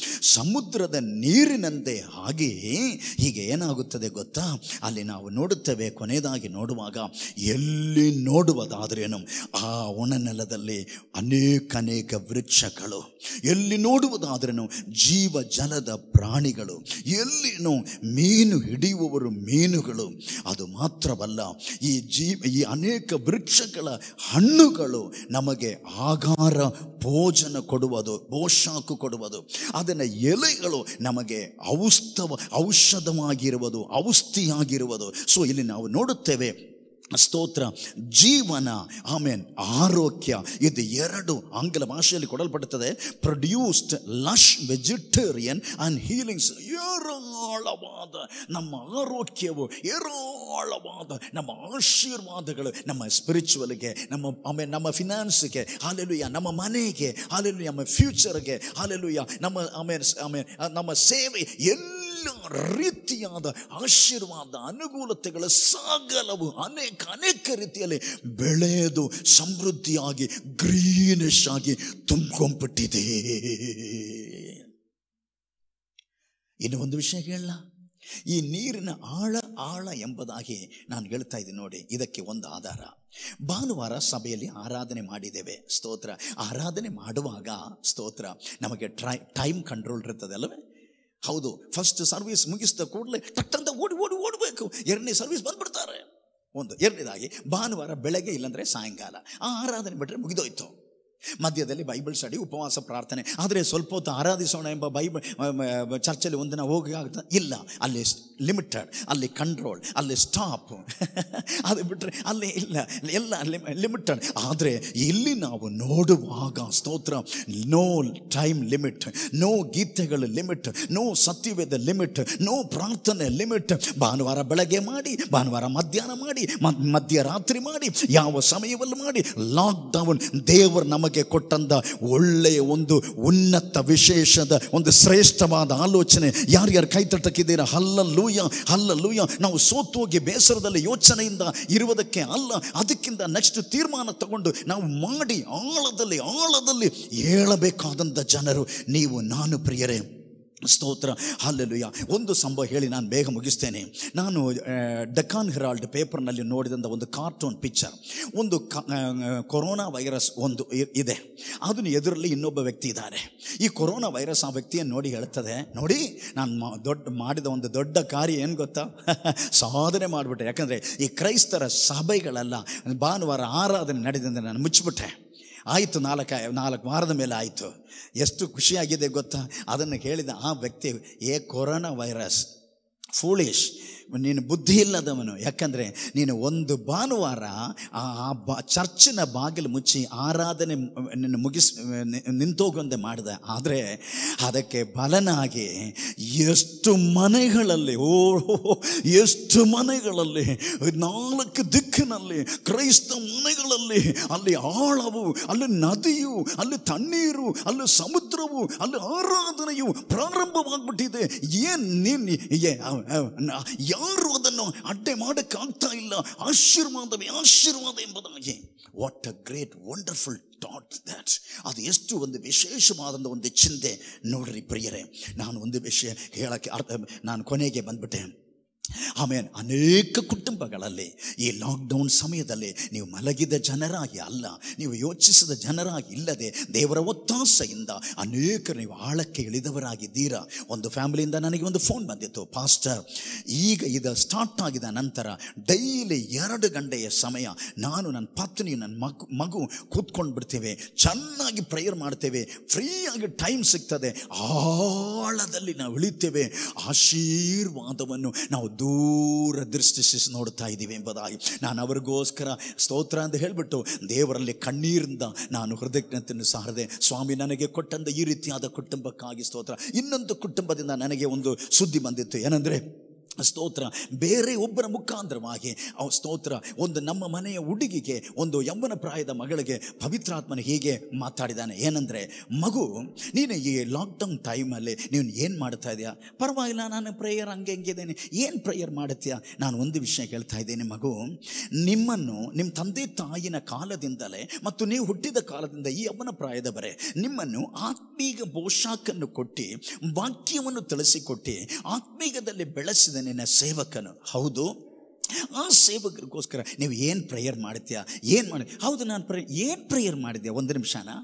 ಸಮುದ್ರದ ನೀರಿನಂತೆ ಆಗಿ ಹೀಗೆ ಏನಾಗುತ್ತದೆ ಗೊತ್ತಾ ಅಲ್ಲಿ ನಾವು ನೋಡುತ್ತೇವೆ ಕೊನೆಯದಾಗಿ ನೋಡುವಾಗ ಎಲ್ಲಿ ನೋಡುವುದಾದ್ರೇನು ಆ ಒಣನೆಲದಲ್ಲಿ ಅನೇಕ ಅನೇಕ ವೃಕ್ಷಗಳು ಎಲ್ಲಿ ನೋಡುವುದಾದ್ರೇನು ಜೀವ ಜಲದ ಪ್ರಾಣಿಗಳು ಎಲ್ಲಿನೂ ಮೀನು ಹಿಡಿಯುವವರು ಮೀನುಗಳು ಅದು ಮಾತ್ರವಲ್ಲ ಈ ಜೀವ ಈ ಅನೇಕ ವೃಕ್ಷಗಳ ಹಣ್ಣುಗಳು ನಮಗೆ ಆಗಾರ ಭೋಜನ ಕೊಡುವುದು ಪೋಷಾಕು ಕೊಡುವುದು ಅದನ್ನ ಎಲೆಗಳು ನಮಗೆ ಔಸ್ತವ ಔಷಧವಾಗಿರುವುದು ಔಷಧಿಯಾಗಿರುವುದು ಸೊ ಇಲ್ಲಿ ನಾವು ನೋಡುತ್ತೇವೆ ಸ್ತೋತ್ರ ಜೀವನ ಆಮೇನ್ ಆರೋಗ್ಯ ಇದು ಎರಡು ಆಂಗ್ಲ ಭಾಷೆಯಲ್ಲಿ ಕೊಡಲ್ಪಡುತ್ತದೆ produced lush vegetarian and healings ಏರಾಳವಾದ ನಮ್ಮ ಆರೋಗ್ಯವು ಏರಾಳವಾದ ನಮ್ಮ ಆಶೀರ್ವಾದಗಳು ನಮ್ಮ ಸ್ಪಿರಿಚುವಲ್ಗೆ ನಮ್ಮ ಆಮೇಲೆ ನಮ್ಮ ಫಿನಾನ್ಸ್ಗೆ ಹಾಲೆಲುಯ್ಯ ನಮ್ಮ ಮನೆಗೆ ಹಾಲೆಲುಯ್ಯ ನಮ್ಮ ಫ್ಯೂಚರ್ಗೆ ಹಾಲೆಲುಯ್ಯ ನಮ್ಮ ಆಮೇಲೆ ಆಮೇಲೆ ನಮ್ಮ ಸೇವೆ ಎಲ್ಲ ರೀತಿಯಾದ ಆಶೀರ್ವಾದ ಅನುಕೂಲತೆಗಳ ಸಾಗಲವು ಅನೇಕ ಅನೇಕ ರೀತಿಯಲ್ಲಿ ಬೆಳೆದು ಸಮೃದ್ಧಿಯಾಗಿ ಗ್ರೀನಿಶ್ ಆಗಿ ತುಂಬಿಕೊಂಡ್ಬಿಟ್ಟಿದೆ ಇನ್ನು ಒಂದು ವಿಷಯ ಹೇಳಲ್ಲ ಈ ನೀರಿನ ಆಳ ಆಳ ಎಂಬುದಾಗಿ ನಾನು ಹೇಳ್ತಾ ಇದ್ದೀನಿ ನೋಡಿ ಇದಕ್ಕೆ ಒಂದು ಆಧಾರ ಭಾನುವಾರ ಸಭೆಯಲ್ಲಿ ಆರಾಧನೆ ಮಾಡಿದ್ದೇವೆ ಸ್ತೋತ್ರ ಆರಾಧನೆ ಮಾಡುವಾಗ ಸ್ತೋತ್ರ ನಮಗೆ ಟ್ರೈ ಟೈಮ್ ಕಂಟ್ರೋಲ್ ಇರ್ತದೆ ಅಲ್ಲವೇ ಹೌದು ಫಸ್ಟ್ ಸರ್ವಿಸ್ ಮುಗಿಸಿದ ಕೂಡಲೇ ಟಟ್ಟಂತ ಓಡಿ ಓಡಿ ಓಡಬೇಕು ಎರಡನೇ ಸರ್ವಿಸ್ ಬಂದ್ಬಿಡ್ತಾರೆ ಒಂದು ಎರಡನೇದಾಗಿ ಭಾನುವಾರ ಬೆಳಗ್ಗೆ ಇಲ್ಲಾಂದ್ರೆ ಸಾಯಂಕಾಲ ಆ ಆರಾಧನೆ ಬಿಟ್ಟರೆ ಮುಗಿದೋಯ್ತು ಮಧ್ಯದಲ್ಲಿ ಬೈಬಲ್ ಸ್ಟಡಿ ಉಪವಾಸ ಪ್ರಾರ್ಥನೆ ಆದರೆ ಸ್ವಲ್ಪ ಹೊತ್ತು ಆರಾಧಿಸೋಣ ಎಂಬ ಬೈಬಲ್ ಚರ್ಚಲ್ಲಿ ಒಂದಿನ ಹೋಗಿ ಆಗ್ತಾ ಇಲ್ಲ ಅಲ್ಲಿ ಲಿಮಿಟೆಡ್ ಅಲ್ಲಿ ಕಂಟ್ರೋಲ್ ಅಲ್ಲಿ ಸ್ಟಾಪ್ ಅದು ಬಿಟ್ಟರೆ ಅಲ್ಲಿ ಇಲ್ಲ ಎಲ್ಲ ಲಿಮಿಟೆಡ್ ಆದರೆ ಇಲ್ಲಿ ನಾವು ನೋಡುವಾಗ ಸ್ತೋತ್ರ ನೋ ಟೈಮ್ ಲಿಮಿಟ್ ನೋ ಗೀತೆಗಳ ಲಿಮಿಟ್ ನೋ ಸತ್ಯವೇದ ಲಿಮಿಟ್ ನೋ ಪ್ರಾರ್ಥನೆ ಲಿಮಿಟ್ ಭಾನುವಾರ ಬೆಳಗ್ಗೆ ಮಾಡಿ ಭಾನುವಾರ ಮಧ್ಯಾಹ್ನ ಮಾಡಿ ಮ- ಮಧ್ಯರಾತ್ರಿ ಮಾಡಿ ಯಾವ ಸಮಯದಲ್ಲಿ ಮಾಡಿ ಲಾಕ್ ಡೌನ್ ದೇವರು ನಮಗೆ ಕೊಟ್ಟಂತ ಒಳ್ಳೆಯ ಒಂದು ಉನ್ನತ ವಿಶೇಷದ ಒಂದು ಶ್ರೇಷ್ಠವಾದ ಆಲೋಚನೆ ಯಾರ್ಯಾರು ಕೈ ತಟ್ಟಕ್ಕಿದ್ದೀರಾ ಹಲ್ಲಲ್ಲೂಯ ಹಲ್ಲಲ್ಲೂಯ ನಾವು ಸೋತು ಹೋಗಿ ಬೇಸರದಲ್ಲಿ ಯೋಚನೆಯಿಂದ ಇರುವುದಕ್ಕೆ ಅಲ್ಲ ಅದಕ್ಕಿಂತ ನೆಕ್ಸ್ಟ್ ತೀರ್ಮಾನ ತಗೊಂಡು ನಾವು ಮಾಡಿ ಆಳದಲ್ಲಿ ಆಳದಲ್ಲಿ ಹೇಳಬೇಕಾದಂಥ ಜನರು ನೀವು ನಾನು ಪ್ರಿಯರೇ ಸ್ತೋತ್ರ ಅಲ್ಲೆಲುಯ್ಯ ಒಂದು ಸಂಭವ ಹೇಳಿ ನಾನು ಬೇಗ ಮುಗಿಸ್ತೇನೆ ನಾನು ಆ, ಡೆಕಾನ್ ಹೆರಾಲ್ಡ್ ಪೇಪರ್ನಲ್ಲಿ ನೋಡಿದಂಥ ಒಂದು ಕಾರ್ಟೂನ್ ಪಿಕ್ಚರ್ ಒಂದು ಕ- ಆ, ಕೊರೋನಾ ವೈರಸ್ ಒಂದು ಇ- ಇದೆ ಅದನ್ನು ಎದುರಲ್ಲಿ ಇನ್ನೊಬ್ಬ ವ್ಯಕ್ತಿ ಇದ್ದಾನೆ ಈ ಕೊರೋನಾ ವೈರಸ್ ಆ ವ್ಯಕ್ತಿಯನ್ನು ನೋಡಿ ಹೇಳ್ತದೆ ನೋಡಿ ನಾನು ಮಾ- ದೊಡ್ಡ ಮಾಡಿದ ಒಂದು ದೊಡ್ಡ ಕಾರ್ಯ ಏನು ಗೊತ್ತಾ ಸಾಧನೆ ಮಾಡಿಬಿಟ್ಟೆ ಯಾಕಂದರೆ ಈ ಕ್ರೈಸ್ತರ ಸಭೆಗಳೆಲ್ಲ ಭಾನುವಾರ ಆರಾಧನೆ ನಡೆದಂತೆ ನಾನು ಮುಚ್ಚಿಬಿಟ್ಟೆ ಆಯಿತು ನಾಲ್ಕು ನಾಲ್ಕು ವಾರದ ಮೇಲೆ ಆಯಿತು ಎಷ್ಟು ಖುಷಿಯಾಗಿದೆ ಗೊತ್ತಾ ಅದನ್ನು ಹೇಳಿದ ಆ ವ್ಯಕ್ತಿ ಏ ಕೊರೋನಾ ವೈರಸ್ ಫೂಲಿಶ್ ನೀನು ಬುದ್ಧಿ ಇಲ್ಲದವನು ಯಾಕಂದರೆ ನೀನು ಒಂದು ಭಾನುವಾರ ಆ ಆ ಬಾ ಚರ್ಚಿನ ಬಾಗಿಲು ಮುಚ್ಚಿ ಆರಾಧನೆ ನಿನ್ನ ಮುಗಿಸ್ ನಿ- ನಿಂತೋಗಂದೆ ಮಾಡಿದೆ ಆದರೆ ಅದಕ್ಕೆ ಬಲನಾಗಿ ಎಷ್ಟು ಮನೆಗಳಲ್ಲಿ ಓ ಎಷ್ಟು ಮನೆಗಳಲ್ಲಿ ನಾಲ್ಕು ದಿಕ್ಕಿನಲ್ಲಿ ಕ್ರೈಸ್ತ ಮನೆಗಳಲ್ಲಿ ಅಲ್ಲಿ ಆಳವು ಅಲ್ಲಿ ನದಿಯು ಅಲ್ಲಿ ತಣ್ಣೀರು ಅಲ್ಲಿ ಸಮುದ್ರವು ಅಲ್ಲಿ ಆರಾಧನೆಯು ಪ್ರಾರಂಭವಾಗ್ಬಿಟ್ಟಿದೆ ಏನ್ ನೀನ್ ಏ- ಅವ್- ಅವ್- ನ- ಯಾರು ಅದನ್ನು ಅಡ್ಡೆ ಮಾಡಕ್ಕೆ ಆಗ್ತಾ ಇಲ್ಲ ಆಶೀರ್ವಾದವೇ ಆಶೀರ್ವಾದ ಎಂಬುದಾಗಿ what a great wonderful thought that ಅದು ಎಷ್ಟು ಒಂದು ವಿಶೇಷವಾದಂಥ ಒಂದು ಚಿಂತೆ ನೋಡ್ರಿ ಪ್ರಿಯರೇ ನಾನು ಒಂದು ವಿಷಯ ಹೇಳಕ್ಕೆ ಅರ್ಥ ನಾನು ಕೊನೆಗೆ ಬಂದ್ಬಿಟ್ಟೆ ಆಮೇಲೆ ಅನೇಕ ಕುಟುಂಬಗಳಲ್ಲಿ ಈ ಲಾಕ್ಡೌನ್ ಸಮಯದಲ್ಲಿ ನೀವು ಮಲಗಿದ ಜನರಾಗಿ ಅಲ್ಲ ನೀವು ಯೋಚಿಸಿದ ಜನರಾಗಿ ಇಲ್ಲದೆ ದೇವರ ಒತ್ತಾಸೆಯಿಂದ ಅನೇಕರು ನೀವು ಆಳಕ್ಕೆ ಇಳಿದವರಾಗಿದ್ದೀರಾ ಒಂದು ಫ್ಯಾಮಿಲಿಯಿಂದ ನನಗೆ ಒಂದು ಫೋನ್ ಬಂದಿತ್ತು ಪಾಸ್ಟರ್ ಈಗ ಇದು ಸ್ಟಾರ್ಟ್ ಆಗಿದ ನಂತರ ಡೈಲಿ ಎರಡು ಗಂಟೆಯ ಸಮಯ ನಾನು ನನ್ನ ಪತ್ನಿ ನನ್ನ ಮಗು ಮಗು ಕೂತ್ಕೊಂಡು ಬಿಡ್ತೇವೆ ಚೆನ್ನಾಗಿ ಪ್ರೇಯರ್ ಮಾಡ್ತೇವೆ ಫ್ರೀಯಾಗಿ ಟೈಮ್ ಸಿಗ್ತದೆ ಆಳದಲ್ಲಿ ನಾವು ಇಳಿತೇವೆ ಆಶೀರ್ವಾದವನ್ನು ನಾವು ದೂರ ದೃಷ್ಟಿಸಿ ನೋಡ್ತಾ ಇದ್ದೀವಿ ಎಂಬುದಾಗಿ ನಾನು ಅವರಿಗೋಸ್ಕರ ಸ್ತೋತ್ರ ಅಂತ ಹೇಳಿಬಿಟ್ಟು ದೇವರಲ್ಲಿ ಕಣ್ಣೀರಿಂದ ನಾನು ಕೃತಜ್ಞತೆಯನ್ನು ಸಾರದೆ ಸ್ವಾಮಿ ನನಗೆ ಕೊಟ್ಟಂತ ಈ ರೀತಿಯಾದ ಕುಟುಂಬಕ್ಕಾಗಿ ಸ್ತೋತ್ರ ಇನ್ನೊಂದು ಕುಟುಂಬದಿಂದ ನನಗೆ ಒಂದು ಸುದ್ದಿ ಬಂದಿತ್ತು ಏನಂದರೆ ಸ್ತೋತ್ರ ಬೇರೆ ಒಬ್ಬರ ಮುಖಾಂತರವಾಗಿ ಅವ ಸ್ತೋತ್ರ ಒಂದು ನಮ್ಮ ಮನೆಯ ಹುಡುಗಿಗೆ ಒಂದು ಯೌವನ ಪ್ರಾಯದ ಮಗಳಿಗೆ ಪವಿತ್ರಾತ್ಮನ ಹೀಗೆ ಮಾತಾಡಿದ್ದಾನೆ ಏನಂದರೆ ಮಗು ನೀನು ಈ ಲಾಕ್ಡೌನ್ ಟೈಮಲ್ಲಿ ನೀನು ಏನು ಮಾಡ್ತಾ ಇದೆಯಾ ಪರವಾಗಿಲ್ಲ ನಾನು ಪ್ರೇಯರ್ ಹಂಗೆ ಹೆಂಗಿದ್ದೇನೆ ಏನು ಪ್ರೇಯರ್ ಮಾಡುತ್ತೀಯಾ ನಾನು ಒಂದು ವಿಷಯ ಹೇಳ್ತಾ ಇದ್ದೇನೆ ಮಗು ನಿಮ್ಮನ್ನು ನಿಮ್ಮ ತಂದೆ ತಾಯಿನ ಕಾಲದಿಂದಲೇ ಮತ್ತು ನೀವು ಹುಟ್ಟಿದ ಕಾಲದಿಂದ ಈ ಯೌವನ ಪ್ರಾಯದವರೆ ನಿಮ್ಮನ್ನು ಆತ್ಮೀಗ ಪೋಷಾಕನ್ನು ಕೊಟ್ಟು ವಾಕ್ಯವನ್ನು ತಿಳಿಸಿಕೊಟ್ಟು ಆತ್ಮೀಗದಲ್ಲಿ ಬೆಳೆಸಿದ ನಿನ್ನ ಸೇವಕನು ಹೌದು ಆ ಸೇವಕರಿಗೋಸ್ಕರ ನೀವು ಏನು ಪ್ರೇಯರ್ ಮಾಡ್ತೀಯಾ ಏನು ಮಾಡಿ ಹೌದು ನಾನು ಪ್ರೇ ಏನು ಪ್ರೇಯರ್ ಮಾಡಿದ್ಯಾ ಒಂದು ನಿಮಿಷನ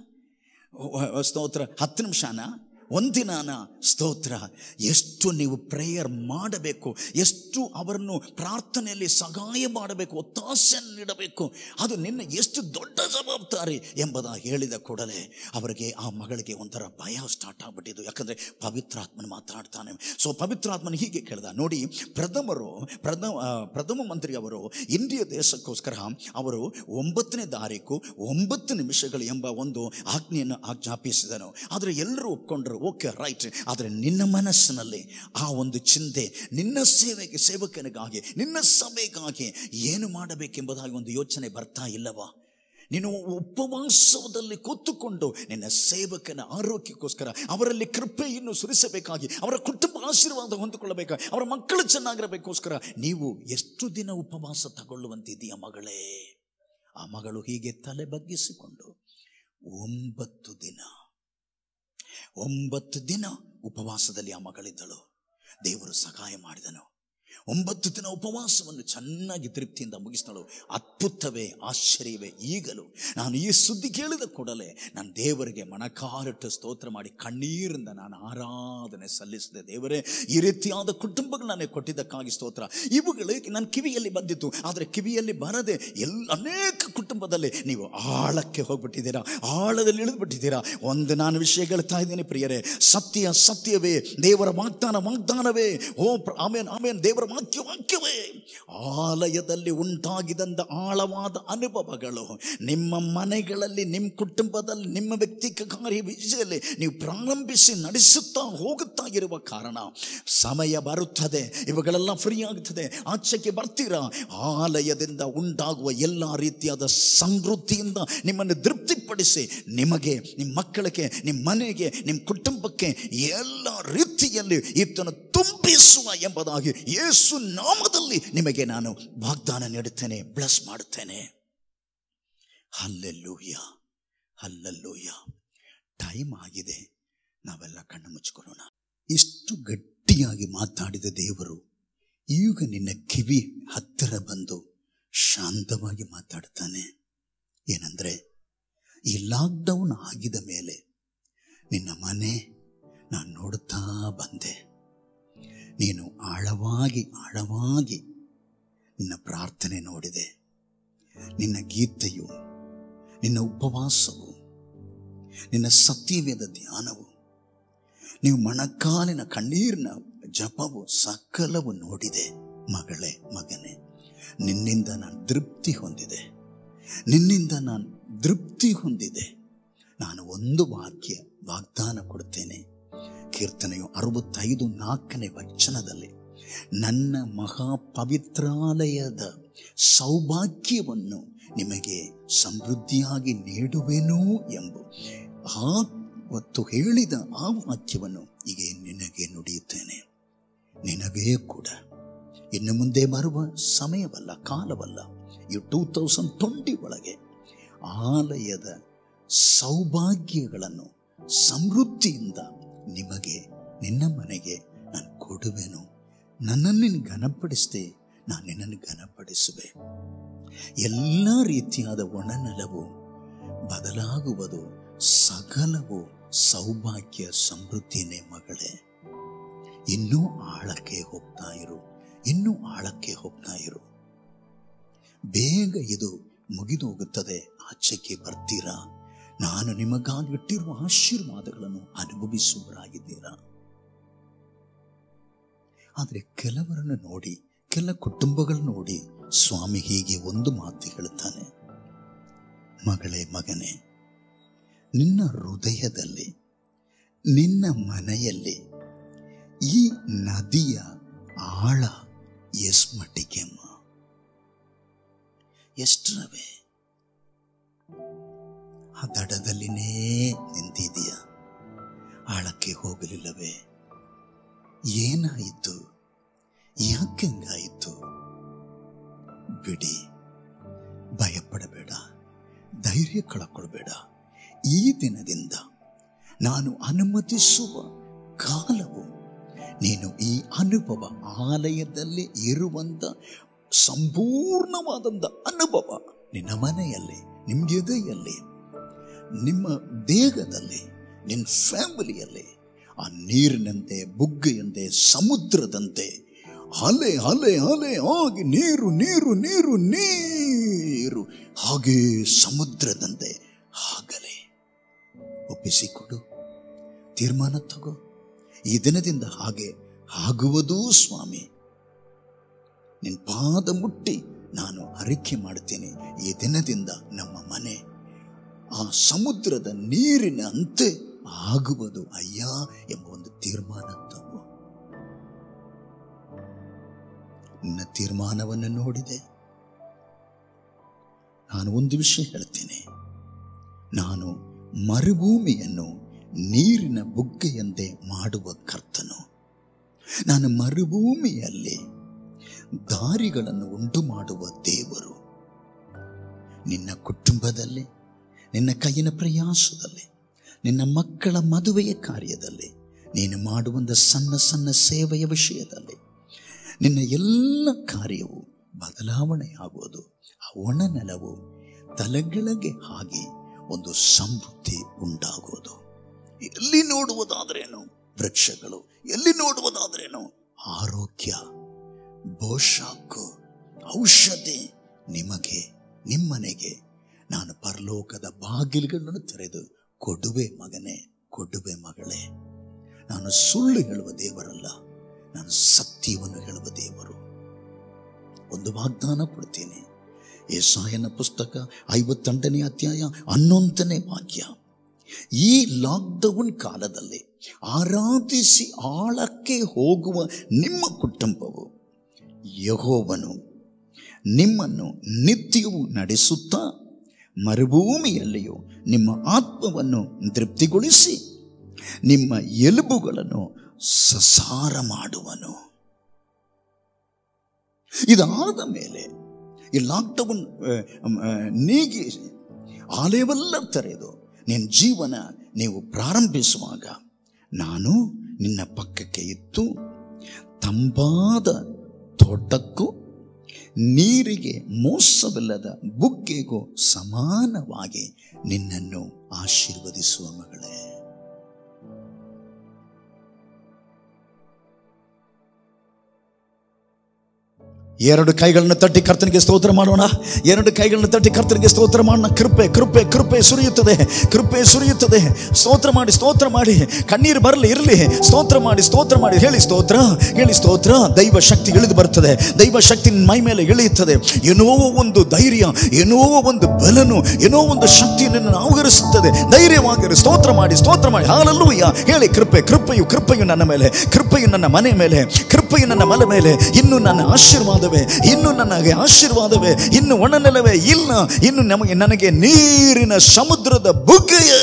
ಸ್ತೋತ್ರ ಹತ್ತು ನಿಮಿಷನ ಒಂದಿನಾನ ಸ್ತೋತ್ರ ಎಷ್ಟು ನೀವು ಪ್ರೇಯರ್ ಮಾಡಬೇಕು ಎಷ್ಟು ಅವರನ್ನು ಪ್ರಾರ್ಥನೆಯಲ್ಲಿ ಸಹಾಯ ಮಾಡಬೇಕು ಒತ್ತಾಸೆಯನ್ನು ನೀಡಬೇಕು ಅದು ನಿನ್ನ ಎಷ್ಟು ದೊಡ್ಡ ಜವಾಬ್ದಾರಿ ಎಂಬುದಾಗಿ ಹೇಳಿದ ಕೂಡಲೇ ಅವರಿಗೆ ಆ ಮಗಳಿಗೆ ಒಂಥರ ಭಯ ಸ್ಟಾರ್ಟ್ ಆಗ್ಬಿಟ್ಟಿದ್ದು ಯಾಕಂದರೆ ಪವಿತ್ರಾತ್ಮನ ಮಾತಾಡ್ತಾನೆ ಸೊ ಪವಿತ್ರಾತ್ಮನ ಹೀಗೆ ಕೇಳಿದ ನೋಡಿ ಪ್ರಥಮರು ಪ್ರಥಮ ಆ, ಪ್ರಥಮ ಮಂತ್ರಿ ಅವರು ಇಂಡಿಯ ದೇಶಕ್ಕೋಸ್ಕರ ಅವರು ಒಂಬತ್ತನೇ ತಾರೀಕು ಒಂಬತ್ತು ನಿಮಿಷಗಳು ಎಂಬ ಒಂದು ಆಜ್ಞೆಯನ್ನು ಆಜ್ಞಾಪಿಸಿದನು ಆದರೆ ಎಲ್ಲರೂ ಒಪ್ಕೊಂಡ್ರು ಓಕೆ ರೈಟ್ ಆದರೆ ನಿನ್ನ ಮನಸ್ಸಿನಲ್ಲಿ ಆ ಒಂದು ಚಿಂತೆ ನಿನ್ನ ಸೇವೆಗೆ ಸೇವಕನಿಗಾಗಿ ನಿನ್ನ ಸಭೆಗಾಗಿ ಏನು ಮಾಡಬೇಕೆಂಬುದಾಗಿ ಒಂದು ಯೋಚನೆ ಬರ್ತಾ ಇಲ್ಲವಾ ನೀನು ಉಪವಾಸದಲ್ಲಿ ಕೂತುಕೊಂಡು ನಿನ್ನ ಸೇವಕನ ಆರೋಗ್ಯಕ್ಕೋಸ್ಕರ ಅವರಲ್ಲಿ ಕೃಪೆಯನ್ನು ಸುರಿಸಬೇಕಾಗಿ ಅವರ ಕುಟುಂಬ ಆಶೀರ್ವಾದ ಹೊಂದಿಕೊಳ್ಳಬೇಕಾಗಿ ಅವರ ಮಕ್ಕಳು ಚೆನ್ನಾಗಿರಬೇಕೋಸ್ಕರ ನೀವು ಎಷ್ಟು ದಿನ ಉಪವಾಸ ತಗೊಳ್ಳುವಂತಿದೆಯಾ ಮಗಳೇ ಆ ಮಗಳು ಹೀಗೆ ತಲೆ ಬಗ್ಗಿಸಿಕೊಂಡು ಒಂಬತ್ತು ದಿನ ಒಂಬತ್ತು ದಿನ ಉಪವಾಸದಲ್ಲಿ ಆ ಮಗಳಿದ್ದಳು ದೇವರು ಸಹಾಯ ಮಾಡಿದನು ಒಂಬತ್ತು ದಿನ ಉಪವಾಸವನ್ನು ಚೆನ್ನಾಗಿ ತೃಪ್ತಿಯಿಂದ ಮುಗಿಸಿದಳು ಅದ್ಭುತವೇ ಆಶ್ಚರ್ಯವೇ ಈಗಲೂ ನಾನು ಈ ಸುದ್ದಿ ಕೇಳಿದ ಕೂಡಲೇ ನಾನು ದೇವರಿಗೆ ಮನಕಾರಿಟ್ಟು ಸ್ತೋತ್ರ ಮಾಡಿ ಕಣ್ಣೀರಿಂದ ನಾನು ಆರಾಧನೆ ಸಲ್ಲಿಸಿದೆ ದೇವರೇ ಈ ರೀತಿಯಾದ ಕುಟುಂಬಗಳು ನನಗೆ ಕೊಟ್ಟಿದ್ದಕ್ಕಾಗಿ ಸ್ತೋತ್ರ ಇವುಗಳು ನನ್ನ ಕಿವಿಯಲ್ಲಿ ಬಂದಿತ್ತು ಆದರೆ ಕಿವಿಯಲ್ಲಿ ಬರದೆ ಎಲ್ಲ ಅನೇಕ ಕುಟುಂಬದಲ್ಲಿ ನೀವು ಆಳಕ್ಕೆ ಹೋಗ್ಬಿಟ್ಟಿದ್ದೀರಾ ಆಳದಲ್ಲಿ ಇಳಿದ್ಬಿಟ್ಟಿದ್ದೀರಾ ಒಂದು ನಾನು ವಿಷಯ ಹೇಳ್ತಾ ಇದ್ದೇನೆ ಪ್ರಿಯರೇ ಸತ್ಯ ಸತ್ಯವೇ ದೇವರ ವಾಗ್ದಾನ ವಾಗ್ದಾನವೇ ಓ ಪ್ರ- ಆಮೇನ್ ಆಮೇನ್ ದೇವರ ವಾಕ್ಯ ವಾಕ್ಯವೇ ಆಲಯದಲ್ಲಿ ಉಂಟಾಗಿದಂಥ ಆಳವಾದ ಅನುಭವಗಳು ನಿಮ್ಮ ಮನೆಗಳಲ್ಲಿ ನಿಮ್ಮ ಕುಟುಂಬದಲ್ಲಿ ನಿಮ್ಮ ವ್ಯಕ್ತಿಕ ಕಾರ್ಯ ವಿಷಯದಲ್ಲಿ ನೀವು ಪ್ರಾರಂಭಿಸಿ ನಡೆಸುತ್ತಾ ಹೋಗುತ್ತಾ ಇರುವ ಕಾರಣ ಸಮಯ ಬರುತ್ತದೆ ಇವುಗಳೆಲ್ಲ ಫ್ರೀ ಆಗ್ತದೆ ಆಚೆಗೆ ಬರ್ತೀರಾ ಆಲಯದಿಂದ ಉಂಟಾಗುವ ಎಲ್ಲ ರೀತಿಯಾದ ಸಮೃದ್ಧಿಯಿಂದ ನಿಮ್ಮನ್ನು ತೃಪ್ತಿಪಡಿಸಿ ನಿಮಗೆ ನಿಮ್ಮ ಮಕ್ಕಳಿಗೆ ನಿಮ್ಮ ಮನೆಗೆ ನಿಮ್ಮ ಕುಟುಂಬಕ್ಕೆ ಎಲ್ಲ ರೀತಿಯಲ್ಲಿ ಈತನು ತುಂಬಿಸುವ ಎಂಬುದಾಗಿ ಯೇಸು ನಾಮದಲ್ಲಿ ನಿಮಗೆ ನಾನು ವಾಗ್ದಾನ ನೀಡುತ್ತೇನೆ ಬ್ಲಸ್ ಮಾಡುತ್ತೇನೆ ಅಲ್ಲೆಲ್ಲೂಯ್ಯ ಅಲ್ಲಲ್ಲೂಯ್ಯ ಟೈಮ್ ಆಗಿದೆ ನಾವೆಲ್ಲ ಕಣ್ಣು ಮುಚ್ಕೊಳ್ಳೋಣ ಇಷ್ಟು ಗಟ್ಟಿಯಾಗಿ ಮಾತಾಡಿದ ದೇವರು ಈಗ ನಿನ್ನ ಕಿವಿ ಹತ್ತಿರ ಬಂದು ಶಾಂತವಾಗಿ ಮಾತಾಡ್ತಾನೆ ಏನಂದ್ರೆ ಈ ಲಾಕ್ಡೌನ್ ಆಗಿದ ಮೇಲೆ ನಿನ್ನ ಮನೆ ನಾನು ನೋಡುತ್ತಾ ಬಂದೆ ನೀನು ಆಳವಾಗಿ ಆಳವಾಗಿ ನಿನ್ನ ಪ್ರಾರ್ಥನೆ ನೋಡಿದೆ ನಿನ್ನ ಗೀತೆಯು ನಿನ್ನ ಉಪವಾಸವು ನಿನ್ನ ಸತ್ಯವೇದ ಧ್ಯಾನವು ನೀವು ಮೊಣಕಾಲಿನ ಕಣ್ಣೀರಿನ ಜಪವು ಸಕಲವು ನೋಡಿದೆ ಮಗಳೇ ಮಗನೇ ನಿನ್ನಿಂದ ನಾನು ತೃಪ್ತಿ ಹೊಂದಿದೆ ನಿನ್ನಿಂದ ನಾನು ತೃಪ್ತಿ ಹೊಂದಿದೆ ನಾನು ಒಂದು ವಾಕ್ಯ ವಾಗ್ದಾನ ಕೊಡ್ತೇನೆ ಕೀರ್ತನೆಯು ಅರವತ್ತೈದು ನಾಲ್ಕನೇ ವಚನದಲ್ಲಿ ನನ್ನ ಮಹಾಪವಿತ್ರಾಲಯದ ಸೌಭಾಗ್ಯವನ್ನು ನಿಮಗೆ ಸಮೃದ್ಧಿಯಾಗಿ ನೀಡುವೆನು ಎಂಬ ಆ ಹೊತ್ತು ಹೇಳಿದ ಆ ವಾಕ್ಯವನ್ನು ಈಗ ನಿನಗೆ ನುಡಿಯುತ್ತೇನೆ ನಿನಗೇ ಕೂಡ ಇನ್ನು ಮುಂದೆ ಬರುವ ಸಮಯವಲ್ಲ ಕಾಲವಲ್ಲ ಈ ಟೂ ತೌಸಂಡ್ ಟ್ವೆಂಟಿ ಒಳಗೆ ಆಲಯದ ಸೌಭಾಗ್ಯಗಳನ್ನು ಸಮೃದ್ಧಿಯಿಂದ ನಿಮಗೆ ನಿನ್ನ ಮನೆಗೆ ನಾನು ಕೊಡುವೆನು ನನ್ನನ್ನು ನೀನು ಘನಪಡಿಸದೆ ನಾನು ನಿನ್ನನ್ನು ಘನಪಡಿಸುವೆ ಎಲ್ಲ ರೀತಿಯಾದ ಒಣನೆಲವು ಬದಲಾಗುವುದು ಸಕಲವು ಸೌಭಾಗ್ಯ ಸಮೃದ್ಧಿನೇ ಮಗಳೇ ಇನ್ನೂ ಆಳಕ್ಕೆ ಹೋಗ್ತಾ ಇರು ಇನ್ನೂ ಆಳಕ್ಕೆ ಹೋಗ್ತಾ ಇರು ಬೇಗ ಇದು ಮುಗಿದು ಹೋಗುತ್ತದೆ ಆಚೆಗೆ ಬರ್ತೀರಾ ನಾನು ನಿಮಗಾಗಿ ಇಟ್ಟಿರುವ ಆಶೀರ್ವಾದಗಳನ್ನು ಅನುಭವಿಸುವರಾಗಿದ್ದೀರಾ ಆದರೆ ಕೆಲವರನ್ನು ನೋಡಿ ಕೆಲ ಕುಟುಂಬಗಳನ್ನು ನೋಡಿ ಸ್ವಾಮಿ ಹೀಗೆ ಒಂದು ಮಾತು ಹೇಳುತ್ತಾನೆ ಮಗಳೇ ಮಗನೇ ನಿನ್ನ ಹೃದಯದಲ್ಲಿ ನಿನ್ನ ಮನೆಯಲ್ಲಿ ಈ ನದಿಯ ಆಳ ಎಸ್ಮಟ್ಟಿಗೆಮ್ಮ ಎಷ್ಟರವೇ ಆ ದಡದಲ್ಲಿನೇ ನಿಂತಿದೆಯ ಆಳಕ್ಕೆ ಹೋಗಲಿಲ್ಲವೇ ಏನಾಯಿತು ಯಾಕೆಂಗಾಯಿತು ಬಿಡಿ ಭಯಪಡಬೇಡ ಧೈರ್ಯ ಕಳಕೊಳ್ಬೇಡ ಈ ದಿನದಿಂದ ನಾನು ಅನುಮತಿಸುವ ಕಾಲವು ನೀನು ಈ ಅನುಭವ ಆಲಯದಲ್ಲಿ ಇರುವಂತ ಸಂಪೂರ್ಣವಾದಂಥ ಅನುಭವ ನಿನ್ನ ಮನೆಯಲ್ಲಿ ನಿಮ್ಮ ಎದೆಯಲ್ಲಿ ನಿಮ್ಮ ದೇಹದಲ್ಲಿ ನಿನ್ನ ಫ್ಯಾಮಿಲಿಯಲ್ಲಿ ಆ ನೀರಿನಂತೆ ಬುಗ್ಗೆಯಂತೆ ಸಮುದ್ರದಂತೆ ಅಲೆ ಅಲೆ ಅಲೆ ಆಗಿ ನೀರು ನೀರು ನೀರು ನೀರು ಹಾಗೆ ಸಮುದ್ರದಂತೆ ಆಗಲೇ ಒಪ್ಪಿಸಿಕೊಡು ತೀರ್ಮಾನ ತಗೋ ಈ ದಿನದಿಂದ ಹಾಗೆ ಆಗುವುದೂ ಸ್ವಾಮಿ ನಿನ್ ಪಾದ ಮುಟ್ಟಿ ನಾನು ಅರಿಕೆ ಮಾಡ್ತೇನೆ ಈ ದಿನದಿಂದ ನಮ್ಮ ಮನೆ ಆ ಸಮುದ್ರದ ನೀರಿನ ಅಂತೆ ಆಗುವುದು ಅಯ್ಯ ಎಂಬ ಒಂದು ತೀರ್ಮಾನ ತಗೋ ನಿನ್ನ ತೀರ್ಮಾನವನ್ನು ನೋಡಿದೆ ನಾನು ಒಂದು ವಿಷಯ ಹೇಳ್ತೇನೆ ನಾನು ಮರುಭೂಮಿಯನ್ನು ನೀರಿನ ಬುಗ್ಗೆಯಂತೆ ಮಾಡುವ ಕರ್ತನು ನಾನು ಮರುಭೂಮಿಯಲ್ಲಿ ದಾರಿಗಳನ್ನು ಉಂಟು ಮಾಡುವ ದೇವರು ನಿನ್ನ ಕುಟುಂಬದಲ್ಲಿ ನಿನ್ನ ಕೈಯಿನ ಪ್ರಯಾಸದಲ್ಲಿ ನಿನ್ನ ಮಕ್ಕಳ ಮದುವೆಯ ಕಾರ್ಯದಲ್ಲಿ ನೀನು ಮಾಡುವಂಥ ಸಣ್ಣ ಸಣ್ಣ ಸೇವೆಯ ವಿಷಯದಲ್ಲಿ ನಿನ್ನ ಎಲ್ಲ ಕಾರ್ಯವು ಬದಲಾವಣೆಯಾಗುವುದು ಆ ಒಣನೆಲವು ತಲೆಗೆಳಗೆ ಹಾಗೆ ಒಂದು ಸಮೃದ್ಧಿ ಉಂಟಾಗುವುದು ಎಲ್ಲಿ ನೋಡುವುದಾದ್ರೇನು ವೃಕ್ಷಗಳು ಎಲ್ಲಿ ನೋಡುವುದಾದ್ರೇನು ಆರೋಗ್ಯ ಬೋಷಾಕು ಔಷಧಿ ನಿಮಗೆ ನಿಮ್ಮನೆಗೆ ನಾನು ಪರಲೋಕದ ಬಾಗಿಲುಗಳನ್ನು ತೆರೆದು ಕೊಡುವೆ ಮಗನೇ ಕೊಡುವೆ ಮಗಳೇ ನಾನು ಸುಳ್ಳು ಹೇಳುವ ದೇವರಲ್ಲ ನಾನು ಸತ್ಯವನ್ನು ಹೇಳುವ ದೇವರು ಒಂದು ವಾಗ್ದಾನ ಕೊಡ್ತೀನಿ ಏಸಾಯನ ಪುಸ್ತಕ ಐವತ್ತೆಂಟನೇ ಅಧ್ಯಾಯ ಹನ್ನೊಂದನೇ ವಾಕ್ಯ ಈ ಲಾಕ್ಡೌನ್ ಕಾಲದಲ್ಲಿ ಆರಾಧಿಸಿ ಆಳಕ್ಕೆ ಹೋಗುವ ನಿಮ್ಮ ಕುಟುಂಬವು ಯಹೋವನು ನಿಮ್ಮನ್ನು ನಿತ್ಯವೂ ನಡೆಸುತ್ತಾ ಮರುಭೂಮಿಯಲ್ಲಿಯೂ ನಿಮ್ಮ ಆತ್ಮವನ್ನು ತೃಪ್ತಿಗೊಳಿಸಿ ನಿಮ್ಮ ಎಲುಬುಗಳನ್ನು ಸಸಾರ ಮಾಡುವನು ಇದಾದ ಮೇಲೆ ಈ ಲಾಕ್ಡೌನ್ ನೀಗಿ ಆಲಯವೆಲ್ಲ ತೆರೆದು ನಿನ್ನ ಜೀವನ ನೀವು ಪ್ರಾರಂಭಿಸುವಾಗ ನಾನು ನಿನ್ನ ಪಕ್ಕಕ್ಕೆ ಇತ್ತು ತಂಪಾದ ತೋಟಕ್ಕೂ ನೀರಿಗೆ ಮೋಸವಿಲ್ಲದ ಬುಗ್ಗೆಗೂ ಸಮಾನವಾಗಿ ನಿನ್ನನ್ನು ಆಶೀರ್ವದಿಸುವ ಮಗಳೇ ಎರಡು ಕೈಗಳನ್ನು ತಟ್ಟಿ ಕರ್ತನಿಗೆ ಸ್ತೋತ್ರ ಮಾಡೋಣ ಎರಡು ಕೈಗಳನ್ನು ತಟ್ಟಿ ಕರ್ತನಿಗೆ ಸ್ತೋತ್ರ ಮಾಡೋಣ ಕೃಪೆ ಕೃಪೆ ಕೃಪೆ ಸುರಿಯುತ್ತದೆ ಕೃಪೆ ಸುರಿಯುತ್ತದೆ ಸ್ತೋತ್ರ ಮಾಡಿ ಸ್ತೋತ್ರ ಮಾಡಿ ಕಣ್ಣೀರು ಬರಲಿ ಇರಲಿ ಸ್ತೋತ್ರ ಮಾಡಿ ಸ್ತೋತ್ರ ಮಾಡಿ ಹೇಳಿ ಸ್ತೋತ್ರ ಹೇಳಿ ಸ್ತೋತ್ರ ದೈವ ಶಕ್ತಿ ಇಳಿದು ಬರ್ತದೆ ದೈವ ಶಕ್ತಿ ನಿನ್ನ ಮೈ ಮೇಲೆ ಇಳಿಯುತ್ತದೆ ಏನೋ ಒಂದು ಧೈರ್ಯ ಏನೋ ಒಂದು ಬಲನು ಏನೋ ಒಂದು ಶಕ್ತಿ ನಿನ್ನನ್ನು ಆವರಿಸುತ್ತದೆ ಧೈರ್ಯವಾಗಿರು ಸ್ತೋತ್ರ ಮಾಡಿ ಸ್ತೋತ್ರ ಮಾಡಿ ಹಾಲಲ್ಲೂಯ್ಯ ಹೇಳಿ ಕೃಪೆ ಕೃಪೆಯು ಕೃಪೆಯು ನನ್ನ ಮೇಲೆ ಕೃಪೆಯು ನನ್ನ ಮನೆ ಮೇಲೆ ಕೃಪೆಯು ನನ್ನ ಮಲೆ ಮೇಲೆ ಇನ್ನು ನನ್ನ ಆಶೀರ್ವಾದವೇ ಇನ್ನು ನನಗೆ ಆಶೀರ್ವಾದವೇ ಇನ್ನು ಒಣನೆಲವೇ ಇಲ್ಲ ಇನ್ನು ನಮಗೆ ನನಗೆ ನೀರಿನ ಸಮುದ್ರದ ಬುಗ್ಗೆಯೇ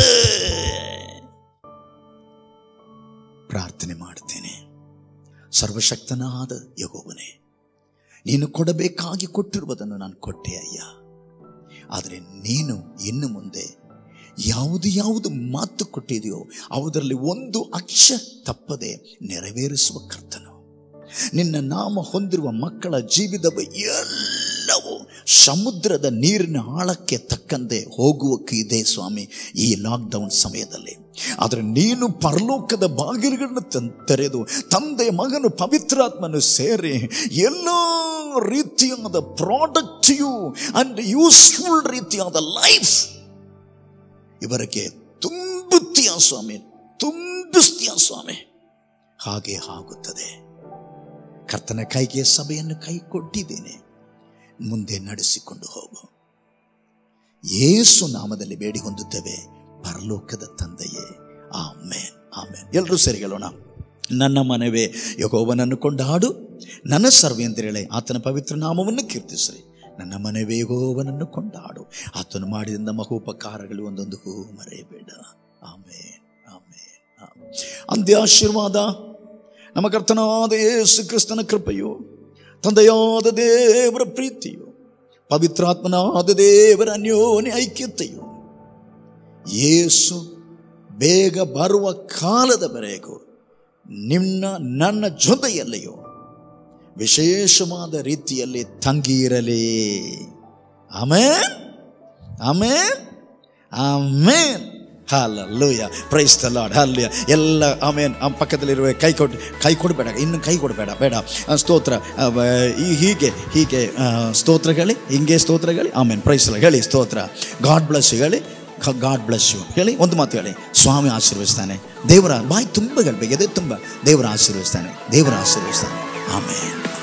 ಪ್ರಾರ್ಥನೆ ಮಾಡುತ್ತೇನೆ ಸರ್ವಶಕ್ತನಾದ ಯಹೋವನೇ ನೀನು ಕೊಡಬೇಕಾಗಿ ಕೊಟ್ಟಿರುವುದನ್ನು ನಾನು ಕೊಟ್ಟೆ ಅಯ್ಯ ಆದರೆ ನೀನು ಇನ್ನು ಮುಂದೆ ಯಾವುದು ಯಾವುದು ಮಾತು ಕೊಟ್ಟಿದೆಯೋ ಅವುದರಲ್ಲಿ ಒಂದು ಅಕ್ಷ ತಪ್ಪದೆ ನೆರವೇರಿಸುವ ಕರ್ತನು ನಿನ್ನ ನಾಮ ಹೊಂದಿರುವ ಮಕ್ಕಳ ಜೀವಿತವ ಎಲ್ಲವೂ ಸಮುದ್ರದ ನೀರಿನ ಆಳಕ್ಕೆ ತಕ್ಕಂತೆ ಹೋಗುವಕ್ಕೆ ಇದೆ ಸ್ವಾಮಿ ಈ ಲಾಕ್ಡೌನ್ ಸಮಯದಲ್ಲಿ ಆದರೆ ನೀನು ಪರಲೋಕದ ಬಾಗಿಲುಗಳನ್ನು ತನ್- ತೆರೆದು ತಂದೆ ಮಗನು ಪವಿತ್ರಾತ್ಮನು ಸೇರಿ ಎಲ್ಲ ರೀತಿಯಾದ ಪ್ರಾಡಕ್ಟಿಯು ಅಂಡ್ ಯೂಸ್ಫುಲ್ ರೀತಿಯಾದ ಲೈಫ್ ಇವರಿಗೆ ತುಂಬುತ್ತೀಯ ಸ್ವಾಮಿ ತುಂಬಿಸ್ತೀಯ ಸ್ವಾಮಿ ಹಾಗೆ ಆಗುತ್ತದೆ ಕರ್ತನ ಕೈಗೆ ಸಭೆಯನ್ನು ಕೈ ಕೊಟ್ಟಿದ್ದೇನೆ ಮುಂದೆ ನಡೆಸಿಕೊಂಡು ಹೋಗು ಯೇಸು ನಾಮದಲ್ಲಿ ಬೇಡಿ ಹೊಂದುತ್ತೇವೆ ಪರಲೋಕದ ತಂದೆಯೇ ಆಮೇನ್ ಆಮೇನ್ ಎಲ್ಲರೂ ಸೇರಿ ಹೇಳೋಣ ನನ್ನ ಮನವೇ ಯಹೋವನನ್ನು ಕೊಂಡಾಡು ನನ್ನ ಸರ್ವೇಂದ್ರಳೆ ಆತನ ಪವಿತ್ರ ನಾಮವನ್ನು ಕೀರ್ತಿಸ್ರಿ ನನ್ನ ಮನವೇ ಯಹೋವನನ್ನು ಕೊಂಡಾಡು ಆತನು ಮಾಡಿದ ಮಹೋಪಕಾರಗಳು ಒಂದೊಂದು ಹೂ ಮರೆಯಬೇಡ ಆಮೇನ್ ಆಮೇನ್ ಆಮೇನ್. ಅಂತ್ಯ ಆಶೀರ್ವಾದ ನಮ್ಮ ಕರ್ತನಾದ ಯೇಸು ಕ್ರಿಸ್ತನ ಕೃಪೆಯು ತಂದೆಯಾದ ದೇವರ ಪ್ರೀತಿಯು ಪವಿತ್ರಾತ್ಮನಾದ ದೇವರ ಅನ್ಯೋನ್ಯ ಐಕ್ಯತೆಯು ಯೇಸು ಬೇಗ ಬರುವ ಕಾಲದವರೆಗೂ ನಿನ್ನ ನನ್ನ ಜೊತೆಯಲ್ಲಿಯೂ ವಿಶೇಷವಾದ ರೀತಿಯಲ್ಲಿ ತಂಗಿರಲಿ amen amen amen hallelujah praise the Lord hallelujah ಎಲ್ಲ ಆಮೇನ್ ಆ ಪಕ್ಕದಲ್ಲಿರುವ ಕೈ ಕೊಟ್ಟು ಕೈ ಕೊಡಬೇಡ ಇನ್ನು ಕೈ ಕೊಡಬೇಡ ಬೇಡ ಆ, ಸ್ತೋತ್ರ ಆ, ವ- ಈ- ಹೀಗೆ ಹೀಗೆ ಆ, ಸ್ತೋತ್ರಗಳು ಹಿಂಗೆ ಸ್ತೋತ್ರಗಳು ಆಮೇನ್ ಪ್ರೈಸ್ ಹೇಳಿ ಸ್ತೋತ್ರ ಗಾಡ್ ಬ್ಲಸ್ ಹೇಳಿ ಗಾಡ್ ಬ್ಲಸ್ ಯು ಹೇಳಿ ಒಂದು ಮಾತು ಹೇಳಿ ಸ್ವಾಮಿ ಆಶೀರ್ವದಿಸ್ತಾನೆ ದೇವರ ಬಾಯಿ ತುಂಬ ಹೇಳ್ಬೇಕು ಎದೆ ತುಂಬ ದೇವರ ಆಶೀರ್ವದಿಸ್ತಾನೆ ದೇವರ ಆಶೀರ್ವದಿಸ್ತಾನೆ ಆಮೇನ್